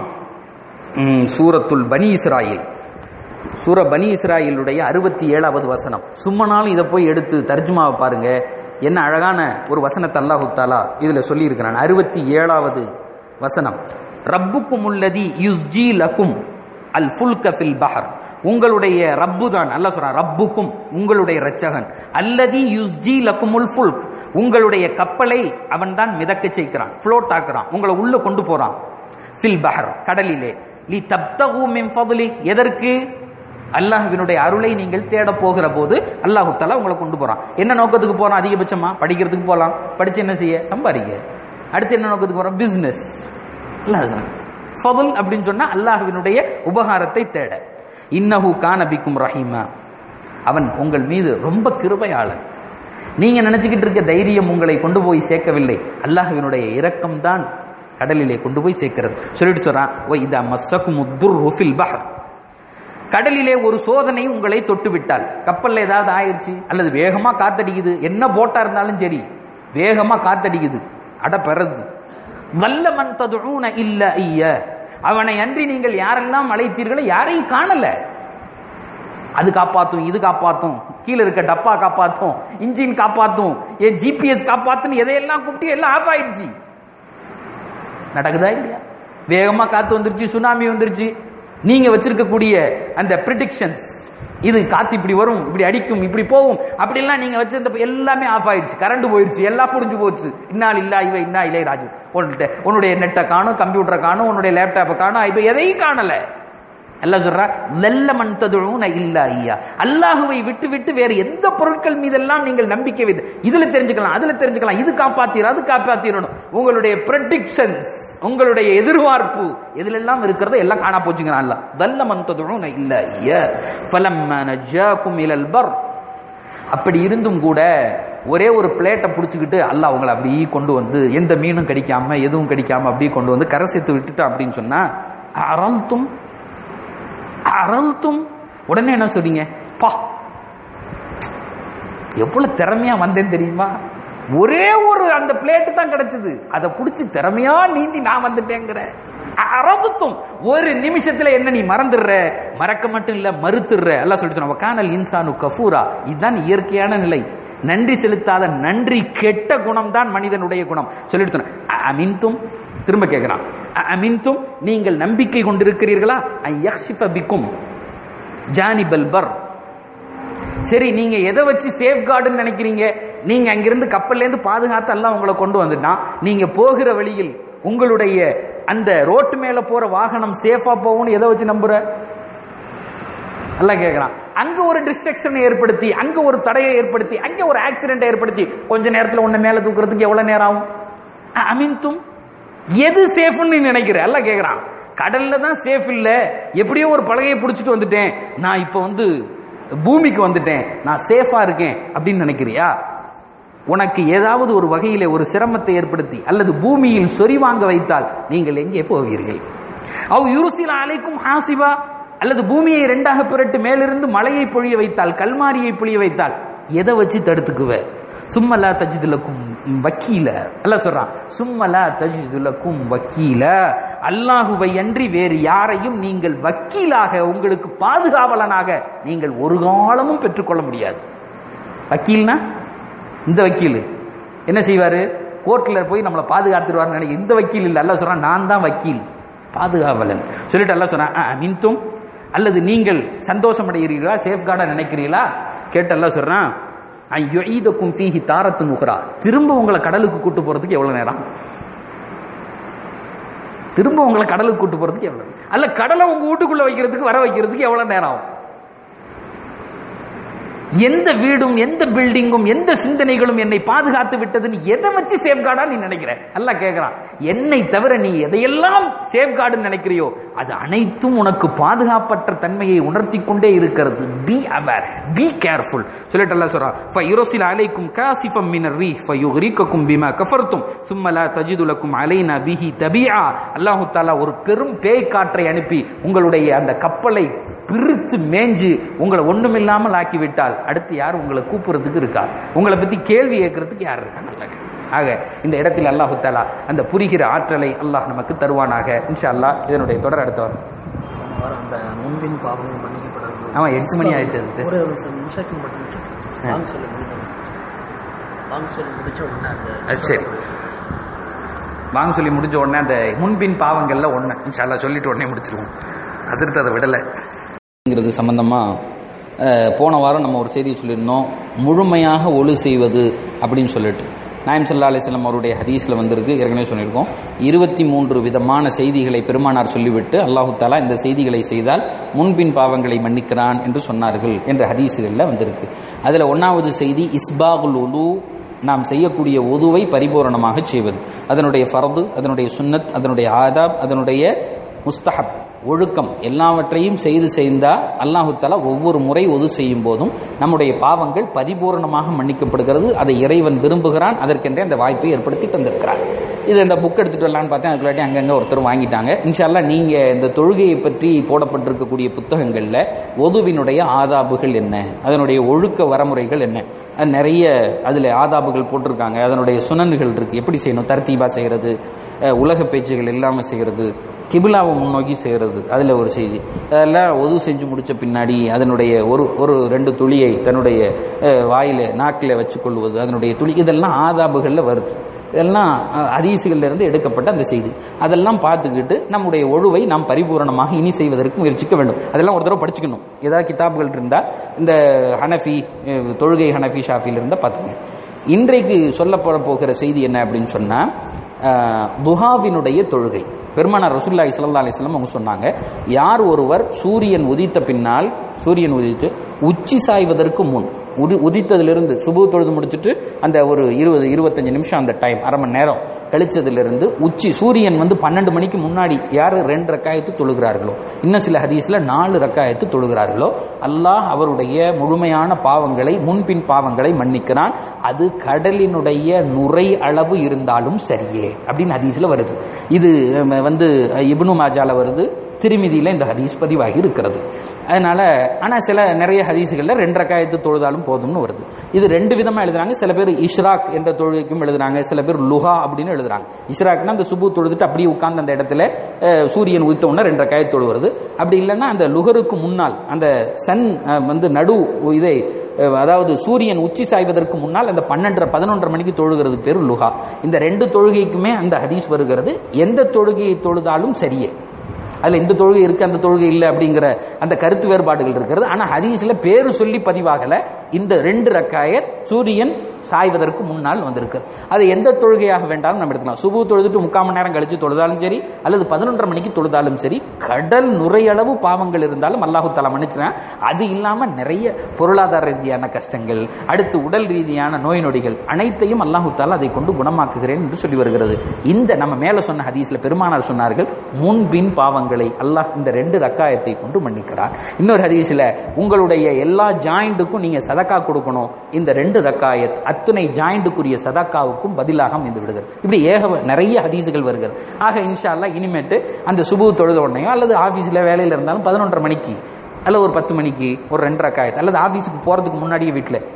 ம், சூரத்துல் பனி இஸ்ராயில் சூர பனி இஸ்ராயிலுடைய அறுபத்தி ஏழாவது வசனம் சும்மனாலும் இதை போய் எடுத்து தர்ஜுமாவை பாருங்க என்ன அழகான ஒரு வசனத்தை அல்லாஹு தாலா இதுல சொல்லி இருக்கிறான் அறுபத்தி ஏழாவது வசனம் ரப்புக்கும் உள்ளதி யுஸ்ஜி லக்கும் அல் ஃபுல்க ஃபில் பஹர் உங்களுடைய ரப்பு தான் அல்ல சொல்றான் ரப்புக்கும் உங்களுடைய ரச்சகன் அல்லதி யுஸ்ஜி லக்குமுல் ஃபுல்க் உங்களுடைய கப்பலை அவன் தான் மிதக்க செய்கிறான் ஃப்ளோட் ஆக்குறான் உங்களை உள்ள கொண்டு போறான் ஃபில் பஹர் கடலிலே லி தப்தகு மின் ஃபதுலி எதற்கு அல்லாஹ்வினுடைய அருளை நீங்கள் தேட போகிற போது அல்லாஹு தஆலா உங்களை கொண்டு போறான் என்ன நோக்கத்துக்கு போறோம் அதிகபட்சமா படிக்கிறதுக்கு போலாம் படிச்சு என்ன செய்ய சம்பாதிக்க அடுத்து என்ன நோக்கத்துக்கு போறோம் பிசினஸ் அல்லாஹ் ஃபதுல் அப்படின்னு சொன்னா அல்லாஹ்வினுடைய உபகாரத்தை தேட இன்னஹு கான பிக்கும் ரஹீமா அவன் உங்கள் மீது ரொம்ப கிருபையாளன் நீங்க நினைச்சுக்கிட்டு இருக்க தைரியம் உங்களை கொண்டு போய் சேர்க்கவில்லை அல்லாஹ்வினுடைய இரக்கம் தான் கடலிலே கொண்டு போய் சேர்க்கிறது சொல்லிட்டு சொல்றான் ஓ இதா மஸ்ஸக்கும் ஃபில் பஹர் கடலிலே ஒரு சோதனை உங்களை தொட்டு விட்டால் கப்பல்ல ஏதாவது ஆயிடுச்சு அல்லது வேகமா காத்தடிக்குது என்ன போட்டா இருந்தாலும் சரி வேகமா காத்தடிக்குது அட பெறது வல்லமன் ததுஊன இல்ல ஐய அவனை அன்றி நீங்கள் யாரெல்லாம் அழைத்தீர்களோ யாரையும் காணல அது காப்பாத்தும் இது காப்பாத்தும் கீழே இருக்க டப்பா காப்பாத்தும் இன்ஜின் காப்பாத்தும் என் ஜிபிஎஸ் காப்பாத்தும் எதையெல்லாம் கூப்பிட்டு எல்லாம் ஆஃப் ஆயிடுச்சு நடக்குதா இல்லையா வேகமா காத்து வந்துருச்சு சுனாமி வந்துருச்சு நீங்க வச்சிருக்கக்கூடிய அந்த ப்ரிடிக்ஷன்ஸ் இது காத்து இப்படி வரும் இப்படி அடிக்கும் இப்படி போகும் அப்படிலாம் நீங்க வச்சிருந்த எல்லாமே ஆஃப் ஆயிடுச்சு கரண்ட் போயிருச்சு எல்லாம் புரிஞ்சு போச்சு இன்னால் இல்லா இவ இன்னா இளைய ராஜு உன்கிட்ட உன்னுடைய நெட்டை காணும் கம்ப்யூட்டரை காணும் உன்னுடைய லேப்டாப்பை காணும் இப்ப எதையும் காணல எல்லாம் சொல்றா வெல்ல மண் ததுழும் இல்ல ஐயா அல்லாஹுவை விட்டு விட்டு வேற எந்த பொருட்கள் மீதெல்லாம் நீங்கள் நம்பிக்கை வைத்து இதுல தெரிஞ்சுக்கலாம் அதுல தெரிஞ்சுக்கலாம் இது காப்பாத்தீர் அது காப்பாத்தீரணும் உங்களுடைய ப்ரெடிக்ஷன்ஸ் உங்களுடைய எதிர்பார்ப்பு இதுல எல்லாம் இருக்கிறத எல்லாம் காணா போச்சுங்கிறான் அல்ல வெல்ல மண் ததுழும் இல்ல ஐயா ஃபலம்ம நஜாக்கும் இலல் பர் அப்படி இருந்தும் கூட ஒரே ஒரு பிளேட்டை பிடிச்சிக்கிட்டு அல்லாஹ் அவங்களை அப்படியே கொண்டு வந்து எந்த மீனும் கடிக்காம எதுவும் கடிக்காம அப்படியே கொண்டு வந்து கரை சேர்த்து விட்டுட்டா அப்படின்னு சொன்னா அரல்தும் அரல்தும் உடனே என்ன சொல்றீங்க பா எவ்வளவு திறமையா வந்தேன் தெரியுமா ஒரே ஒரு அந்த பிளேட் தான் கிடைச்சது அதை புடிச்சு திறமையா நீந்தி நான் வந்துட்டேங்கிற அரபுத்தும் ஒரு நிமிஷத்துல என்ன நீ மறந்துடுற மறக்க மட்டும் இல்ல மறுத்துடுற எல்லாம் சொல்லிட்டு கானல் இன்சானு கஃபூரா இதுதான் இயற்கையான நிலை நன்றி செலுத்தாத நன்றி கெட்ட குணம் தான் மனிதனுடைய குணம் சொல்லிட்டு அமின்தும் திரும்ப கேட்கிறான் அமின்தும் நீங்கள் நம்பிக்கை கொண்டிருக்கிறீர்களா பிக்கும் ஜானிபல் பர் சரி நீங்க எதை வச்சு சேஃப் கார்டுன்னு நினைக்கிறீங்க நீங்க அங்கிருந்து கப்பல்ல இருந்து பாதுகாத்து எல்லாம் உங்களை கொண்டு வந்துட்டான் நீங்க போகிற வழியில் உங்களுடைய அந்த ரோட்டு மேல போற வாகனம் சேஃபா போகும்னு எதை வச்சு நம்புற எல்லாம் கேட்கிறான் அங்க ஒரு டிஸ்ட்ரக்ஷன் ஏற்படுத்தி அங்க ஒரு தடையை ஏற்படுத்தி அங்க ஒரு ஆக்சிடென்ட் ஏற்படுத்தி கொஞ்ச நேரத்துல உன்னை மேல தூக்குறதுக்கு எவ்வளவு நேரம் ஆகும் அமின்தும் எது சேஃப்னு நீ நினைக்கிற எல்லாம் கேட்கிறான் கடல்ல தான் சேஃப் இல்ல எப்படியோ ஒரு பலகையை பிடிச்சிட்டு வந்துட்டேன் நான் இப்ப வந்து பூமிக்கு வந்துட்டேன் நான் சேஃபா இருக்கேன் அப்படின்னு நினைக்கிறியா உனக்கு ஏதாவது ஒரு வகையிலே ஒரு சிரமத்தை ஏற்படுத்தி அல்லது பூமியில் சொறிவாங்க வைத்தால் நீங்கள் எங்கே போவீர்கள் அவ் யுருசில் அலைக்கும் ஹாசிபா அல்லது பூமியை ரெண்டாக புரட்டு மேலிருந்து மலையை பொழிய வைத்தால் கல்மாரியை பொழிய வைத்தால் எதை வச்சு தடுத்துக்குவ சும்மலா தஜிதுலக்கும் வக்கீல அல்ல சொல்றான் சும்மலா தஜிதுலக்கும் வக்கீல அல்லாஹுவை அன்றி வேறு யாரையும் நீங்கள் வக்கீலாக உங்களுக்கு பாதுகாவலனாக நீங்கள் ஒரு காலமும் பெற்றுக்கொள்ள முடியாது வக்கீல்னா இந்த வக்கீல் என்ன செய்வாரு கோர்ட்ல போய் நம்மளை பாதுகாத்துருவார்னு நினைக்க இந்த வக்கீல் இல்லை அல்ல சொல்றான் நான் தான் வக்கீல் பாதுகாவலன் சொல்லிட்டு அல்ல சொல்றான் மின்தும் அல்லது நீங்கள் சந்தோஷம் அடைகிறீர்களா சேஃப்கார்டா நினைக்கிறீங்களா கேட்டு அல்ல சொல்றான் யுஈதக்கும் ஃபீஹி தாரத்து நுகரா திரும்ப உங்களை கடலுக்கு கூட்டு போறதுக்கு எவ்வளவு நேரம் திரும்ப உங்களை கடலுக்கு கூட்டு போறதுக்கு எவ்வளவு அல்ல கடலை உங்க வீட்டுக்குள்ள வைக்கிறதுக்கு வர வைக்கிறதுக்கு எவ்வளவு நேரம் ஆகும் எந்த வீடும் எந்த பில்டிங்கும் எந்த சிந்தனைகளும் என்னை பாதுகாத்து விட்டதுன்னு எதை வச்சு சேஃப்கார்டா நீ நினைக்கிற எல்லாம் கேட்கிறான் என்னை தவிர நீ எதையெல்லாம் சேஃப்கார்டுன்னு நினைக்கிறியோ அது அனைத்தும் உனக்கு பாதுகாப்பற்ற தன்மையை உணர்த்தி கொண்டே இருக்கிறது பி அவேர் பி கேர்ஃபுல் சொல்லிட்டு எல்லாம் சொல்றான் ஃபயுரசில் அலைக்கும் காசிஃபம் மினர் ரீ ஃபயுகரிக்கக்கும் பிமா கஃபர்த்தும் சும்மலா தஜிதுலக்கும் அலைனா பிஹி தபியா அல்லாஹு தாலா ஒரு பெரும் பேய் காற்றை அனுப்பி உங்களுடைய அந்த கப்பலை பிரித்து மேஞ்சு உங்களை ஒண்ணுமில்லாமல் ஆக்கி விட்டால் அடுத்து யார் உங்களை கூப்பிடுறதுக்கு இருக்கா உங்களை பத்தி கேள்வி கேட்கறதுக்கு யார் இருக்கா நல்லா கேளு. ஆக இந்த இடத்தில் அல்லாஹு தாலா அந்த புரிகிற ஆற்றலை அல்லாஹ் நமக்கு தருவானாக இன்ஷா அல்லாஹ் இதனுடைய தொடர் அடுத்தவர் வர அந்த முன்பின் பாவங்கள் மன்னிக்கப்படாது ஆமா எட்டு மணி ஆயிடுச்சு அது. ஒரு நிமிஷம் நிமிஷத்துக்கு மட்டும் வாங்க சொல்லி முடிக்கணும் வாங்க சொல்லி முடிச்ச உடனே அந்த அது சரி வாங்க சொல்லி முடிஞ்ச உடனே அந்த முன்பின் பாவங்கள்ல ஒண்ணு இன்ஷா அல்லாஹ் சொல்லிட்டு உடனே முடிச்சிருவோம் அதிர்த்து அதை விடலை ங்கிறது சம்பந்தமாக போன வாரம் நம்ம ஒரு செய்தியை சொல்லியிருந்தோம் முழுமையாக ஒளி செய்வது அப்படின்னு சொல்லிட்டு நாயம் சல்லா அலிஸ்லாம் அவருடைய ஹதீஸில் வந்திருக்கு ஏற்கனவே சொல்லியிருக்கோம் இருபத்தி மூன்று விதமான செய்திகளை பெருமானார் சொல்லிவிட்டு அல்லாஹு தாலா இந்த செய்திகளை செய்தால் முன்பின் பாவங்களை மன்னிக்கிறான் என்று சொன்னார்கள் என்ற ஹதீஸுகளில் வந்திருக்கு அதில் ஒன்றாவது செய்தி இஸ்பாகுல் உலு நாம் செய்யக்கூடிய உதுவை பரிபூரணமாக செய்வது அதனுடைய ஃபர்து அதனுடைய சுன்னத் அதனுடைய ஆதாப் அதனுடைய முஸ்தஹப் ஒழுக்கம் எல்லாவற்றையும் செய்து செய்தா அல்லாஹு தஆலா ஒவ்வொரு முறை ஒது செய்யும் போதும் நம்முடைய பாவங்கள் பரிபூரணமாக மன்னிக்கப்படுகிறது அதை இறைவன் விரும்புகிறான் அதற்கென்றே அந்த வாய்ப்பை ஏற்படுத்தி தந்திருக்கிறான் இது இந்த புக் எடுத்துட்டு வரலான்னு பார்த்தேன் அதுக்குள்ளாட்டி அங்கங்கே ஒருத்தர் வாங்கிட்டாங்க இன்ஷால்லா நீங்க இந்த தொழுகையை பற்றி போடப்பட்டிருக்கக்கூடிய புத்தகங்கள்ல ஒதுவினுடைய ஆதாபுகள் என்ன அதனுடைய ஒழுக்க வரமுறைகள் என்ன அது நிறைய அதுல ஆதாபுகள் போட்டிருக்காங்க அதனுடைய சுனன்கள் இருக்கு எப்படி செய்யணும் தர்த்தீபா செய்யறது அஹ் உலக பேச்சுகள் இல்லாமல் செய்யறது கிபிலாவை முன்னோக்கி செய்கிறது அதில் ஒரு செய்தி அதெல்லாம் ஒது செஞ்சு முடிச்ச பின்னாடி அதனுடைய ஒரு ஒரு ரெண்டு துளியை தன்னுடைய அஹ், வாயில நாக்கில் வச்சுக்கொள்வது அதனுடைய துளி இதெல்லாம் ஆதாபுகளில் வருது இதெல்லாம் அஹ், ஹதீஸுகள்ல இருந்து எடுக்கப்பட்ட அந்த செய்தி அதெல்லாம் பார்த்துக்கிட்டு நம்முடைய ஒழுவை நாம் பரிபூரணமாக இனி செய்வதற்கு முயற்சிக்க வேண்டும் அதெல்லாம் ஒரு தடவை படிச்சுக்கணும் ஏதாவது கிதாபுகள் இருந்தால் இந்த ஹனஃபி அஹ், தொழுகை ஹனஃபி ஷாஃபியில் இருந்தால் பார்த்துங்க இன்றைக்கு சொல்லப்பட போகிற செய்தி என்ன அப்படின்னு சொன்னால் துஹாவினுடைய தொழுகை பெருமானார் ரசூல்லாஹி ஸல்லல்லாஹு அலைஹி வஸல்லம் அவங்க சொன்னாங்க யார் ஒருவர் சூரியன் உதித்த பின்னால் சூரியன் உதித்து உச்சி சாய்வதற்கு முன் உதி உதித்ததிலிருந்து சுபு தொழுது முடிச்சுட்டு அந்த ஒரு இருபது இருபத்தஞ்சு நிமிஷம் அந்த டைம் அரை மணி நேரம் கழிச்சதிலிருந்து உச்சி சூரியன் வந்து பன்னெண்டு மணிக்கு முன்னாடி யார் ரெண்டு ரக்காயத்து தொழுகிறார்களோ இன்னும் சில ஹதீஸ்ல நாலு ரக்காயத்து தொழுகிறார்களோ அல்லாஹ் அவருடைய முழுமையான பாவங்களை முன்பின் பாவங்களை மன்னிக்கிறான் அது கடலினுடைய நுரை அளவு இருந்தாலும் சரியே அப்படின்னு ஹதீஸ்ல வருது இது அஹ், வந்து அஹ், இப்னு மாஜால வருது திருமிதியில இந்த ஹதீஸ் பதிவாகி இருக்கிறது அதனால ஆனா சில நிறைய ஹதீஸுகள்ல ரெண்டு ரக்காயத்து தொழுதாலும் போதும்னு வருது இது ரெண்டு விதமா எழுதுறாங்க சில பேர் இஷ்ராக் என்ற தொழுகைக்கும் எழுதுறாங்க சில பேர் லுஹா அப்படின்னு எழுதுறாங்க இஷ்ராக்னா அந்த சுபு தொழுதுட்டு அப்படியே உட்கார்ந்து அந்த இடத்துல அஹ், சூரியன் உதித்த உடனே ரெண்டு ரக்காயத்து தொழு வருது அப்படி இல்லைன்னா அந்த லுகருக்கு முன்னால் அந்த சன் அஹ், வந்து நடு இதை அஹ், அதாவது சூரியன் உச்சி சாய்வதற்கு முன்னால் அந்த பன்னெண்டரை பதினொன்றரை மணிக்கு தொழுகிறது பேர் லுஹா இந்த ரெண்டு தொழுகைக்குமே அந்த ஹதீஸ் வருகிறது எந்த தொழுகையை தொழுதாலும் சரியே அதுல இந்த தொழுகை இருக்கு அந்த தொழுகை இல்லை அப்படிங்கிற அந்த கருத்து வேறுபாடுகள் இருக்கிறது ஆனா ஹதீஸ்ல பேரு சொல்லி பதிவாகல இந்த ரெண்டு ரக்காயத் சூரியன் சாய்வதற்கு முன்னால் வந்திருக்கு அது எந்த தொழுகையாக வேண்டாலும் நம்ம எடுக்கலாம் சுபு தொழுதுட்டு முக்கால் மணி நேரம் கழிச்சு தொழுதாலும் சரி அல்லது பதினொன்றரை மணிக்கு தொழுதாலும் சரி கடல் நுரையளவு பாவங்கள் இருந்தாலும் அல்லாஹு தலா மன்னிச்சிருக்கான் அது இல்லாம நிறைய பொருளாதார ரீதியான கஷ்டங்கள் அடுத்து உடல் ரீதியான நோய் நொடிகள் அனைத்தையும் அல்லாஹு தாலா அதை கொண்டு குணமாக்குகிறேன் என்று சொல்லி வருகிறது இந்த நம்ம மேல சொன்ன ஹதீஸ்ல பெருமானார் சொன்னார்கள் முன்பின் பாவங்களை அல்லாஹ் இந்த ரெண்டு ரக்காயத்தை கொண்டு மன்னிக்கிறார் இன்னொரு ஹதீஸ்ல உங்களுடைய எல்லா ஜாயிண்ட்டுக்கும் நீங்க சதக்கா கொடுக்கணும் இந்த ரெண்டு ரக்காயத் அத்துணை ஜாயிண்ட்டுக்குரிய சதக்காவுக்கும் பதிலாக அமைந்து விடுகிறது இப்படி ஏக நிறைய ஹதீஸுகள் வருகிறது ஆக இன்ஷா அல்லாஹ் இனிமேட்டு அந்த சுபு தொழுத உடனேயோ அல்லது ஆபீஸ்ல வேலையில இருந்தாலும் பதினொன்றரை மணிக்கு அல்லது ஒரு பத்து மணிக்கு ஒரு ரெண்டு ரக்காயத் அல்லது ஆபீஸுக்கு போறதுக்கு முன்னாடியே வீட்டில்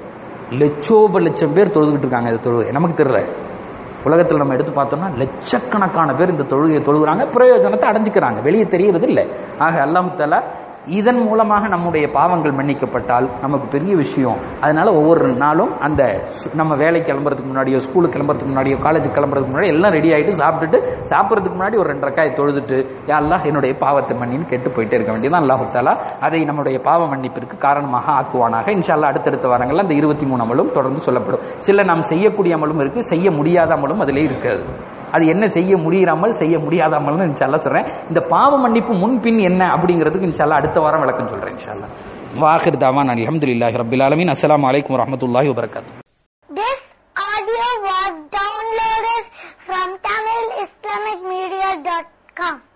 லட்சோப லட்சம் பேர் தொழுதுகிட்டு இருக்காங்க இந்த தொழுகை நமக்கு தெரியல உலகத்தில் நம்ம எடுத்து பார்த்தோம்னா லட்சக்கணக்கான பேர் இந்த தொழுகையை தொழுகிறாங்க பிரயோஜனத்தை அடைஞ்சுக்கிறாங்க வெளியே தெரியறது இல்லை ஆக அல்லாஹ் தஆலா இதன் மூலமாக நம்முடைய பாவங்கள் மன்னிக்கப்பட்டால் நமக்கு பெரிய விஷயம் அதனால ஒவ்வொரு நாளும் அந்த சு- நம்ம வேலைக்கு கிளம்புறதுக்கு முன்னாடியோ ஸ்கூலுக்கு கிளம்புறதுக்கு முன்னாடியோ காலேஜுக்கு கிளம்புறதுக்கு முன்னாடி எல்லாம் ரெடி ஆயிட்டு சாப்பிட்டுட்டு சாப்பிட்றதுக்கு முன்னாடி ஒரு ரெண்டு ரக்காயை தொழுதுட்டு யா அல்லாஹ் என்னுடைய பாவத்தை மன்னின்னு கேட்டு போயிட்டே இருக்க வேண்டியது அல்லாஹு தாலா அதை நம்முடைய பாவ மன்னிப்பிற்கு காரணமாக ஆக்குவானாக இன்ஷா அல்லாஹ் அடுத்தடுத்த வாரங்கள்ல அந்த இருபத்தி மூணு அமலும் தொடர்ந்து சொல்லப்படும் சில நாம் செய்யக்கூடிய அமலும் இருக்கு செய்ய முடியாத அமலும் அதிலே இருக்கிறது அது என்ன செய்ய முடியாமல் செய்ய முடியாத அமல்னு இன்ஷால்லா சொல்றேன் இந்த பாவ மன்னிப்பு முன்பின் என்ன அப்படிங்கிறதுக்கு இன்ஷால்லா அடுத்த வாரம் விளக்கம் சொல்றேன் இன்ஷால்லா வாஹிர் தாவான் அல்ஹம்துலில்லாஹி ரப்பில் ஆலமீன் அஸ்ஸலாமு அலைக்கும் வரஹ்மத்துல்லாஹி வபரகாத்துஹு This audio was downloaded from TamilIslamicMedia.com.